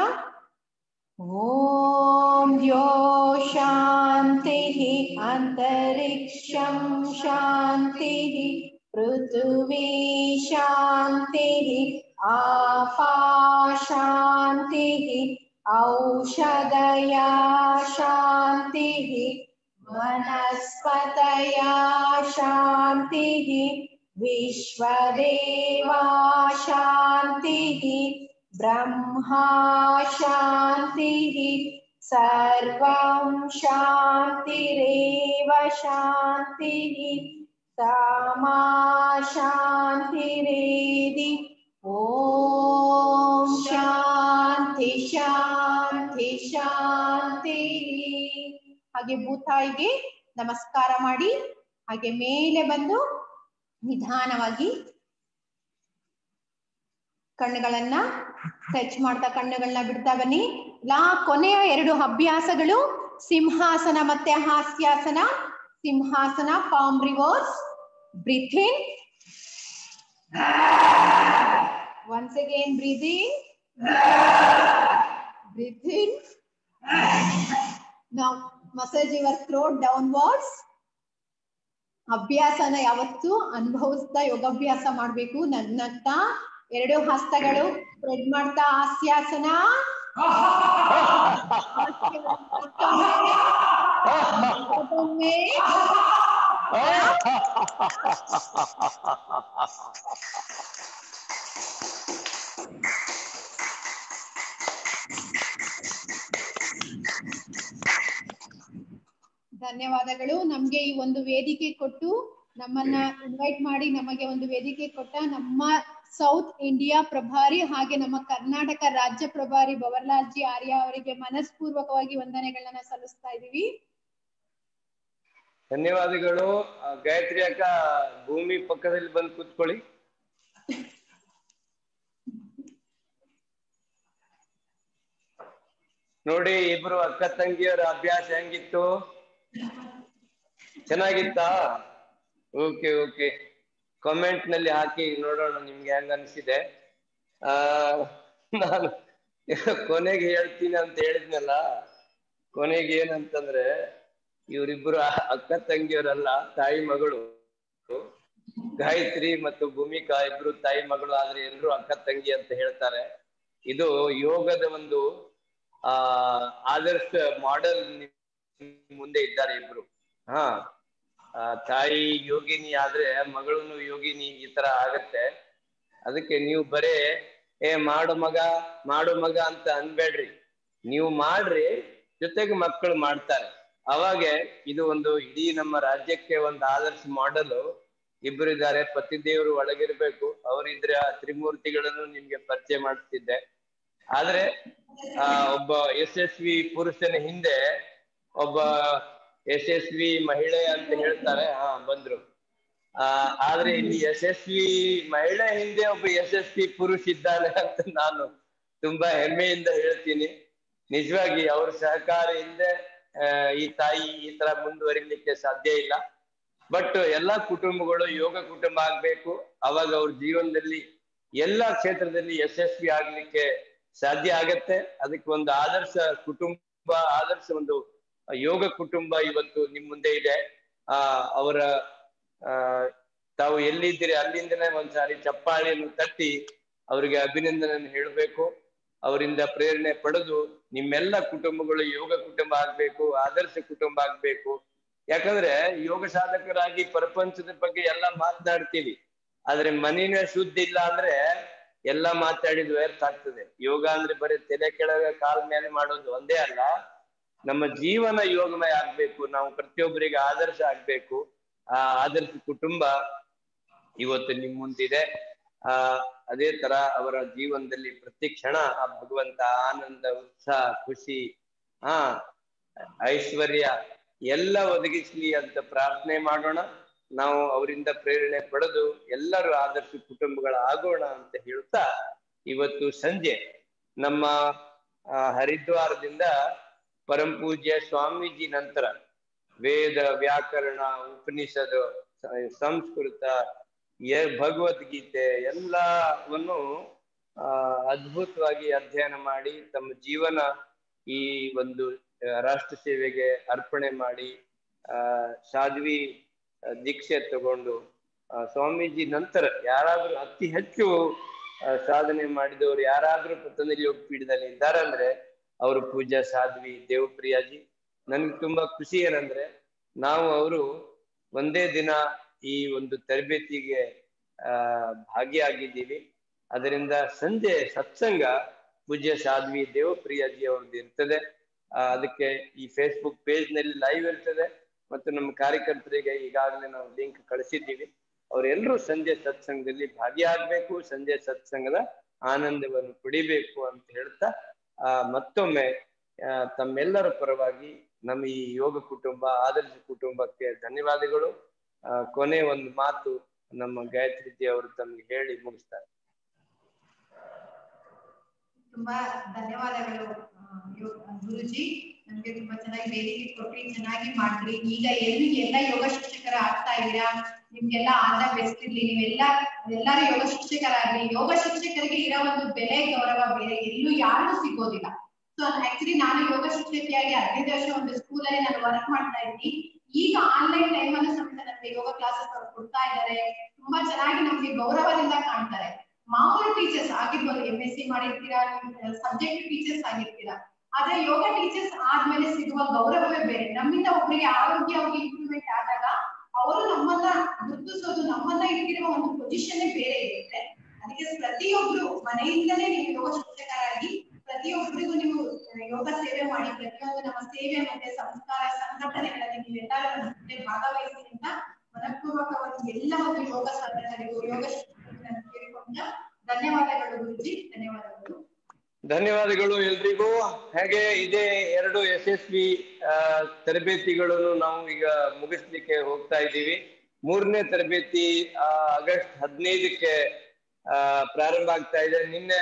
ಓಂ ಯೋ ಶಾಂತಿ ಅಂತರಿಕ್ಷಂ ಶಾಂತಿ पृथ्वी शान्तिः आपा शान्तिः औषधया शान्तिः वनस्पतया शान्तिः विश्वदेवा शान्तिः ब्रह्मा शान्तिः सर्वं शान्तिरेव शान्तिः सामा शान्तिरेदि ॐ ಶಾಂತಿ ಶಾಂತಿ ಶಾಂತಿ ಹಾಗೆ ಭೂತಾಯಿಗೆ ನಮಸ್ಕಾರ ಮಾಡಿ ಹಾಗೆ ಮೇಲೆ ಬಂದು ನಿಧಾನವಾಗಿ ಕಣ್ಣುಗಳನ್ನ ಟಚ್ ಮಾಡ್ತಾ ಕಣ್ಣುಗಳನ್ನ ಬಿಡ್ತಾ ಬನ್ನಿ ಲಾ ಕೊನೆಯ ಎರಡು ಅಭ್ಯಾಸಗಳು ಸಿಂಹಾಸನ ಮತ್ತೆ ಹಾಸ್ಯಾಸನ ಸಿಂಹಾಸನ palm reverse breathe in once again breathe in breathe in now massage your throat downwards ಅಭ್ಯಾಸನ ಯಾವತ್ತು ಅನುಭವಿಸ್ತಾ ಯೋಗಾಭ್ಯಾಸ ಮಾಡ್ಬೇಕು ನಗ್ನಗ್ತಾ ಎರಡು ಹಸ್ತಗಳು ಸ್ಪ್ರೆಡ್ ಮಾಡ್ತಾ ಹಾಸ್ಯಾಸನ ಮತ್ತೊಮ್ಮೆ ಧನ್ಯವಾದಗಳು ನಮ್ಗೆ ಈ ಒಂದು ವೇದಿಕೆ ಕೊಟ್ಟು ನಮ್ಮನ್ನ ಇನ್ವೈಟ್ ಮಾಡಿ ನಮಗೆ ಒಂದು ವೇದಿಕೆ ಕೊಟ್ಟ ನಮ್ಮ ಸೌತ್ ಇಂಡಿಯಾ ಪ್ರಭಾರಿ ಹಾಗೆ ನಮ್ಮ ಕರ್ನಾಟಕ ರಾಜ್ಯ ಪ್ರಭಾರಿ ಭವರ್ಲಾಲ್ಜಿ ಆರ್ಯ ಅವರಿಗೆ ಮನಸ್ಪೂರ್ವಕವಾಗಿ ವಂದನೆಗಳನ್ನ ಸಲ್ಲಿಸ್ತಾ ಇದೀವಿ ಧನ್ಯವಾದಗಳು ಆ, ಗಾಯತ್ರಿ ಅಕ್ಕ ಭೂಮಿ ಪಕ್ಕದಲ್ಲಿ ಬಂದು ಕೂತ್ಕೊಳ್ಳಿ ನೋಡಿ ಇಬ್ರು ಅಕ್ಕ ತಂಗಿಯರ ಅಭ್ಯಾಸ ಹೆಂಗಿತ್ತು ಚೆನ್ನಾಗಿತ್ತಾ ಓಕೆ ಓಕೆ ಕಾಮೆಂಟ್ ನಲ್ಲಿ ಹಾಕಿ ನೋಡೋಣ ನಿಮ್ಗೆ ಹೆಂಗ್ ಅನ್ಸಿದೆ ಆ ನಾನು ಕೊನೆಗೆ ಹೇಳ್ತೀನಿ ಅಂತ ಹೇಳಿದ್ನಲ್ಲ ಕೊನೆಗೆ ಏನಂತಂದ್ರೆ ಇವರಿಬ್ರು ಅಕ್ಕ ತಂಗಿಯವರಲ್ಲ ತಾಯಿ ಮಗಳು ಗಾಯತ್ರಿ ಮತ್ತು ಭೂಮಿಕಾ ಇಬ್ರು ತಾಯಿ ಮಗಳು ಆದ್ರೆ ಎಲ್ರು ಅಕ್ಕ ತಂಗಿ ಅಂತ ಹೇಳ್ತಾರೆ ಇದು ಯೋಗದ ಒಂದು ಆ ಆದರ್ಶ ಮಾಡೆಲ್ ಮುಂದೆ ಇದ್ದಾರೆ ಇಬ್ರು ಹಾ ಆ, ತಾಯಿ ಯೋಗಿನಿ ಆದ್ರೆ ಮಗಳನ್ನು ಯೋಗಿನಿ ಈ ತರ ಆಗತ್ತೆ ಅದಕ್ಕೆ ನೀವು ಬರೇ ಏ ಮಾಡು ಮಗ ಮಾಡು ಮಗ ಅಂತ ಅನ್ಬೇಡ್ರಿ ನೀವು ಮಾಡ್ರಿ ಜೊತೆಗೆ ಮಕ್ಕಳು ಮಾಡ್ತಾರೆ ಅವಾಗ ಇದು ಒಂದು ಇಡೀ ನಮ್ಮ ರಾಜ್ಯಕ್ಕೆ ಒಂದು ಆದರ್ಶ ಮಾಡಲು ಇಬ್ರು ಇದ್ದಾರೆ ಪತಿದೇವರು ಒಳಗಿರ್ಬೇಕು ಅವರಿದ್ರೆ ಆ ತ್ರಿಮೂರ್ತಿಗಳನ್ನು ನಿಮ್ಗೆ ಪರಿಚಯ ಮಾಡಿಸ್ತಿದ್ದೆ ಆದ್ರೆ ಆ ಒಬ್ಬ ಯಶಸ್ವಿ ಪುರುಷನ ಹಿಂದೆ ಒಬ್ಬ ಯಶಸ್ವಿ ಮಹಿಳೆ ಅಂತ ಹೇಳ್ತಾರೆ ಹಾ ಬಂದ್ರು ಆ ಆದ್ರೆ ಇಲ್ಲಿ ಯಶಸ್ವಿ ಮಹಿಳೆ ಹಿಂದೆ ಒಬ್ಬ ಯಶಸ್ವಿ ಪುರುಷ ಇದ್ದಾನೆ ಅಂತ ನಾನು ತುಂಬಾ ಹೆಮ್ಮೆಯಿಂದ ಹೇಳ್ತೀನಿ ನಿಜವಾಗಿ ಅವ್ರ ಸಹಕಾರದಿಂದ ಆ, ಈ ತಾಯಿ ಈ ತರ ಮುಂದುವರಿಲಿಕ್ಕೆ ಸಾಧ್ಯ ಇಲ್ಲ ಬಟ್ ಎಲ್ಲಾ ಕುಟುಂಬಗಳು ಯೋಗ ಕುಟುಂಬ ಆಗ್ಬೇಕು ಅವಾಗ ಅವ್ರ ಜೀವನದಲ್ಲಿ ಎಲ್ಲಾ ಕ್ಷೇತ್ರದಲ್ಲಿ ಯಶಸ್ವಿ ಆಗ್ಲಿಕ್ಕೆ ಸಾಧ್ಯ ಆಗತ್ತೆ ಅದಕ್ಕೆ ಒಂದು ಆದರ್ಶ ಕುಟುಂಬ ಆದರ್ಶ ಒಂದು ಯೋಗ ಕುಟುಂಬ ಇವತ್ತು ನಿಮ್ ಮುಂದೆ ಇದೆ ಆ ಅವರ ಆ ತಾವು ಎಲ್ಲಿದ್ದೀರಿ ಅಲ್ಲಿಂದನೇ ಒಂದ್ಸಾರಿ ಚಪ್ಪಾಳಿಯನ್ನು ತಟ್ಟಿ ಅವರಿಗೆ ಅಭಿನಂದನೆ ಹೇಳಬೇಕು ಅವರಿಂದ ಪ್ರೇರಣೆ ಪಡೆದು ನಿಮ್ಮೆಲ್ಲ ಕುಟುಂಬಗಳು ಯೋಗ ಕುಟುಂಬ ಆಗ್ಬೇಕು ಆದರ್ಶ ಕುಟುಂಬ ಆಗ್ಬೇಕು ಯಾಕಂದ್ರೆ ಯೋಗ ಸಾಧಕರಾಗಿ ಪ್ರಪಂಚದ ಬಗ್ಗೆ ಎಲ್ಲ ಮಾತನಾಡ್ತೀವಿ ಆದ್ರೆ ಮನೇನ ಶುದ್ಧ ಇಲ್ಲ ಅಂದ್ರೆ ಎಲ್ಲ ಮಾತಾಡಿದ್ ವ್ಯರ್ಥ ಆಗ್ತದೆ ಯೋಗ ಅಂದ್ರೆ ಬರೀ ತಲೆ ಕೆಳಗೆ ಕಾಲ್ ಮೇಲೆ ಮಾಡೋದು ಒಂದೇ ಅಲ್ಲ ನಮ್ಮ ಜೀವನ ಯೋಗಮಯ ಆಗ್ಬೇಕು ನಾವು ಪ್ರತಿಯೊಬ್ಬರಿಗೆ ಆದರ್ಶ ಆಗ್ಬೇಕು ಆ ಆದರ್ಶ ಕುಟುಂಬ ಇವತ್ತು ನಿಮ್ ಮುಂದಿದೆ ಆ ಅದೇ ತರ ಅವರ ಜೀವನದಲ್ಲಿ ಪ್ರತಿ ಕ್ಷಣ ಆ ಭಗವಂತ ಆನಂದ ಉತ್ಸಾಹ ಖುಷಿ ಆ ಐಶ್ವರ್ಯ ಎಲ್ಲ ಒದಗಿಸ್ಲಿ ಅಂತ ಪ್ರಾರ್ಥನೆ ಮಾಡೋಣ ನಾವು ಅವರಿಂದ ಪ್ರೇರಣೆ ಪಡೆದು ಎಲ್ಲರೂ ಆದರ್ಶ ಕುಟುಂಬಗಳ ಆಗೋಣ ಅಂತ ಹೇಳ್ತಾ ಇವತ್ತು ಸಂಜೆ ನಮ್ಮ ಆ, ಹರಿದ್ವಾರದಿಂದ ಪರಂಪೂಜ್ಯ ಸ್ವಾಮೀಜಿ ನಂತರ ವೇದ ವ್ಯಾಕರಣ ಉಪನಿಷದ ಸ- ಸಂಸ್ಕೃತ ಯ- ಭಗವದ್ಗೀತೆ ಎಲ್ಲವನ್ನು ಆ ಅದ್ಭುತವಾಗಿ ಅಧ್ಯಯನ ಮಾಡಿ ತಮ್ಮ ಜೀವನ ಈ ಒಂದು ಆ, ರಾಷ್ಟ್ರ ಸೇವೆಗೆ ಅರ್ಪಣೆ ಮಾಡಿ ಆ ಸಾಧ್ವಿ ಆ, ದೀಕ್ಷೆ ತಗೊಂಡು ಆ, ಸ್ವಾಮೀಜಿ ನಂತರ ಯಾರಾದ್ರೂ ಅತಿ ಹೆಚ್ಚು ಆ, ಸಾಧನೆ ಮಾಡಿದವರು ಯಾರಾದ್ರೂ ಪತಂಜಲಿ ಯೋಗ ಪೀಠದಲ್ಲಿ ಇದ್ದಾರೆ ಅಂದ್ರೆ ಅವರು ಪೂಜಾ ಸಾಧ್ವಿ ದೇವಪ್ರಿಯಾಜಿ ನನ್ಗೆ ತುಂಬಾ ಖುಷಿ ಏನಂದ್ರೆ ನಾವು ಅವರು ಒಂದೇ ದಿನ ಈ ಒಂದು ತರಬೇತಿಗೆ ಆ ಭಾಗಿಯಾಗಿದ್ದೀವಿ ಅದರಿಂದ ಸಂಜೆ ಸತ್ಸಂಗ ಪೂಜ್ಯ ಸಾಧ್ವಿ ದೇವಪ್ರಿಯಾಜಿ ಅವ್ರದ್ದು ಇರ್ತದೆ ಆ, ಅದಕ್ಕೆ ಈ ಫೇಸ್ಬುಕ್ ಪೇಜ್ ನಲ್ಲಿ ಲೈವ್ ಇರ್ತದೆ ಮತ್ತು ನಮ್ಮ ಕಾರ್ಯಕರ್ತರಿಗೆ ಈಗಾಗಲೇ ನಾವು ಲಿಂಕ್ ಕಳಿಸಿದ್ದೀವಿ ಅವರೆಲ್ಲರೂ ಸಂಜೆ ಸತ್ಸಂಗದಲ್ಲಿ ಭಾಗಿಯಾಗಬೇಕು ಸಂಜೆ ಸತ್ಸಂಗದ ಆನಂದವನ್ನು ಪಡಿಬೇಕು ಅಂತ ಹೇಳ್ತಾ ಆ ಮತ್ತೊಮ್ಮೆ ಆ, ತಮ್ಮೆಲ್ಲರ ಪರವಾಗಿ ನಮ್ಮ ಈ ಯೋಗ ಕುಟುಂಬ ಆದರ್ಶ ಕುಟುಂಬಕ್ಕೆ ಧನ್ಯವಾದಗಳು ಆ, ಕೊನೆ ಒಂದು ಮಾತು ನಮ್ಮ ಗಾಯತ್ರಿ ಅವರು ತಮ್ಗೆ ಹೇಳಿ ಮುಗಿಸ್ತಾರೆ ತುಂಬಾ ಧನ್ಯವಾದಗಳು ಆ, ಯೋ- ಗುರುಜಿ ನಮ್ಗೆ ತುಂಬಾ ಚೆನ್ನಾಗಿ ವೇದಿಕೆ ಕೊಟ್ರಿ ಚೆನ್ನಾಗಿ ಮಾಡಿದ್ರಿ ಈಗ ಎಲ್ಲಿ ಎಲ್ಲ ಯೋಗ ಶಿಕ್ಷಕರ ಆಗ್ತಾ ಇದ್ದೀರಾ ನಿಮ್ಗೆಲ್ಲ ಆದ ಬೆಸ್ಟ್ ಇರ್ಲಿ ನೀವೆಲ್ಲ ಎಲ್ಲರೂ ಯೋಗ ಶಿಕ್ಷಕರಾಗ್ಲಿ ಯೋಗ ಶಿಕ್ಷಕರಿಗೆ ಇರೋ ಒಂದು ಬೆಲೆ ಗೌರವ ಬೇರೆ ಎಲ್ಲೂ ಯಾರಿಗೂ ಸಿಗೋದಿಲ್ಲ ಸೊ ಆಕ್ಚುಲಿ ನಾನು ಯೋಗ ಶಿಕ್ಷಕಿಯಾಗಿ ಹದಿನೈದು ವರ್ಷ ಒಂದು ಸ್ಕೂಲ್ ಅಲ್ಲಿ ನಾನು ವರ್ಕ್ ಮಾಡ್ತಾ ಇದ್ದೀನಿ ಈಗ ಆನ್ಲೈನ್ ಟೈಮ್ ಅನ್ನು ಸಮೇತ ನಮ್ಗೆ ಯೋಗ ಕ್ಲಾಸಸ್ ಅವ್ರು ಕೊಡ್ತಾ ಇದ್ದಾರೆ ತುಂಬಾ ಚೆನ್ನಾಗಿ ನಮ್ಗೆ ಗೌರವದಿಂದ ಕಾಣ್ತಾರೆ ಮಾಮೂಲು ಟೀಚರ್ಸ್ ಆಗಿರ್ಬೋದು ಎಂ ಎಸ್ ಸಿ ಮಾಡಿರ್ತೀರಾ ಸಬ್ಜೆಕ್ಟ್ ಟೀಚರ್ಸ್ ಆಗಿರ್ತೀರಾ ಆದ್ರೆ ಯೋಗ ಟೀಚರ್ಸ್ ಆದ್ಮೇಲೆ ಸಿಗುವ ಗೌರವವೇ ಬೇರೆ ನಮ್ಮಿಂದ ಒಬ್ಬರಿಗೆ ಆರೋಗ್ಯವಾಗಿ ಇಂಪ್ರೂವ್ಮೆಂಟ್ ಆದಾಗ ಅವರು ನಮ್ಮನ್ನ ಗುರುತಿಸೋದು ನಮ್ಮನ್ನ ಇಟ್ಟಿರುವ ಒಂದು ಪೊಸಿಷನ್ ಬೇರೆ ಇರುತ್ತೆ ಅದಕ್ಕೆ ಪ್ರತಿಯೊಬ್ರು ಮನೆಯಿಂದಲೇ ನೀವು ಯೋಗ ಶಿಕ್ಷಕರಾಗಿ ಪ್ರತಿಯೊಬ್ಬರಿಗೂ ನೀವು ಯೋಗ ಸೇವೆ ಮಾಡಿ ಪ್ರತಿಯೊಂದು ನಮ್ಮ ಸೇವೆ ಮತ್ತೆ ಸಂಸ್ಕಾರ ಸಂಘಟನೆಗಳಲ್ಲಿ ನೀವೆಲ್ಲರೂ ನಮ್ಮ ಜೊತೆ ಭಾಗವಹಿಸಿ ಅಂತ ಮನಪೂರ್ವಕವಾಗಿ ಎಲ್ಲ ಒಂದು ಯೋಗ ಸಾಧಕರಿಗೂ ಯೋಗ ಶಿಕ್ಷಕರಿಗೂ ನಾನು ಕೇಳಿಕೊಂಡ ಧನ್ಯವಾದಗಳು ಗುರುಜಿ ಧನ್ಯವಾದಗಳು ಧನ್ಯವಾದಗಳು ಎಲ್ರಿಗೂ ಹಾಗೆ ಇದೇ ಎರಡು ಯಶಸ್ವಿ ಆ, ತರಬೇತಿಗಳನ್ನು ನಾವು ಈಗ ಮುಗಿಸ್ಲಿಕ್ಕೆ ಹೋಗ್ತಾ ಇದ್ದೀವಿ ಮೂರನೇ ತರಬೇತಿ ಆ, ಆಗಸ್ಟ್ ಹದಿನೈದಕ್ಕೆ ಆ, ಪ್ರಾರಂಭ ಆಗ್ತಾ ಇದೆ ನಿನ್ನೆ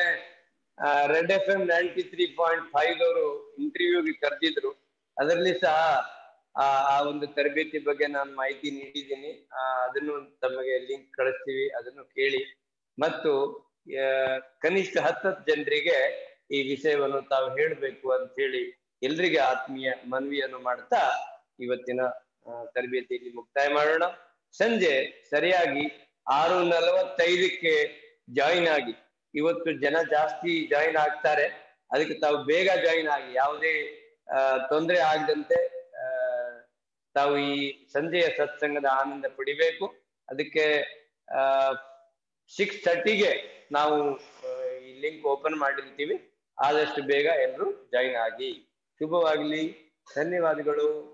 red F M ninety three point five ಅವರು ಇಂಟರ್ವ್ಯೂಗೆ ಕರೆದಿದ್ರು ಅದರಲ್ಲಿ ಸಹ ಆ ಆ ಒಂದು ತರಬೇತಿ ಬಗ್ಗೆ ನಾನು ಮಾಹಿತಿ ನೀಡಿದ್ದೀನಿ ಆ, ಅದನ್ನು ತಮಗೆ ಲಿಂಕ್ ಕಳಿಸ್ತೀವಿ ಅದನ್ನು ಕೇಳಿ ಮತ್ತು ಆ, ಕನಿಷ್ಠ ಹತ್ತತ್ತು ಜನರಿಗೆ ಈ ವಿಷಯವನ್ನು ತಾವು ಹೇಳಬೇಕು ಅಂತ ಹೇಳಿ ಎಲ್ರಿಗೆ ಆತ್ಮೀಯ ಮನವಿಯನ್ನು ಮಾಡ್ತಾ ಇವತ್ತಿನ ಆ, ತರಬೇತಿಯಲ್ಲಿ ಮುಕ್ತಾಯ ಮಾಡೋಣ ಸಂಜೆ ಸರಿಯಾಗಿ ಆರು ನಲವತ್ತೈದಕ್ಕೆ ಜಾಯಿನ್ ಆಗಿ ಇವತ್ತು ಜನ ಜಾಸ್ತಿ ಜಾಯಿನ್ ಆಗ್ತಾರೆ ಅದಕ್ಕೆ ತಾವು ಬೇಗ ಜಾಯಿನ್ ಆಗಿ ಯಾವುದೇ ತೊಂದರೆ ಆಗದಂತೆ ಆ, ತಾವು ಈ ಸಂಜೆಯ ಸತ್ಸಂಗದ ಆನಂದ ಪಡಿಬೇಕು ಅದಕ್ಕೆ ಆ ಸಿಕ್ಸ್ ಥರ್ಟಿಗೆ ನಾವು ಆ, ಈ ಲಿಂಕ್ ಓಪನ್ ಮಾಡಿರ್ತೀವಿ ಆದಷ್ಟು ಬೇಗ ಎಲ್ಲರೂ ಜಾಯಿನ್ ಆಗಿ ಶುಭವಾಗ್ಲಿ ಧನ್ಯವಾದಗಳು